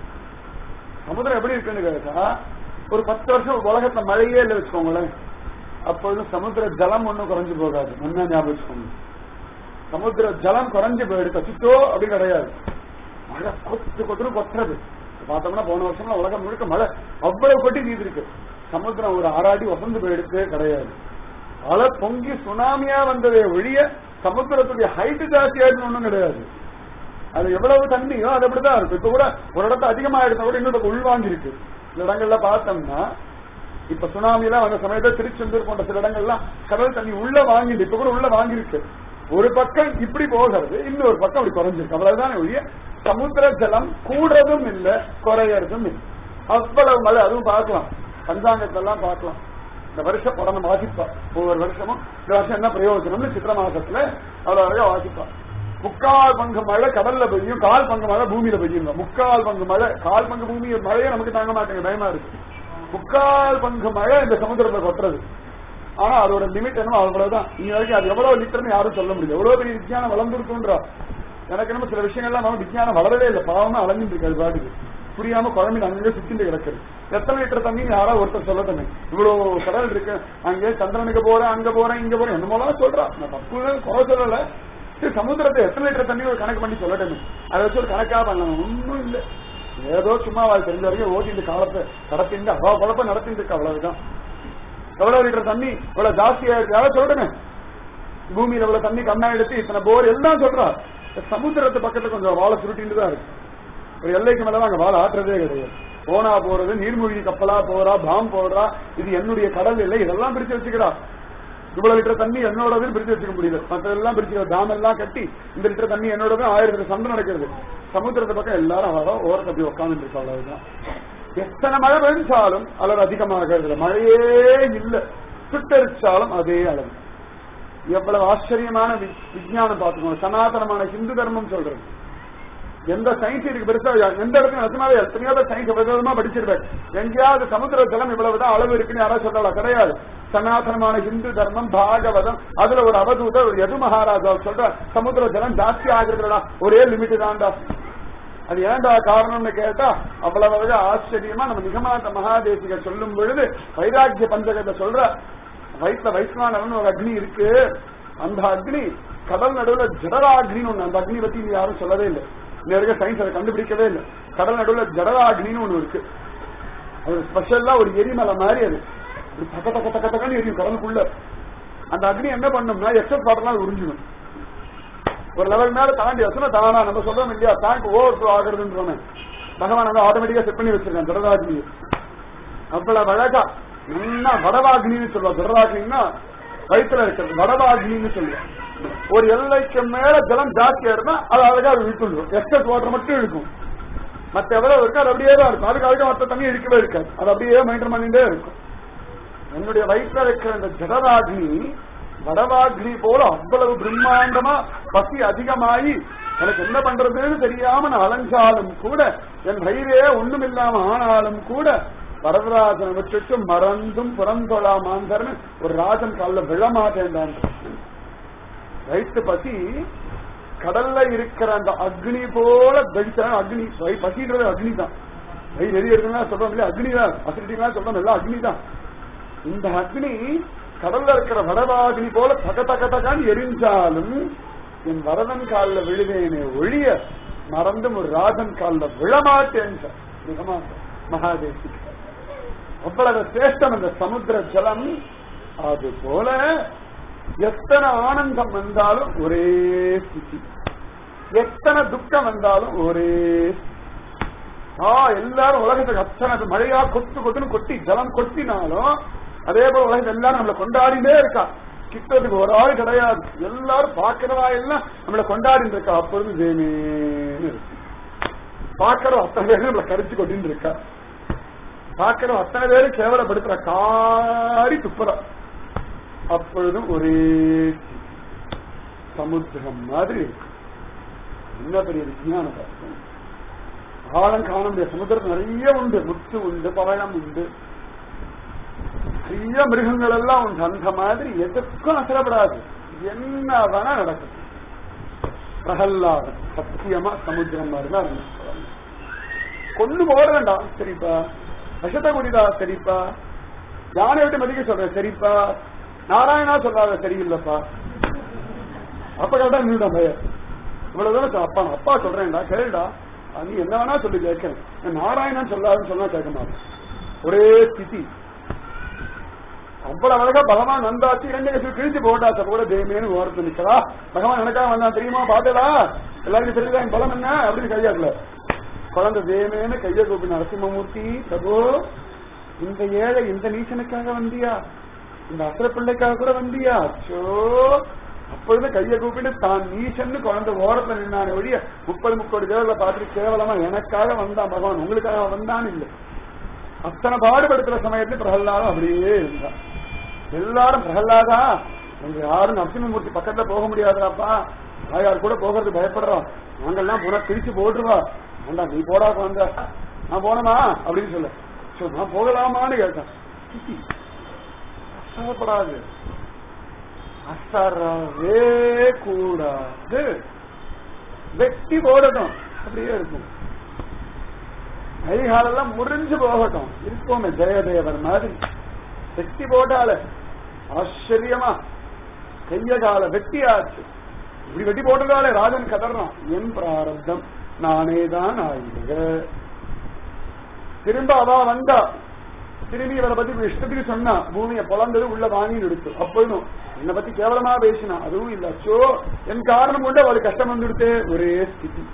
சமுத்திரம் எப்படி இருக்குன்னு கேட்டா ஒரு பத்து வருஷம் உலகத்துல மழையே இல்லை வச்சுக்கோங்களேன் அப்பொழுது சமுத்திர ஜலம் ஒண்ணும் குறைஞ்சு போகாது நல்லா ஞாபகம் வச்சுக்கோங்க சமுத்திர ஜலம் குறைஞ்சு போயிடுச்சு அச்சுத்தோ அப்படி கிடையாது மழை கொத்து கொத்துன்னு கொத்துறது பார்த்தோம்னா போன வருஷம்லாம் உலகம் முழுக்க மழை அவ்வளவு கொட்டி நீதி இருக்கு சமுத்திரம் ஒரு ஆறாடி வசந்து போயிடுச்சு கிடையாது அலை பொங்கி சுனாமியா வந்ததே ஒழிய சமுத்திரத்துடைய ஹைட் ஜாஸ்தியாயிடுன்னு ஒண்ணும் கிடையாது அது எவ்வளவு தண்ணியோ அது அப்படிதான் இருக்கும் இப்ப கூட ஒரு இடத்த அதிகமாயிடுச்சா கூட இன்னும் உள்வாங்கி இருக்கு சில இடங்கள்ல பார்த்தோம்னா இப்ப சுனாமி எல்லாம் வந்த சமயத்துல திருச்செந்தூர் போன்ற சில இடங்கள்லாம் கடல் தண்ணி உள்ள வாங்கிட்டு இப்ப கூட உள்ள வாங்கியிருக்கு ஒரு பக்கம் இப்படி போகிறது இன்னொரு பக்கம் அப்படி குறைஞ்சிருக்கு அவ்வளவுதான் ஒழிய சமுத்திர ஜலம் கூடுறதும் இல்ல குறையறதும் இல்லை அவ்வளவு மழை அதுவும் பார்க்கலாம் பஞ்சாங்கத்தெல்லாம் பார்க்கலாம் இந்த வருஷம் படம் வாசிப்பா ஒவ்வொரு வருஷமும் இந்த வருஷம் என்ன பிரயோஜனம்னு சித்திர மாசத்துல அவ்வளவு அழகா வாசிப்பா முக்கால் பங்கு மழை கடல்ல பெய்யும் கால் பங்கு மழை பூமியில பெய்யுங்க முக்கால் பங்கு மழை கால் பங்கு பூமி மழையே நமக்கு தாங்க மாட்டேங்க பயமா இருக்கு முக்கால் பங்கு மழை இந்த சமுத்திரத்துல கொட்டுறது ஆனா அதோட லிமிட் என்னமோ அவ்வளவுதான் இங்க வரைக்கும் அது எவ்வளவு லிட்டர்னு யாரும் சொல்ல முடியல எவ்வளவு பெரிய விஞ்ஞானம் வளர்ந்துருக்குன்றா எனக்கு என்னமோ சில விஷயங்கள்லாம் நம்ம விஞ்ஞானம் வளரவே இல்லை பாவமா அலைஞ்சிட்டு இருக்கு அது பாட்டுக்கு புரியாம குழம்பு அங்கே சுத்திட்டு கிடக்குது எத்தனை லிட்டர் தண்ணி யாரோ ஒருத்தர் சொல்லட்டுமே இவ்வளவு கடல் இருக்கு அங்கே சந்திரனுக்கு போறேன் அங்க போறேன் இங்க போறேன் என்னமோலாம் சொல்றா நான் தப்பு குறை சொல்லல சரி, சமுத்திரத்தை எத்தனை லிட்டர் தண்ணி ஒரு கணக்கு பண்ணி சொல்லட்டுமே அதை வச்சு ஒரு கணக்கா பண்ணலாம் ஒன்றும் இல்லை ஏதோ சும்மா வாழ் தெரிஞ்ச வரைக்கும் ஓட்டிட்டு காலத்தை கடத்திட்டு அவ்வளவு குழப்பம் நடத்திட்டு இருக்கு அவ்வளவுதான் எவ்வளவு லிட்டர் தண்ணி இவ்வளவு ஜாஸ்தியா இருக்கு யாரும் சொல்லட்டுமே பூமியில இவ்வளவு தண்ணி கண்ணா எடுத்து இத்தனை போர் எல்லாம் சொல்றா இந்த சமுத்திரத்து பக்கத்துல கொஞ்சம் வாழை சுருட்டிட்டு தான் இருக்கு ஒரு எல்லைக்கு மேல அங்க வாழை ஆட்டுறதே கிடையாது போனா போறது நீர்மூழ்கி கப்பலா போறா பாம் போடுறா இது என்னுடைய கடல் இல்லை இதெல்லாம் பிரிச்சு வச்சுக்கிறா இவ்வளவு லிட்டர் தண்ணி என்னோடதுன்னு பிரிச்சு வச்சுக்க முடியல மற்றதெல்லாம் பிரிச்சு டாம் எல்லாம் கட்டி இந்த லிட்டர் தண்ணி என்னோடது ஆயிரம் லிட்டர் சண்டை நடக்கிறது சமுத்திரத்தை பக்கம் எல்லாரும் அழகா ஓரத்தை அப்படி உட்காந்து இருக்கு அவ்வளவுதான் எத்தனை மழை பெஞ்சாலும் அளவு அதிகமாகிறது இல்ல மழையே இல்ல சுட்டரிச்சாலும் அதே அளவு எவ்வளவு ஆச்சரியமான வி- விஞ்ஞானம் பார்த்துக்கோங்க சனாதனமான ஹிந்து தர்மம் சொல்றது எந்த சயின்ஸ் இதுக்கு பெருசா எந்த இடத்துல நடத்தினாலும் எத்தனையோ சயின்ஸ் விதமா படிச்சிருப்பேன் எங்கேயாவது சமுத்திர ஜலம் இவ்வளவுதான் அளவு இருக்குன்னு யாராவது சொல்லலாம் கிடையாது சனாதனமான ஹிந்து தர்மம் பாகவதம் அதுல ஒரு அவதூத ஒரு எது மகாராஜா சொல்ற சமுத்திர ஜலம் ஜாஸ்தி ஆகுறதுடா ஒரே லிமிட் தான்டா அது ஏன்டா காரணம்னு கேட்டா அவ்வளவு அழகா ஆச்சரியமா நம்ம நிகமாந்த மகாதேசிகர் சொல்லும் பொழுது வைராக்கிய பஞ்சகத்தை சொல்ற வயிற்றுல வைஸ்வானவன் ஒரு அக்னி இருக்கு அந்த அக்னி கடல் நடுவுல ஜடராக்னின்னு ஒண்ணு அந்த அக்னி பத்தி இங்க யாரும் சொல்லவே இல்லை இன்ன இருக்க சயின்ஸ் அதை கண்டுபிடிக்கவே இல்லை கடல் நடுவுல ஜடராக்னின்னு ஒண்ணு இருக்கு அது ஸ்பெஷல்லா ஒரு எரிமலை மாதிரி அது இப்படி தக்க தக்க தக்க தக்கன்னு எரியும் கடலுக்குள்ள அந்த அக்னி என்ன பண்ணும்னா எக்ஸஸ் வாட்டர்லாம் அது உறிஞ்சிடும் ஒரு லெவல் மேல தாண்டி வச்சுனா தானா நம்ம சொல்றோம் இல்லையா டேங்க் ஓவர் ஃப்ளோ ஆகுறதுன்றோமே பகவான் வந்து ஆட்டோமேட்டிக்கா செட் பண்ணி வச்சிருக்கான் ஜடராக்னி அவ்வளவு அழகா நல்லா வடவாக்னின்னு சொல்லுவா ஜடராக்னின்னா வயிற்றுல இருக்கிறது வடவாக்னின்னு சொல்லுவோம் ஒரு எல்லைக்கு மேல ஜலம் ஜாஸ்தியா இருந்தா அது அழகா அது இழுத்துடும் எக்ஸஸ் வாட்டர் மட்டும் இழுக்கும் மத்த எவ்வளவு இருக்கு அது அப்படியே தான் இருக்கும் அதுக்கு அழகா மத்த தண்ணி இழுக்கவே இருக்காது அது அப்படியே மெயின்டைன் பண்ணிட்டே இருக்கும் என்னுடைய வயிற்றுல இருக்கிற அந்த ஜடராக்னி வடவாக்னி போல அவ்வளவு பிரம்மாண்டமா பசி அதிகமாகி எனக்கு என்ன பண்றதுன்னு தெரியாம நான் அலைஞ்சாலும் கூட என் வயிறே ஒண்ணும் இல்லாம ஆனாலும் கூட வரதராஜனை விட்டுட்டு மறந்தும் புறந்தொழா மாந்தர்னு ஒரு ராஜன் காலில் விழமாட்டேன்டான் வயிற்று பசி கடல்ல இருக்கிற அந்த அக்னி போல வெடிச்சாலும் அக்னி வயி- பசின்றது அக்னி தான் வயிறு எரிய இருக்குன்னா சொல்றோம் இல்லையா அக்னி தான் அசிடிட்டிலாம் சொல்றோம் எல்லாம் அக்னி தான் இந்த அக்னி கடல்ல இருக்கிற வடவாக்னி போல தக தக தகான்னு எரிஞ்சாலும் என் வரதன் காலில் விழுவேனே ஒழிய மறந்தும் ஒரு ராஜன் காலில் விழமாட்டேன் மிகமா மகாதேசி அவ்வளவு சிரேஷ்டம் அந்த சமுத்திர ஜலம் அது போல எத்தனை ஆனந்தம் வந்தாலும் ஒரே ஸ்திதி எத்தனை துக்கம் வந்தாலும் ஒரே ஸ்திதி. ஆ எல்லாரும் உலகத்துக்கு அத்தனை மழையா கொத்து கொத்துன்னு கொட்டி ஜலம் கொட்டினாலும் அதே போல உலகத்துல எல்லாரும் நம்மளை கொண்டாடினே இருக்கா கிட்டத்துக்கு ஒரு ஆள் கிடையாது எல்லாரும் பாக்குறவா எல்லாம் நம்மளை கொண்டாடிட்டு இருக்கா அப்பொழுது தேமேன்னு இருக்கு பாக்குற அத்தனை பேரும் நம்மளை கரிச்சு கொட்டின்னு இருக்கா பாக்குற அத்தனை பேரும் கேவலப்படுத்துற காரி துப்புறா அப்பொழுதும் ஒரே சமுத்திரம் மாதிரி இருக்கு என்ன பெரிய விஞ்ஞானம் பாருங்க. ஆழம் காண முடியாது சமுத்திரத்தில் நிறைய உண்டு முத்து உண்டு பவழம் உண்டு நிறைய மிருகங்கள் எல்லாம் உண்டு அந்த மாதிரி எதுக்கும் அசரப்படாது என்ன வேணா நடக்கும் பிரகல்லாதன் சத்தியமா சமுத்திரம் மாதிரி தான் இருந்தான். கொண்டு போட வேண்டாம் சரிப்பா விஷத்தை குடிதா சரிப்பா யானை விட்டு மதிக்க சொல்றேன் சரிப்பா நாராயணா சொல்லாத சரியில்லப்பா அப்ப கரெக்டா நின்றுட்டான் பையன் இவ்வளவு தூரம் சொ- அப்பா அப்பா சொல்றேன்டா கேளுடா நீ என்ன வேணா சொல்லி கேட்கிறேன் நான் நாராயணன் சொல்லாதுன்னு சொன்னா கேட்க மாட்டேன் ஒரே ஸ்திதி அவ்வளவு அழகா பகவான் வந்தாச்சு இரண்டு கட்சி கிழிச்சு போட்டாச்ச கூட தேமேனு ஓரத்து நிக்கிறா பகவான் எனக்காக வந்தான் தெரியுமா பாத்தடா எல்லாருக்கும் தெரியுதா என் பலம் என்ன அப்படின்னு கையாக்கல குழந்தை தேமேனு கைய கூப்பி நரசிம்மமூர்த்தி பிரபு இந்த ஏழை இந்த நீச்சனுக்காக வந்தியா இந்த அசுர பிள்ளைக்காக கூட வந்தியா அச்சோ அப்பொழுது கைய கூப்பிட்டு தான் நீச்சன்னு குழந்தை ஓரத்துல நின்னானே ஒழிய முப்பது முப்பது தேவர்களை பார்த்துட்டு கேவலமா எனக்காக வந்தான் பகவான் உங்களுக்காக வந்தான் இல்லை அத்தனை பாடுபடுத்துற சமயத்துல பிரகல்லாதம் அப்படியே இருந்தான் எல்லாரும் பிரகல்லாதா உங்க யாரும் நரசிம்மமூர்த்தி பக்கத்துல போக முடியாதுடாப்பா தாயார் கூட போகிறது பயப்படுறோம் நாங்கெல்லாம் போனா பிரிச்சு போட்டுருவா வேண்டாம் நீ போடா வந்த நான் போனமா அப்படின்னு சொல்ல சோ நான் போகலாமான்னு கேட்டேன் சித்தி, அசரப்படாது அசரவே கூடாது வெட்டி போடட்டும் அப்படியே இருக்கும் கைகாலெல்லாம் முறிஞ்சு போகட்டும் இருப்போமே ஜெயதேவர் மாதிரி வெட்டி போட்டால ஆச்சரியமா கைய கால வெட்டியாச்சு இப்படி வெட்டி போட்டதாலே ராஜன் கதறான் என் பிராரப்தம் நானே தான் ஆயுங்க திரும்ப அவ வந்தா திரும்பி இவரை பத்தி இஷ்டத்துக்கு சொன்னா பூமியை பொழந்தது உள்ள வாங்கி எடுத்து அப்பொழுதும் என்னை பத்தி கேவலமா பேசினா அதுவும் இல்ல அச்சோ என் காரணம் கொண்டு அவளுக்கு கஷ்டம் வந்துடுத்து ஒரே ஸ்திதி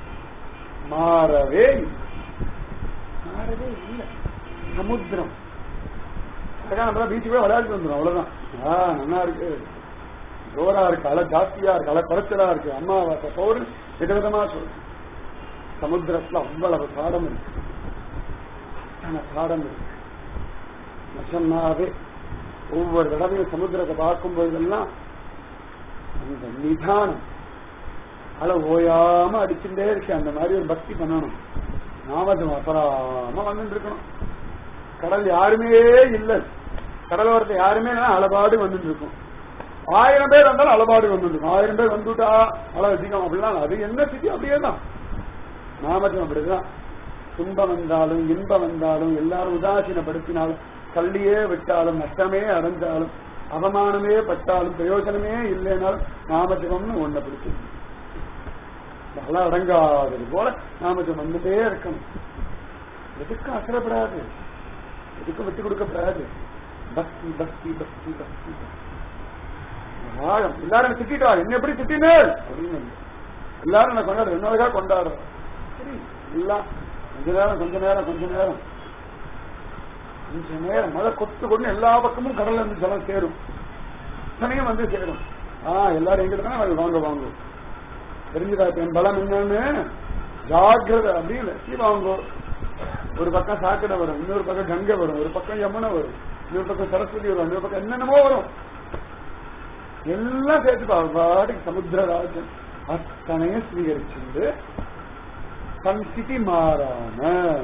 மாறவே இல்லை. மாறவே இல்லை சமுத்திரம் அழகா நம்ம பீச்சுக்கு போய் விளையாட்டு வந்துடும் அவ்வளவுதான் ஆ நல்லா இருக்கு ஜோரா இருக்கு அலை ஜாஸ்தியா இருக்கு அலை குறைச்சலா இருக்கு அம்மாவாசை பௌர்ணமி விதவிதமா சொல்லு சமுத்திரத்துல அவ்வளவு பாடம் இருக்கு அத்தனை பாடம் இருக்கு நசன்னாவே ஒவ்வொரு தடவையும் சமுத்திரத்தை பார்க்கும் பொழுதெல்லாம் அந்த நிதானம் அலை ஓயாம அடிச்சுட்டே இருக்கு அந்த மாதிரி ஒரு பக்தி பண்ணணும் நாமதம் அபராம வந்துட்டு இருக்கணும் கடல் யாருமே இல்ல கடலோரத்தை யாருமே இல்லைன்னா அலபாடு வந்துட்டு இருக்கும் ஆயிரம் பேர் வந்தாலும் அலபாடு வந்துட்டு இருக்கும் ஆயிரம் பேர் வந்துட்டா அலை அதிகம் அப்படிலாம் அது என்ன ஸ்திதி அப்படியே தான் நாமஜம் அப்படிதான் துன்பம் வந்தாலும் இன்பம் வந்தாலும் எல்லாரும் உதாசீனப்படுத்தினாலும் கல்லியே விட்டாலும் நஷ்டமே அடைஞ்சாலும் அவமானமே பட்டாலும் பிரயோஜனமே இல்லைனாலும் நாமஜபம்னு ஒன்ன பிடிச்சி அதெல்லாம் அடங்காதது போல நாமஜபம் வந்துட்டே இருக்கணும் எதுக்கும் அசரப்படாது எதுக்கும் விட்டு கொடுக்கப்படாது பக்தி பக்தி பக்தி பக்தி பக்தி. ஆழம் எல்லாரும் திட்டா என்ன எப்படி திட்டினேள் அப்படின்னு வந்து. எல்லாரும் என்ன கொண்டாடு என்னதுக்காக கொண்டாடுறோம் சரி எல்லாம் கொஞ்ச நேரம் கொஞ்ச நேரம் கொஞ்ச நேரம் கொஞ்ச நேரம் மழை கொத்து கொண்டு எல்லா பக்கமும் கடல்ல இருந்து ஜலம் சேரும் சமயம் வந்து சேரும் ஆ எல்லாரும் எங்கிட்ட தான் வாங்க வாங்க தெரிஞ்சுதா இப்ப என் பலம் என்னன்னு ஜாக்கிரதை அப்படின்னு லட்சி வாங்கோ ஒரு பக்கம் சாக்கடை வரும் இன்னொரு பக்கம் கங்கை வரும் ஒரு பக்கம் யமுனை வரும் இன்னொரு பக்கம் சரஸ்வதி வரும் இன்னொரு பக்கம் என்னென்னமோ வரும் எல்லாம் சேர்த்து பாட்டுக்கு சமுத்திரராஜன் அத்தனையும் ஸ்வீகரிச்சுண்டு தன் ஸ்திதி மாறாம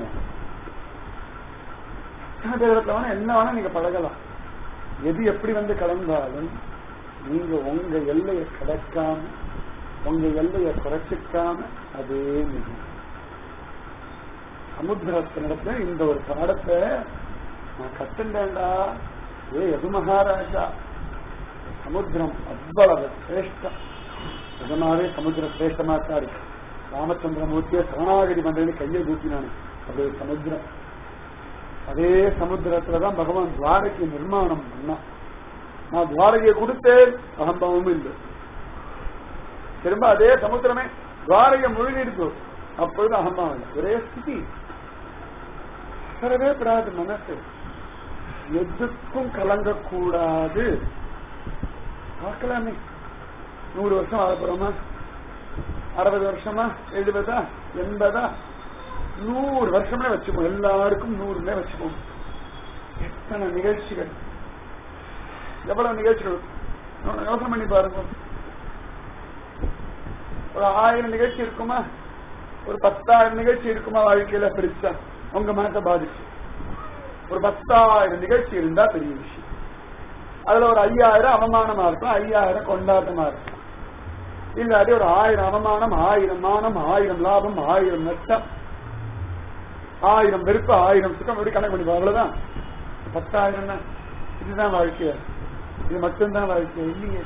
தேவத்தவன என்ன வேணா நீங்க பழகலாம் எது எப்படி வந்து கலந்தாலும் நீங்க உங்க எல்லையை கடக்காம உங்க எல்லையை குறைச்சிக்காம அதே நிதி சமுத்திரத்தினிடத்துல இந்த ஒரு பாடத்தை நான் கத்துண்டேன்டா ஏ எது மகாராஜா சமுத்திரம் அவ்வளவு சிரேஷ்டம் நிஜமாவே சமுத்திரம் சிரேஷ்டமா தான் இருக்கு ராமச்சந்திரமூர்த்திய சரணாகதி பண்றேன்னு கையை கூட்டினானு அது ஒரு சமுத்திரம் அதே சமுத்திரத்துலதான் பகவான் துவாரகை நிர்மாணம் பண்ணான் நான் துவாரகையை கொடுத்தேன் அகம்பவமும் இல்லை திரும்ப அதே சமுத்திரமே துவாரகை முழுகிடுச்சு அப்பொழுது அகம்பவம் இல்லை ஒரே ஸ்திதி அசரவே படாது மனசு எதுக்கும் கலங்கக்கூடாது பார்க்கலாமே நூறு வருஷம் வாழ போறோமா அறுபது வருஷமா எழுபதா எண்பதா நூறு வருஷமே வச்சுப்போம் எல்லாருக்கும் நூறுமே வச்சுப்போம் எத்தனை நிகழ்ச்சிகள் எவ்வளவு நிகழ்ச்சிகள் யோசனை பண்ணி பாருங்க ஒரு ஆயிரம் நிகழ்ச்சி இருக்குமா ஒரு பத்தாயிரம் நிகழ்ச்சி இருக்குமா வாழ்க்கையில பிரிச்சா உங்க மனத்தை பாதிச்சு ஒரு பத்தாயிரம் நிகழ்ச்சி இருந்தா பெரிய விஷயம் அதுல ஒரு ஐயாயிரம் அவமானமா இருக்கும் ஐயாயிரம் கொண்டாட்டமா இருக்கும் இல்லாட்டி ஒரு ஆயிரம் அவமானம் ஆயிரம் மானம் ஆயிரம் லாபம் ஆயிரம் நஷ்டம் ஆயிரம் வெறுப்பு ஆயிரம் சுகம் எப்படி கணக்கு பண்ணி அவ்வளவுதான் பத்தாயிரம் தான் இதுதான் வாழ்க்கைய இது மட்டும்தான் வாழ்க்கை இல்லையே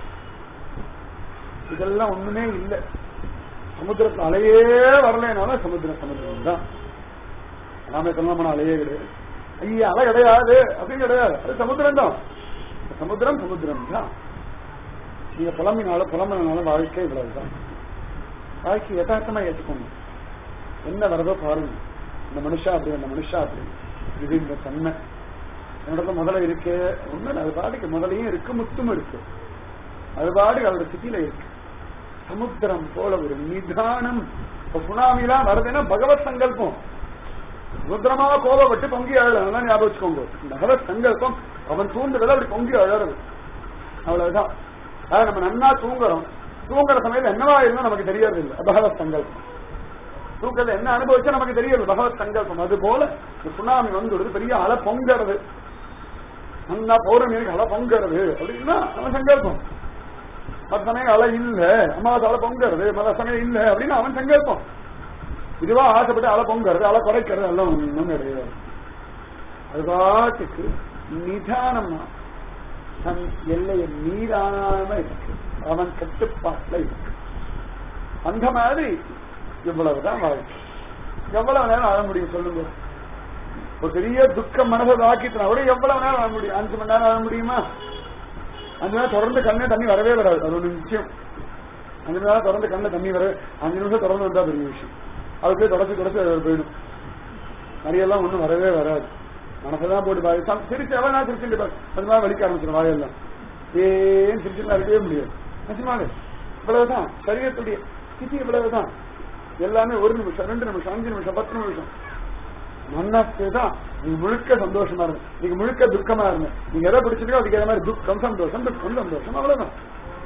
இதெல்லாம் ஒண்ணுமே இல்லை சமுத்திரத்துல அலையே வரலைனாலும் சமுத்திரம் சமுத்திரம் தான் நாம சொல்லாம அலையே கிடையாது ஐயா அலை கிடையாது அப்படின்னு கிடையாது அது சமுத்திரம் தான் சமுத்திரம் சமுத்திரம் தான் நீங்க புலம்பினாலும் புலம்பினாலும் வாழ்க்கை இவ்வளவுதான் வாழ்க்கை யதார்த்தமா ஏற்றுக்கணும் என்ன வரதோ பாருங்க இந்த மனுஷா அப்படி அந்த மனுஷா அப்படி இது இந்த தன்மை என்னோட முதல்ல இருக்கு ஒண்ணு அது பாட்டுக்கு முதலையும் இருக்கு முத்தும் இருக்கு அது பாட்டுக்கு அதோட சிட்டியில இருக்கு சமுத்திரம் போல ஒரு நிதானம் இப்ப சுனாமிலாம் வருதுன்னா பகவத் சங்கல்பம் ருத்ரமா கோபப்பட்டு பொங்கி அழலாம் ஞாபகம் வச்சுக்கோங்க பகவத் சங்கல்பம் அவன் தூண்டுதல் அப்படி பொங்கி அழறது அவ்வளவுதான் அதாவது நம்ம நன்னா தூங்குறோம் தூங்குற சமயத்துல என்னவா இருந்தா நமக்கு தெரியறது இல்லை பகவத் சங்கல்பம் தூக்கத்துல என்ன அனுபவிச்சா நமக்கு தெரியல பகவத் சங்கல்பம் அது போல இந்த சுனாமி வந்துடுது பெரிய அலை பொங்கறது நன்னா பௌர்ணமி அன்னைக்கு அலை பொங்கறது அப்படின்னா அவன் சங்கல்பம் மற்ற சமயம் அலை இல்ல அமாவாசை அலை பொங்கறது மற்ற சமயம் இல்ல அப்படின்னு அவன் சங்கல்பம் இதுவா ஆசைப்பட்டு அலை பொங்கறது அலை குறைக்கிறது எல்லாம் ஒண்ணும் கிடையாது அது பாட்டுக்கு நிதானமா தன் எல்லையை மீறாம இருக்கு அவன் கட்டுப்பாட்டுல இருக்கு அந்த மாதிரி இவ்வளவுதான் வாழ்க்கை எவ்வளவு நேரம் ஆழ முடியும் சொல்லுங்க ஒரு பெரிய துக்கம் மனசை தாக்கிட்டுனா கூட எவ்வளவு நேரம் ஆழ முடியும் அஞ்சு மணி நேரம் ஆழ முடியுமா அஞ்சு நேரம் தொடர்ந்து கண்ணே தண்ணி வரவே வராது அது ஒரு நிச்சயம் அஞ்சு மணி நேரம் தொடர்ந்து கண்ணு தண்ணி வர அஞ்சு நிமிஷம் தொடர்ந்து வந்தா பெரிய விஷயம் அதுக்கு தொடச்சு தொடச்சு அது போயிடும் நிறைய எல்லாம் ஒண்ணும் வரவே வராது மனசெல்லாம் போட்டு பாரு சம்- சிரிச்சு எவ்வளவு நேரம் சிரிச்சுட்டு பாரு அது மாதிரி வலிக்க ஆரம்பிச்சிடும் வாயெல்லாம் ஏன் சிரிச்சுலாம் இருக்கவே முடியாது நிஜமாவே இவ்வளவுதான் சரீரத்துடைய ஸ்திதி இவ்வளவுதான் எல்லாமே ஒரு நிமிஷம் ரெண்டு நிமிஷம் அஞ்சு நிமிஷம் பத்து நிமிஷம் மனசு தான் நீ முழுக்க சந்தோஷமா இருந்த நீங்க முழுக்க துக்கமா இருந்த நீங்க எதை பிடிச்சிருக்கோ அதுக்கு ஏற்ற மாதிரி துக்கம் சந்தோஷம் துக்கம் சந்தோஷம் அவ்வளவுதான்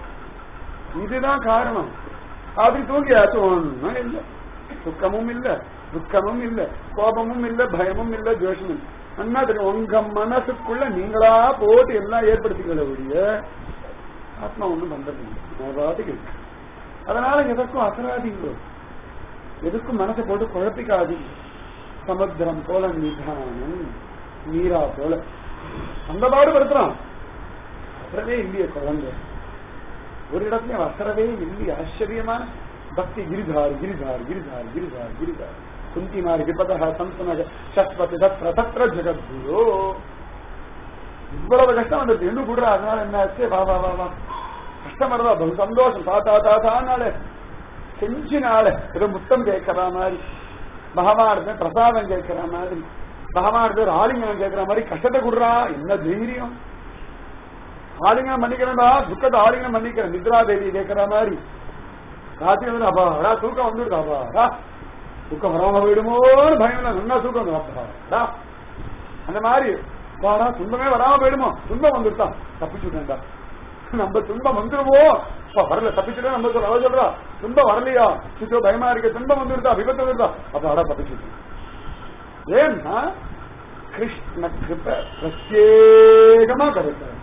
இதுதான் காரணம் அப்படி தூங்கியாச்சு ஒண்ணும் இல்ல துக்கமும் இல்ல துக்கமும் இல்ல கோபமும் இல்ல பயமும் இல்ல துவேஷமும் இல்ல அண்ணா தெரியும் உங்க மனசுக்குள்ள நீங்களா போட்டு எல்லாம் ஏற்படுத்திக்கல ஒழிய ஆத்மா ஒண்ணும் பண்றது இல்லை நான் பாட்டுக்கு இருக்கு அதனால எதற்கும் அசராதீங்க எதுக்கும் மனசை போட்டு குழப்பிக்காதீங்க சமுத்திரம் போல நிதானம் நீரா போல அந்த பாடுபடுத்துறான் வசரவே இல்லையே குழந்தை ஒரு இடத்துலயும் வசரவே இல்லையே ஆச்சரியமான பக்தி கிரிதார் கிரிதார் கிரிதார் கிரிதார் கிரிதார் குந்திமார் விபதா சந்தனக சஸ்வதி தத்ர தத்ர ஜெகத்குரு இவ்வளவு கஷ்டம் வந்துருச்சு இன்னும் கூடுறா அதனால என்ன ஆச்சு வா வா வா வா கஷ்டம் வருதா பகு சந்தோஷம் தாத்தா தாத்தானால செஞ்சினால ஏதோ முத்தம் கேட்கற மாதிரி மகமானது பிரசாதம் கேட்கிற மாதிரி மகமானது ஒரு ஆலிங்கனம் கேட்கிற மாதிரி கஷ்டத்தை கொடுறா என்ன தைரியம் ஆலிங்கனம் பண்ணிக்கிறேன்டா துக்கத்தை ஆலிங்கனம் பண்ணிக்கிறேன் நித்ரா தேவி கேட்கிற மாதிரி ராத்திரி வந்து அப்பாடா தூக்கம் வந்துருது அப்பாடா தூக்கம் வராம போயிடுமோன்னு பயம் இல்லை நல்லா தூக்கம் வந்து அப்பாடா அந்த மாதிரி வாடா துன்பமே வராம போயிடுமோ துன்பம் வந்துருதான் தப்பிச்சுட்டேன்டா நம்ம துன்பம் வந்துருவோ அப்பா, வரல தப்பிச்சுட்டா நம்ம சொல்ற அவ சொல்றா துன்பம் வரலையா சுச்சோ பயமா இருக்க துன்பம் வந்துருதா விபத்து வந்துருதா அப்ப அடா தப்பிச்சுட்டேன் ஏன்னா கிருஷ்ண கிருப பிரத்யேகமா கிடைக்கிறது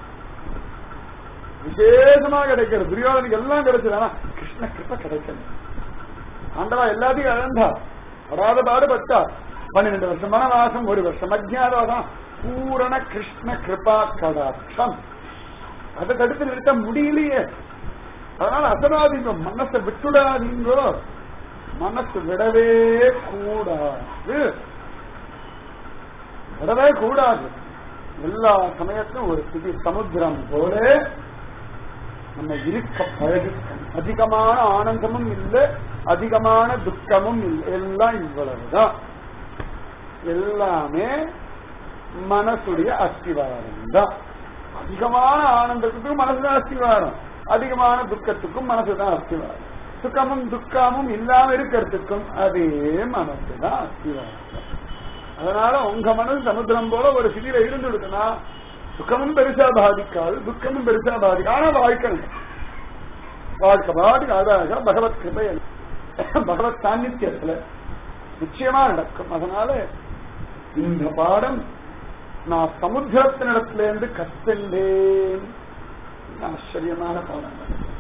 விசேஷமா கிடைக்கிறது துரியோதனுக்கு எல்லாம் கிடைச்சது ஆனா கிருஷ்ண கிருப கிடைக்கல ஆண்டவா எல்லாத்தையும் இழந்தா படாத பாடுபட்டா பன்னிரெண்டு வருஷம் வனவாசம் ஒரு வருஷம் அஜ்ஞாதவாசம் பூரண கிருஷ்ண கிருபா கடாட்சம் அதை தடுத்து நிறுத்த முடியலையே அதனால அசனாதீங்க மனசை விட்டுடாதீங்கோ மனசு விடவே கூடாது விடவே கூடாது எல்லா சமயத்திலும் ஒரு ஸ்திதி சமுத்திரம் போல நம்ம இருக்க பழகிக்கணும் அதிகமான ஆனந்தமும் இல்லை அதிகமான துக்கமும் இல்லை எல்லாம் இவ்வளவுதான் எல்லாமே மனசுடைய அஸ்திவாரம் தான் அதிகமான ஆனந்தத்துக்கும் மனசுதான் அஸ்திவாரம் அதிகமான துக்கத்துக்கும் மனசுதான் அஸ்திவாரம் சுகமும் துக்கமும் இல்லாம இருக்கிறதுக்கும் அதே மனசுதான் அஸ்திவாரம் அதனால உங்க மனசு சமுத்திரம் போல ஒரு சிதியில இருந்து இருக்குன்னா சுகமும் பெருசா பாதிக்காது துக்கமும் பெருசா பாதிக்காது ஆனா வாழ்க்கணும் வாழ்க்கை பாட்டுக்கு அழகா பகவத் கிருபை பகவத் சாநித்தியத்துல நிச்சயமா நடக்கும் அதனால இந்த பாடம் நான் சமுத்திரத்தினிடத்துல இருந்து கத்தண்டேன் ஆச்சரியமான பாடம்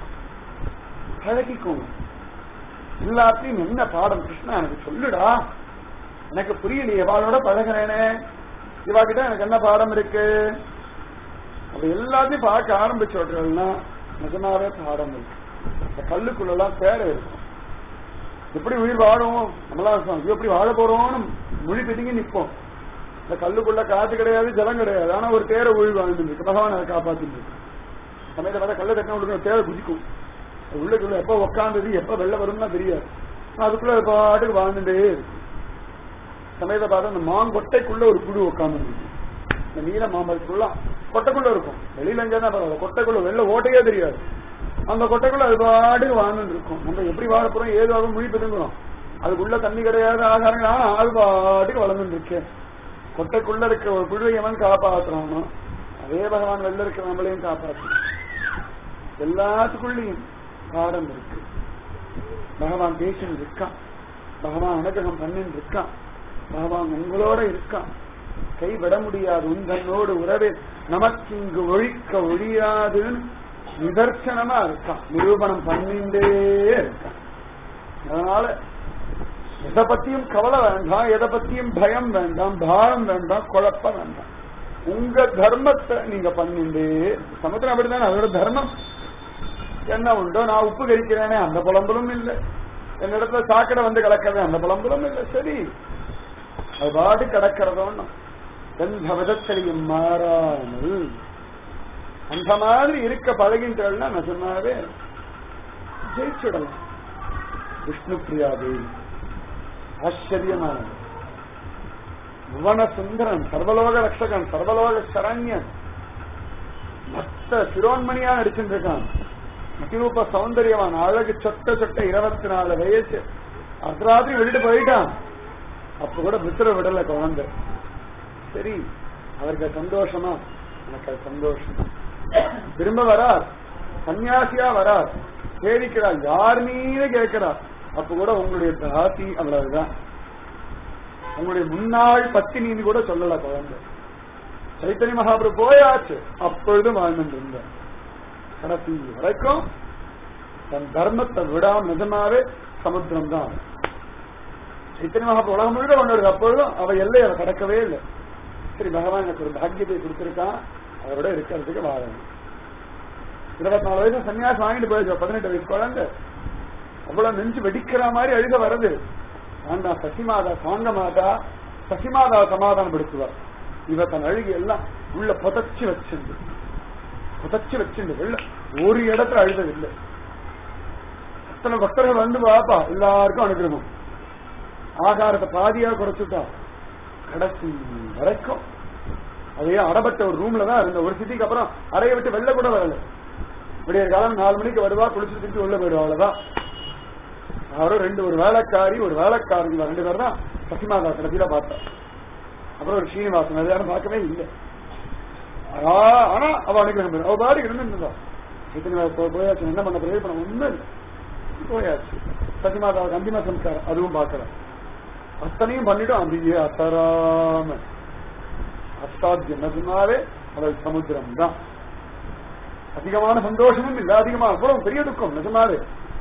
பழகிக்கோங்க எல்லாத்தையும் என்ன பாடம் கிருஷ்ணா எனக்கு சொல்லுடா எனக்கு புரியலையே இவாளோட பழகிறேனே இவா கிட்ட எனக்கு என்ன பாடம் இருக்கு அப்ப எல்லாத்தையும் பார்க்க ஆரம்பிச்சோட்டா நிஜமாவே பாடம் இருக்கு இந்த கல்லுக்குள்ளெல்லாம் தேரை இருக்கும் எப்படி உயிர் வாழும் நம்மளாம் ஐயோ எப்படி வாழ போறோம்னு மொழி பிடிங்கி நிற்போம் இந்த கல்லுக்குள்ள காத்து கிடையாது ஜலம் கிடையாது ஆனா ஒரு தேரை உயிர் வாழ்ந்துட்டு இருக்கு பகவான் அதை காப்பாத்திட்டு இருக்கு சமயத்தை பார்த்தா கல்ல தட்டின உடனே தேரை குதிக்கும் அது உள்ளுக்குள்ள எப்ப உக்காந்தது எப்ப வெளில வரும்னா தெரியாது ஆனா அதுக்குள்ள அது பாட்டுக்கு வாழ்ந்துட்டே இருக்கு சமயத்தை பார்த்தா அந்த மாங்கொட்டைக்குள்ள ஒரு குழு உட்காந்து இருக்கு இந்த நீல மாம்பழத்துக்குள்ள கொட்டைக்குள்ள இருக்கும் வெளியில எங்க தான் பரவாயில்ல கொட்டைக்குள்ள வெளில ஓட்டையே தெரியாது அந்த கொட்டைக்குள்ள அது பாட்டுக்கு வாழ்ந்துட்டு இருக்கும் நம்ம எப்படி வாழ போறோம் ஏதாவது மொழி பெருங்குறோம் அதுக்குள்ள தண்ணி கிடையாது ஆகாரம் ஆனா அது பாட்டுக்கு வளர்ந்துட்டு இருக்கேன் கொட்டைக்குள்ள இருக்க ஒரு புழுவையவன் காப்பாற்றுறானோ அதே பகவான் வெளில இருக்க நம்மளையும் காப்பாற்று எல்லாத்துக்குள்ளயும் பாடம் இருக்கு பகவான் பேசின்னு இருக்கான் பகவான் அனுகிரகம் பண்ணின்னு இருக்கான் பகவான் உங்களோட இருக்கான் கைவிட முடியாது உந்தன்னோடு உறவே நமக்கு இங்கு ஒழிக்க ஒழியாதுன்னு நிதர்சனமா இருக்கான் நிரூபணம் பண்ணிண்டே இருக்கான் அதனால எதை பத்தியும் கவலை வேண்டாம் எதை பத்தியும் பயம் வேண்டாம் பாரம் வேண்டாம் குழப்பம் வேண்டாம் உங்க தர்மத்தை நீங்க பண்ணிண்டே சமுத்திரம் அப்படித்தானே அதோட தர்மம் என்ன உண்டோ நான் உப்பு கரிக்கிறேனே அந்த புலம்பலும் இல்லை என்னிடத்துல சாக்கடை வந்து கிடக்கவே அந்த புலம்பலும் இல்லை சரி அது பாட்டு கிடக்கிறதோன்னு எந்த விதத்திலையும் மாறாமல் அந்த மாதிரி இருக்க பழகின்றா நிஜமாவே ஜெயிச்சுடலாம் விஷ்ணு பிரியா தேவி ஆச்சரியமானது புவன சுந்தரன் சர்வலோக ரக்ஷகன் சர்வலோக சரண்யன் மத்த சிரோன்மணியா நடிச்சுட்டு இருக்கான் அதிரூப சௌந்தரியவான் அழகு சொட்ட சொட்ட இருபத்தி நாலு வயசு அர்த்தராத்திரி விட்டுட்டு போயிட்டான் அப்ப கூட மித்திர விடல குழந்தை சரி அவருக்கு அது சந்தோஷமா எனக்கு அது சந்தோஷம் திரும்ப வரார் சன்னியாசியா வரார் சேவிக்கிறார் யார் நீனு கேட்கிறார் அப்ப கூட உங்களுடைய தாத்தி அவ்வளவுதான் உங்களுடைய முன்னாள் பத்தினின்னு கூட சொல்லல குழந்தை சைத்தன்ய மகாபிரபு போயாச்சு அப்பொழுதும் வாழ்ந்துட்டு இருந்தார் கடைசி வரைக்கும் தன் தர்மத்தை விடாம நிஜமாவே சமுத்திரம் தான் சைத்தன்ய மகாபிரபு உலகம் முழுக்க கொண்டு அப்பொழுதும் அவ எல்லை அவ கடக்கவே இல்லை சரி பகவான் எனக்கு ஒரு பாக்கியத்தை கொடுத்திருக்கான் அவரோட இருக்கிறதுக்கு வாழணும் இருபத்தி நாலு வயசு சன்னியாசம் வாங்கிட்டு போயிடுச்சு பதினெட்டு வயசு குழந்தை அவ்வளவு நெஞ்சு வெடிக்கிற மாதிரி அழுக வருது வேண்டாம் சசிமாதா தாங்க மாட்டா சசிமாதா சமாதானப்படுத்துவார் இவ தன் அழுகி எல்லாம் உள்ள புதைச்சு வச்சிருந்து புதைச்சு வச்சிருந்து வெளில ஒரு இடத்துல அழுதது இல்லை அத்தனை பக்தர்கள் வந்து பாப்பா எல்லாருக்கும் அனுகிரகம் ஆகாரத்தை பாதியா குறைச்சுட்டா கடைசி வரைக்கும் அதையே அடப்பட்ட ஒரு ரூம்ல தான் இருந்த ஒரு சிட்டிக்கு அப்புறம் அறையை விட்டு வெளில கூட வரல விடிய காலம் நாலு மணிக்கு வருவா குளிச்சு திருப்பி உள்ள போயிடுவா அவ்வளவுதான் அவரும் ரெண்டு ஒரு வேலைக்காரி ஒரு வேலைக்காரி ரெண்டு பேர் தான் சசிமாதா கடைசியில பார்த்தா அப்புறம் ஒரு ஸ்ரீனிவாசன் அது யாரும் பார்க்கவே இல்லை ஆ, ஆனா அவ அனுகிரகம் பெறும். அவ பாடி இருந்துருந்தா சைத்தன்ய போயாச்சு என்ன பண்ண பிறகு பண்ண ஒண்ணும் இல்லை போயாச்சு சசிமாதாவுக்கு அந்திம சம்ஸ்காரம் அதுவும் பார்க்கல அத்தனையும் பண்ணிட்டோம் அப்படியே அத்தராம அசாத்தியம் நிஜமாவே அவள் சமுத்திரம் தான் அதிகமான சந்தோஷமும் இல்ல அதிகமான அவ்வளவு பெரிய துக்கம் நிஜமாவே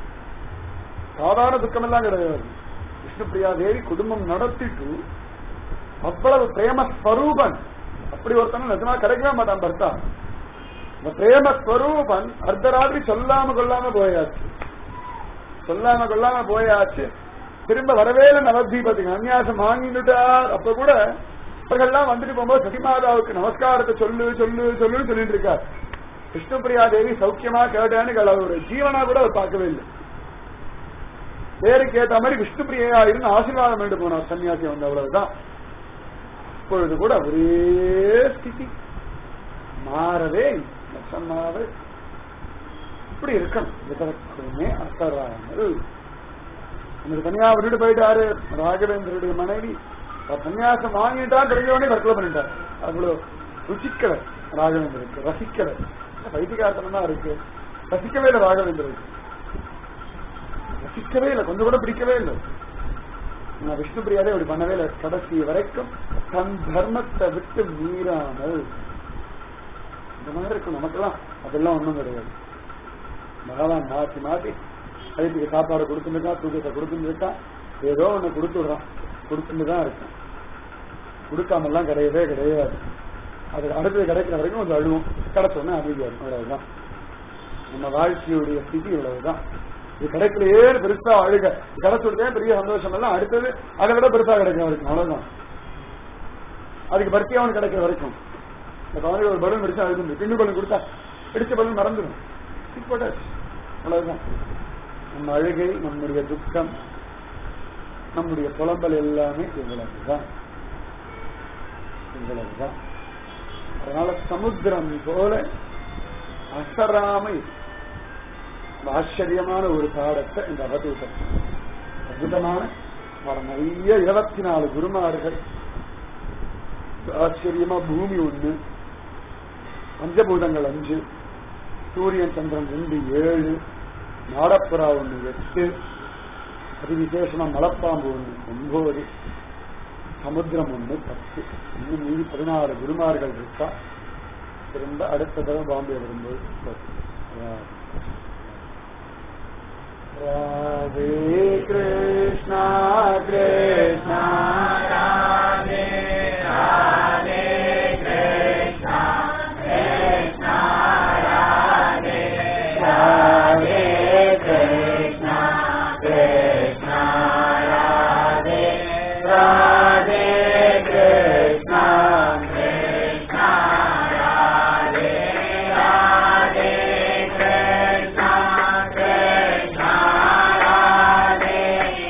சாதாரண துக்கம் எல்லாம் கிடையாது விஷ்ணுபிரியா தேவி குடும்பம் நடத்திட்டு அவ்வளவு பிரேம ஸ்வரூபன் அப்படி ஒருத்தனும் நிஜமா கிடைக்கவே மாட்டான் பர்த்தா இந்த பிரேம ஸ்வரூபன் அர்த்தராத்திரி சொல்லாம கொள்ளாம போயாச்சு சொல்லாம கொள்ளாம போயாச்சு திரும்ப வரவே இல்லை நவதீபத்துக்கு அந்நியாசம் வாங்கிட்டார் அப்ப கூட அவர்கள்லாம் வந்துட்டு போகும்போது சதிமாதாவுக்கு நமஸ்காரத்தை சொல்லு சொல்லு சொல்லுன்னு சொல்லிட்டு இருக்கார் விஷ்ணுபிரியா தேவி சௌக்கியமா கேட்டான்னு கேள ஒரு ஜீவனா கூட அவர் பார்க்கவே இல்லை பேருக்கு ஏத்த மாதிரி விஷ்ணுபிரியா இருந்து ஆசீர்வாதம் பண்ணிட்டு போனார் சன்னியாசி வந்து அவ்வளவுதான் இப்பொழுது கூட ஒரே ஸ்திதி மாறவே இல்லை. சொன்னாவே இப்படி இருக்கணும் இதற்குமே அசராமல் இந்த தனியா விட்டுட்டு போயிட்டாரு ராகவேந்திரனுடைய மனைவி அவர் சன்னியாசம் வாங்கிட்டா தெரிஞ்சவனே தற்கொலை பண்ணிட்டார் அவ்வளவு ருச்சிக்கல ராகவேந்திரனுக்கு ரசிக்கல வைத்திகார்த்தனம் தான் இருக்கு ரசிக்கவே இல்லை ராகவேந்திரனுக்கு ரசிக்கவே இல்லை கொஞ்சம் கூட பிடிக்கவே இல்லை நான் விஷ்ணு பிரியாதே அப்படி பண்ணவே இல்லை கடைசி வரைக்கும் தன் தர்மத்தை விட்டு மீறாமல் இந்த மாதிரி இருக்கும் நமக்கெல்லாம் அதெல்லாம் ஒண்ணும் கிடையாது பகவான் மாத்தி மாத்தி வயிற்றுக்கு சாப்பாடு கொடுத்துருக்கான் தூக்கத்தை கொடுத்துருக்கான் ஏதோ ஒண்ணு கொடுத்துடுறான் கொடுத்துட்டு தான் இருக்கான் கொடுக்காம எல்லாம் கிடையவே கிடையாது அது அடுத்தது கிடைக்கிற வரைக்கும் கொஞ்சம் அழுவும் கிடைச்சோன்னே அமைதியா இருக்கும் அவ்வளவுதான் நம்ம வாழ்க்கையுடைய ஸ்திதி இவ்வளவுதான் இது கிடைக்கலையே பெருசா அழுக கிடைச்சுட்டே பெரிய சந்தோஷம் எல்லாம் அடுத்தது அதை விட பெருசா கிடைக்கும் வரைக்கும் அவ்வளவுதான் அதுக்கு பர்த்தி அவனுக்கு கிடைக்கிற வரைக்கும் இந்த குழந்தை ஒரு பலூன் பிடிச்சா அழுது பின்னு பலூன் கொடுத்தா பிடிச்ச பலூன் மறந்துடும் தூக்கி போட்டாச்சு அவ்வளவுதான் நம்ம அழுகை நம்முடைய துக்கம் நம்முடைய புலம்பல் எல்லாமே இவ்வளவுதான் இவ்வளவுதான் அதனால சமுத்திரம் போல அசராமை ஆச்சரியமான ஒரு பாடத்தை இந்த அவதூதம் அற்புதமான பாடம் நிறைய இருபத்தி நாலு குருமார்கள் ஆச்சரியமா பூமி ஒண்ணு பஞ்சபூதங்கள் அஞ்சு சூரியன் சந்திரன் ரெண்டு ஏழு நாடப்புறா ஒண்ணு எட்டு அதிவிசேஷமா மலப்பாம்பு ஒண்ணு ஒன்பது சமுத்திரம் ஒண்ணு பத்து இன்னும் மீதி பதினாறு குருமார்கள் இருக்கா திரும்ப அடுத்த தடவை பாம்பே வரும்போது பத்து. ராதே கிருஷ்ணா கிருஷ்ணா ராதே ராதே கிருஷ்ணா கிருஷ்ணா ராதே ராதே கிருஷ்ணா கிருஷ்ணா ராதே ராதே கிருஷ்ணா கிருஷ்ணா ராதே ராதே கிருஷ்ணா கிருஷ்ணா ராதே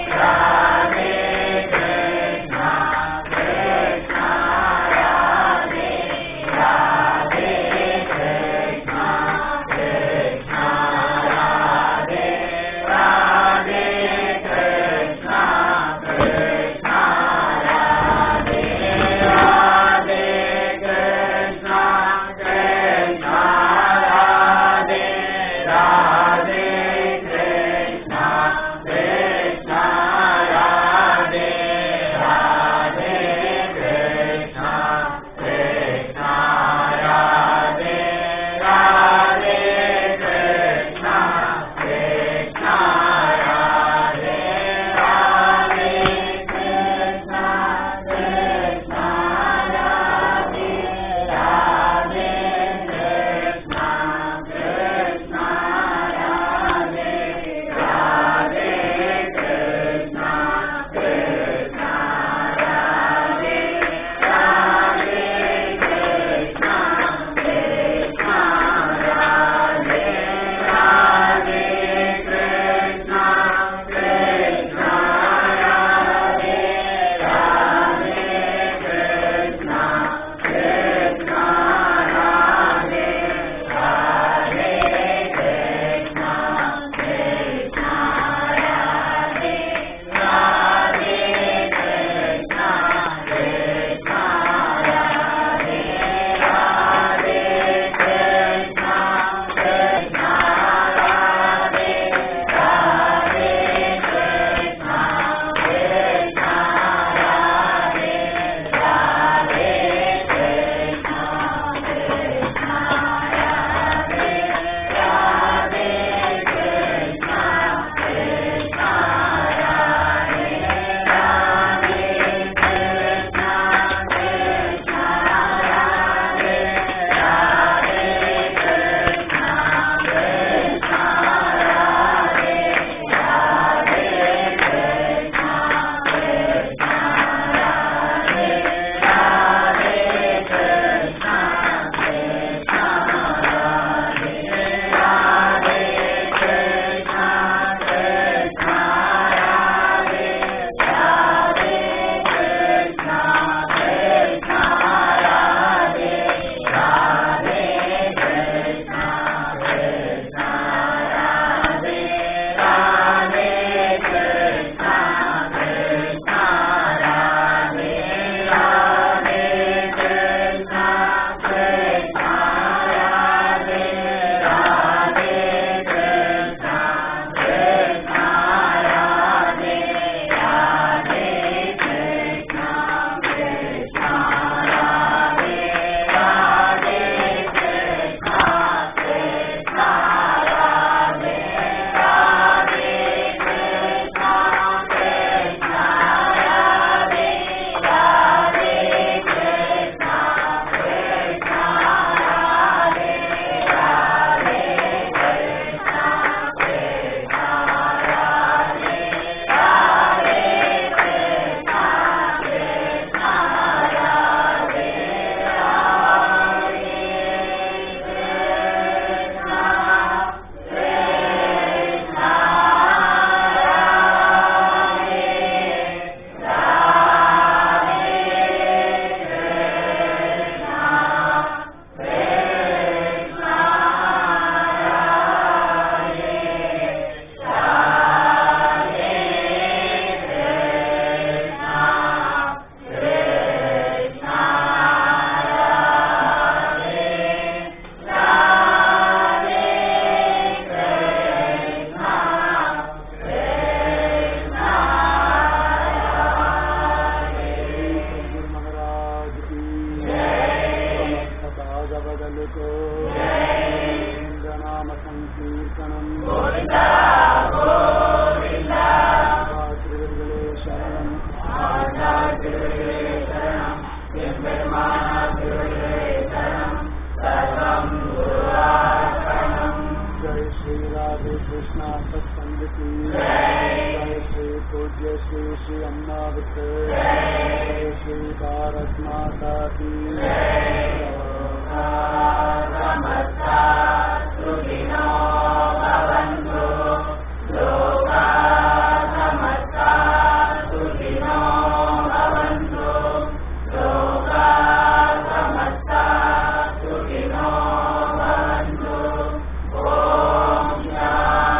श्री श्री अम्मावते जय श्री भारत माता की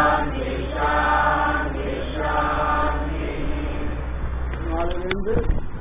நாளிலிருந்து